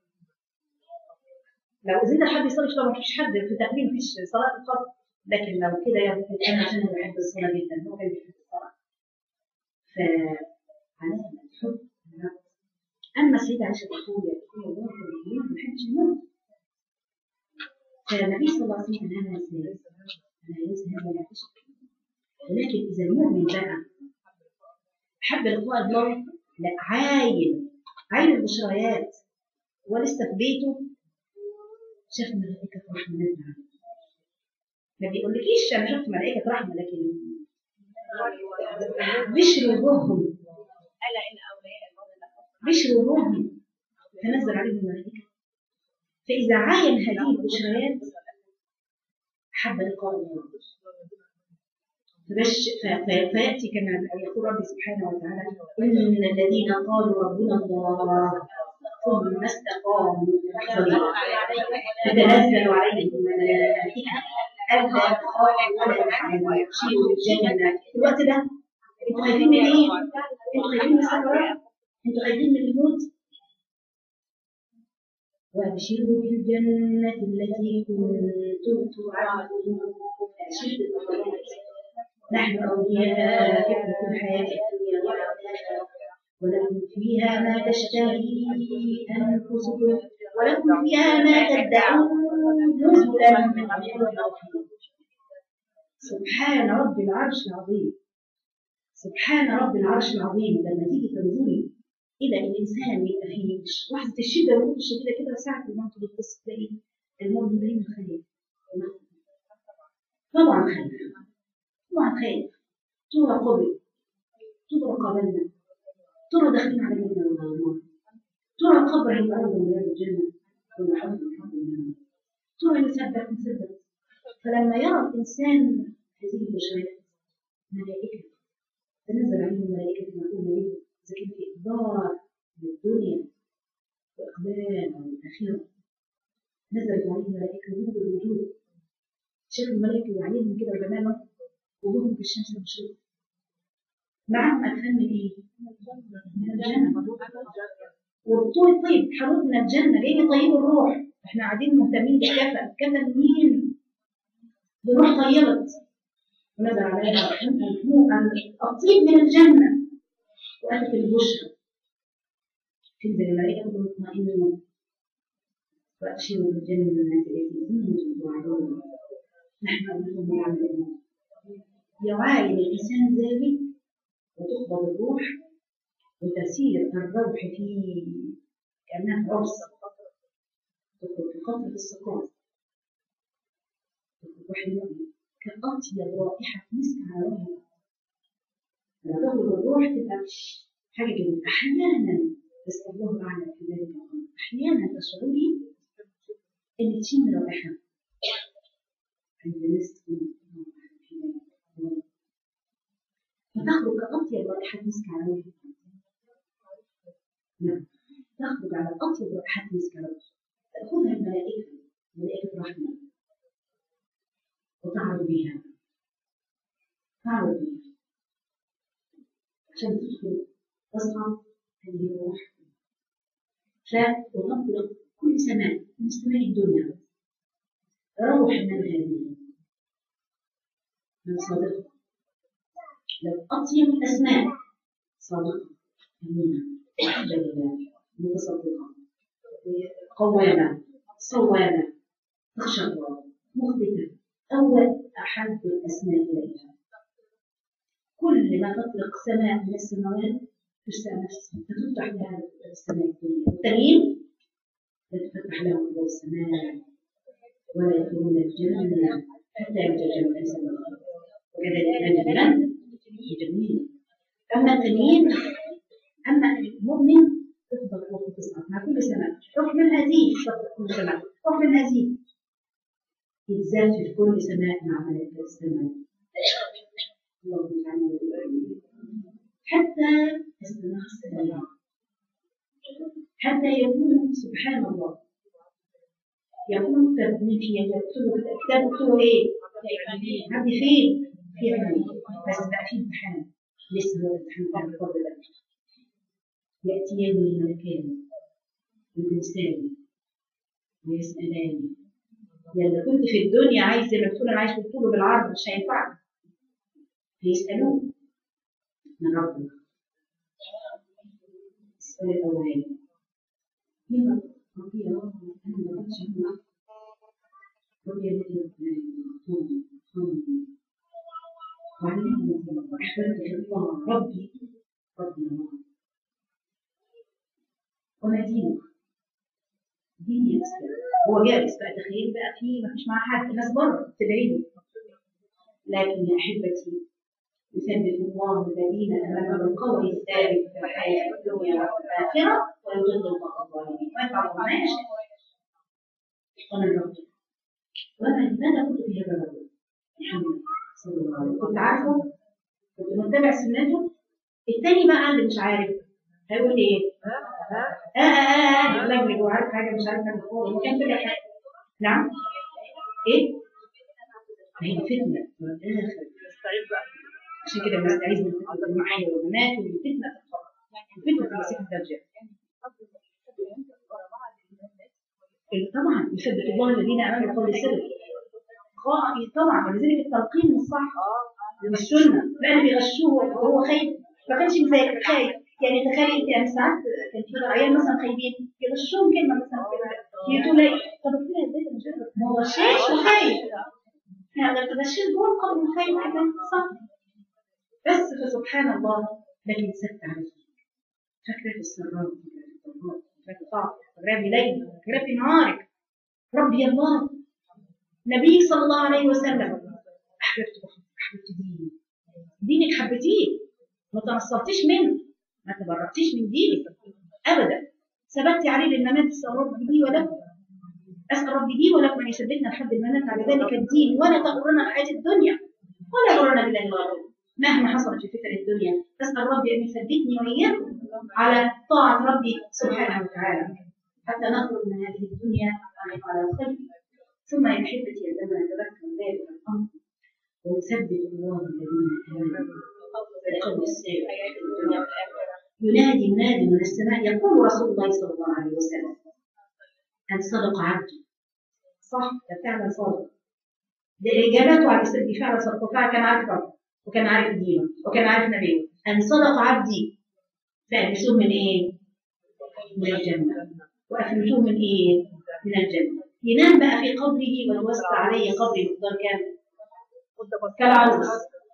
لو زيد حد يصلي طبعا مفيش حد في التقديم مفيش صلاه القبر لكن لو كده يا رب انا عشان انا بحب الصلاه جدا هو كان بيحب الصلاه فعليها حب العبد اما السيده عائشه تقول يا رسول الله ما بحبش الموت فالنبي صلى الله عليه وسلم كان هذا ازاي؟ انا ليس هذا لا تشك ولكن اذا المؤمن بقى حب لقاء الله لا عاين عاين البشريات ولسه في بيته شاف ملائكة رحمة نازلة عليه ما بيقولكيش أنا شفت ملائكة رحمة لكن بشر وجوههم ألا إن أولياء الموت بشر وجوههم تنزل عليهم الملائكة فإذا عاين هذه البشريات حب لقاء الله فبش ف- ف- فيأتي كما يقول ربي سبحانه وتعالى إن الذين قالوا ربنا الله ثم استقاموا تتنزل عليهم الملائكة ألا تخافوا ولا تحزنوا ويبشروا بالجنة في الوقت ده انتوا خايفين من ايه؟ انتوا خايفين من السكرات؟ انتوا خايفين من الموت؟ وابشروا بالجنة التي كنتم توعدون أشد الأمرات نحن أولياؤكم في الحياة الدنيا والآخرة ولكم فيها ما تشتهي أنفسكم ولكم فيها ما تدعون نزلا من غفور رحيم سبحان رب العرش العظيم سبحان رب العرش العظيم لما تيجي تنظري إلى الإنسان يبقى في لحظة الشدة والموت الشديدة كده ساعة الموت بتبص تلاقي الموت دايما خايف طبعا خايف طبعا خايف ترى قبل ترى قابلنا ترى داخلين على جنة ولا نار ترى القبر هيبقى أرض من رياض الجنة ولا حرب من حرب النار ترى يثبت مثبت فلما يرى الإنسان هذه البشريات ملائكة تنزل عليهم الملائكة كما قلنا ليه إذا كان في إقبال للدنيا وإقبال على الآخرة نزلت عليهم الملائكة نور الوجود شاف الملائكة وعليهم كده وجمالهم وجودهم في الشمس والشروق معهم أكفان من إيه؟ من الجنة وبطول طيب حروف من الجنة جاي طيب الروح احنا قاعدين مهتمين بالكفن كفن مين؟ بروح طيبت ونزل عليها الطيب من الجنة وأتت البشرى تنزل الملائكة مطمئنون وأبشروا بالجنة التي كنتم توعدون نحن أبنهم العالمين يعاين الإنسان ذلك وتقبض الروح وتسير الروح في كأنها في عرس تدخل في فترة السقاط تدخل روح المؤمن كأطيب رائحة مسك على وجه الأرض لما تخرج الروح تبقى حاجة جميلة أحيانا بس الله أعلم في ذلك الأمر أحيانا تشعري إن تشم رائحة عند الناس تكون في ذلك الأمر فتخرج كأطيب رائحة مسك على وجه الأرض نعم تخرج على أطيب رائحة مسك على وجه تأخذها الملائكة ملائكة رحمة وتعرض بها تعرض بها عشان تدخل تصعد هذه الروح فتطلق كل سماء من سماء الدنيا روح من هذه من صادقة لو أطيب الأسماء صادقة أمينة محبة لله متصدقة قوامة صوامة تخشى الله مخبتة أول أحب الأسماء إليها كل ما تطلق سماء من السماوات تشتاق نفسها فتفتح لها السماء الدنيا والتانيين لا تفتح لهم أبواب السماء ولا يدخلون الجنة حتى يتجمع في سماء وكذلك نجد جميل أما التانيين أما المؤمن تفضل فوق تصعد مع كل سماء روح من هذه تفضل كل سماء روح من هذه يتزاد في كل سماء مع ملائكة السماء اللهم اجعلنا حتى السماء السابعة حتى يكون سبحان الله يكون كتاب مين فيه يكتبوا كتاب اكتبوا ايه؟ عندي فين؟ في علمي بس بقى في امتحان لسه هو الامتحان بتاع الفضل ده يأتيني ملكان بالإنسان ويسألاني يلا كنت في الدنيا عايز زي ما بتقول انا عايز تقوله بالعرض مش هينفع فيسألوه من ربك السؤال الأولاني لما ربي يا رب أنا ما كنتش أعمل ربي الذي أعطاني أعطاني وعلمني وأحببت الله ربي ربي الله وما دينك ديني الإسلام هو جالس بقى تخيل بقى في ما فيش معاه حد الناس بره تدعي له لكن يا أحبتي يثبت الله الذين امنوا بالقول الثابت في الحياه الدنيا والاخره ويضل الله الظالمين ويفعل ما يشاء قال الرب وانا لماذا كنت في هذا الرجل محمد صلى الله عليه وسلم كنت عارفه كنت متبع سنته التاني بقى اللي مش عارف هيقول ايه؟ اه اه اه اه لا هو عارف حاجه مش عارف حاجه خالص كان كده حاجه نعم ايه؟ هي فتنه في الاخر عشان كده بنستعيذ من فتنة المحيا والممات ومن فتنة الفقر فتنة المسيح الدجال طبعا يثبت الله الذين امنوا بقول السر طبعا ولذلك التلقين الصح والسنه لان بيغشوه وهو خايف ما كانش مذاكر خايف يعني تخيلي انت يعني ساعات كان في عيال مثلا خايبين يغشوهم كلمه مثلا كده يقولوا لي طب كده ازاي مجرد ما هو غشاش وخايف يعني تغشيش جوه قبل الخايف كمان صح بس فسبحان الله لكن سكت عليك فاكرة في السراء فاكرة في الضراء فاكرة في الطاعة فاكرة في ليل فاكرة في نهارك ربي الله نبي صلى الله عليه وسلم أحببت أحببت ديني دينك حبيتيه ما تنصرتيش منه ما تبرأتيش من دينك أبدا ثبتي عليه للممات أسأل ربي لي ولكم أسأل ربي لي ولكم أن يثبتنا لحد الممات على ذلك الدين ولا تغرنا الحياة الدنيا ولا يغرنا بالله الغرور مهما حصلت في فتن الدنيا أسأل ربي أن يثبتني وإياكم على طاعة ربي سبحانه وتعالى حتى نخرج من هذه الدنيا على الخير ثم يا أحبتي عندما نتذكر ذلك الأمر ويثبت الله الذين آمنوا بالقول السابق في الدنيا ينادي منادي من السماء يقول رسول الله صلى الله عليه وسلم أن صدق عبدي صح ده فعلا صادق ده إجابته على السؤال دي فعلا صدق وفعلا كان عارف ربه وكان عارف دينه وكان عارف نبيه أن صدق عبدي فألبسوه من إيه؟ من الجنة وأفلتوه من إيه؟ من الجنة ينام بقى في قبره ويوسع عليه قبري مقدار كام؟ كالعروس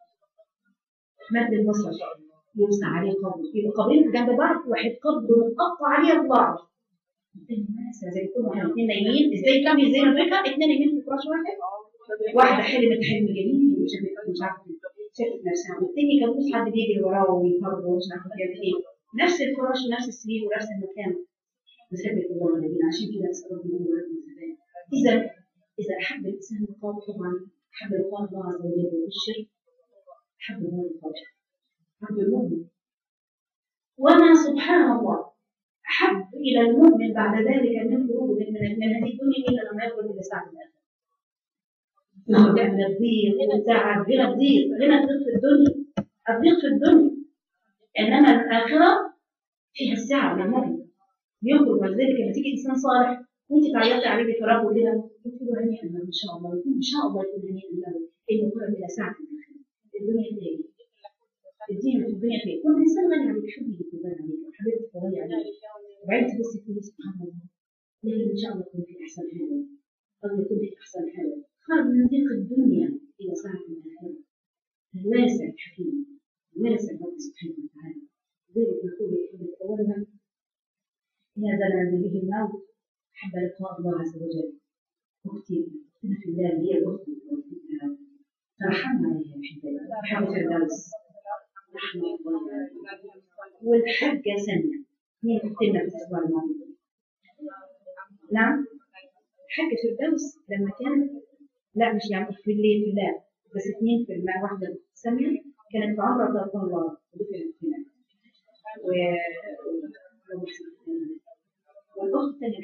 مد البصر يوسع عليه قبره يبقى قبرين جنب بعض واحد قبره متقطع عليه بعض زي يكونوا احنا الاثنين نايمين ازاي كام ازاي ندركها اثنين نايمين في فراش واحد واحده حلمت حلم جميل وشافت مش عارفه شافت نفسها والتاني كابوس حد بيجري وراه ويطرده ومش عارفه بيعمل ايه نفس الفراش ونفس السرير ونفس المكان مثبت الله الذين عشان كده اسال ربنا ولكم الثبات اذا اذا احب الانسان القول طبعا احب القول الله عز وجل والشرك احب الله الفجر احب المؤمن وما سبحان الله احب الى المؤمن بعد ذلك من خروج من من هذه الدنيا الا لما يخرج الى ساعه الاخره يخرج من الضيق والتعب غير الضيق غير الضيق في الدنيا الضيق في الدنيا انما الاخره فيها السعه للمؤمن يخرج ولذلك لما تيجي انسان صالح وانت تعيطي عليه بفراغ كده قلت له هنيئا له ان شاء الله يكون ان شاء الله يكون هنيئا له انه قرب الى ساعه الاخره الدنيا خير الدين في الدنيا خير كل انسان غني عليك حبيبي يكون غني عليك وحبيبتك غني عليك وبعدين تبصي تقولي سبحان الله لكن ان شاء الله يكون في احسن حاله قد يكون في احسن حاله خرج من ضيق الدنيا الى ساعه الاخره الواسع الحكيم الواسع رب سبحانه وتعالى ذلك نقول يحب اولا إذا زال به الموت أحب لقاء الله عز وجل أختي أختنا في الله هي الأخت وأختنا ترحمنا عليها يا أحبتي حاجة الفردوس رحمة الله والحجة سنة مين أختنا في الأسبوع الماضي نعم حجة الفردوس لما كانت لا مش يعني في الليل في الله بس اثنين في الماء واحدة سامية كانت في عمرة رضي الله ودفنت هنا و والاخت الثانيه الحاجه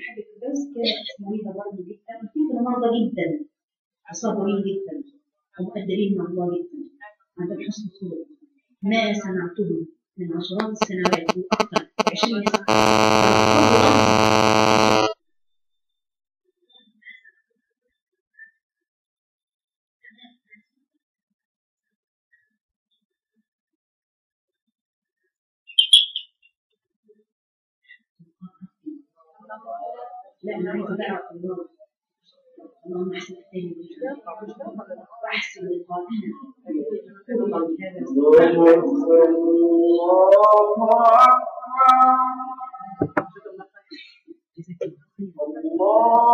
بس كانت مريضة برضه جدا وكنت مرضى جدا وصابرين جدا ومقدرين مع الله جدا عندهم حسن خلق ما سمعته من عشرات السنوات وأكثر 20 سنة كل لفظ لا انا عايزه بقى الله اللهم احسن التاني واحسن لقاءنا قولي هذا جزاك الله خيرا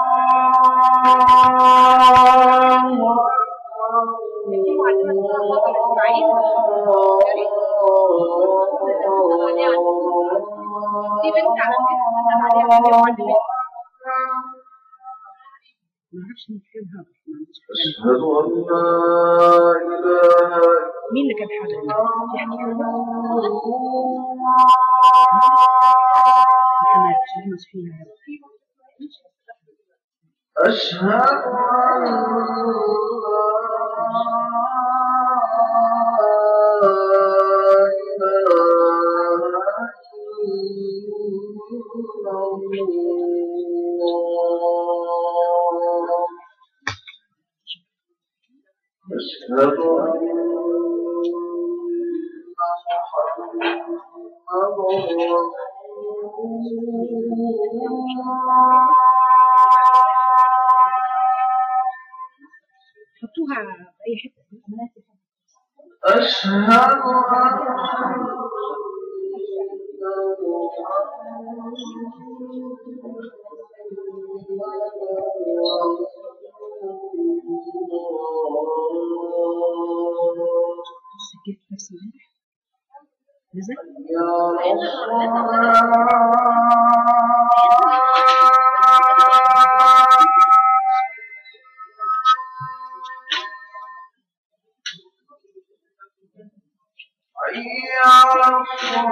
في معلمة اسمها فاطمة إسماعيل دي بنت على الفيس بتسأل عليها في معلمة ما اعرفش مين كان هذا ما عنديش فكرة. أشهد أن لا إله مين اللي كان حاضر يحكي محمد شو مش فيها أشهد أشهد أن محمد حطوها في اي حته في الامانات أشهد سجلت نفسي امبارح نزل حي على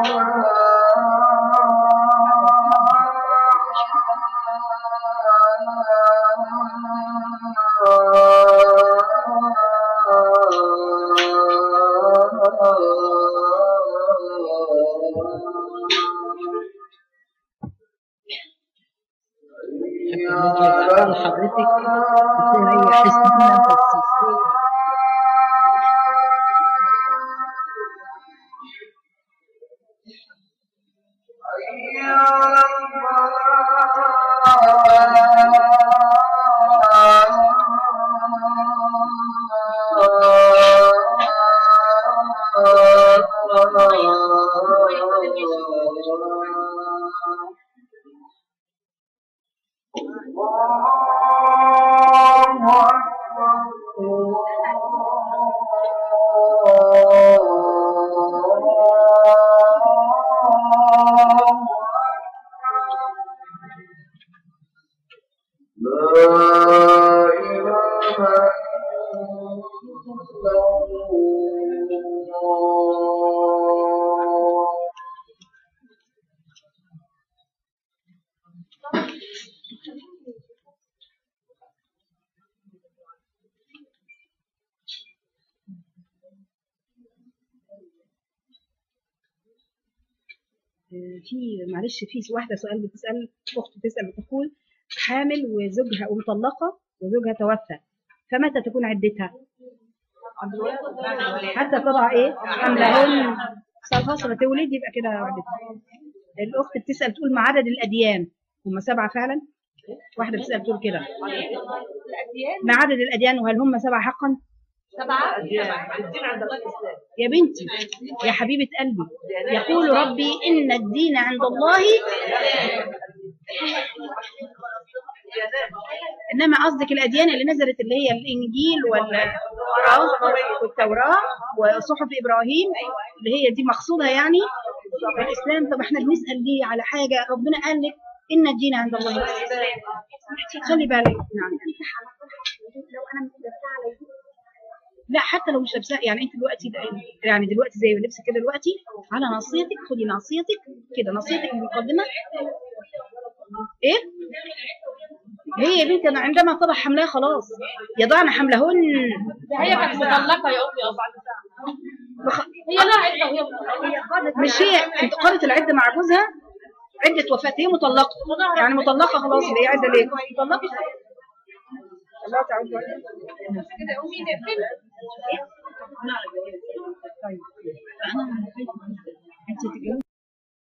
قال حضرتك تريح نفسك حي على الفلاح الله أكبر الله لا إله إلا الله في معلش في واحدة سؤال بتسأل أخت بتسأل بتقول حامل وزوجها ومطلقة وزوجها توفى فمتى تكون عدتها؟ حتى تضع ايه؟ حملهن خلاص لما تولد يبقى كده عدتها الأخت بتسأل تقول ما عدد الأديان هم سبعة فعلا؟ واحدة بتسأل تقول كده الأديان ما عدد الأديان وهل هم سبعة حقا؟ سبعة الدين عند الله الإسلام يا بنتي يا حبيبة قلبي يقول ربي إن الدين عند الله إنما قصدك الأديان اللي نزلت اللي هي الإنجيل والتوراة والتوراة وصحف إبراهيم اللي هي دي مقصودها يعني الإسلام طب إحنا بنسأل ليه على حاجة ربنا قال لك إن الدين عند الله الإسلام خلي بالك نعم لو انا مش لابسه على لا حتى لو مش لابساه يعني انت دلوقتي يعني دلوقتي زي لبسك كده دلوقتي على ناصيتك خدي ناصيتك كده ناصيتك المقدمه ايه هي يا بنتي أنا عندما طلع حملها خلاص يضعن حملهن هي كانت مطلقه يا اختي او بعد ساعه بخ- هي لا عده وهي مطلقه مش هي انت قالت العده مع جوزها عده وفاه هي مطلقه يعني مطلقه خلاص اللي هي عايزه ليه مطلقه الله تعالى كده قومي نقفل طيب احنا انت تتجوزي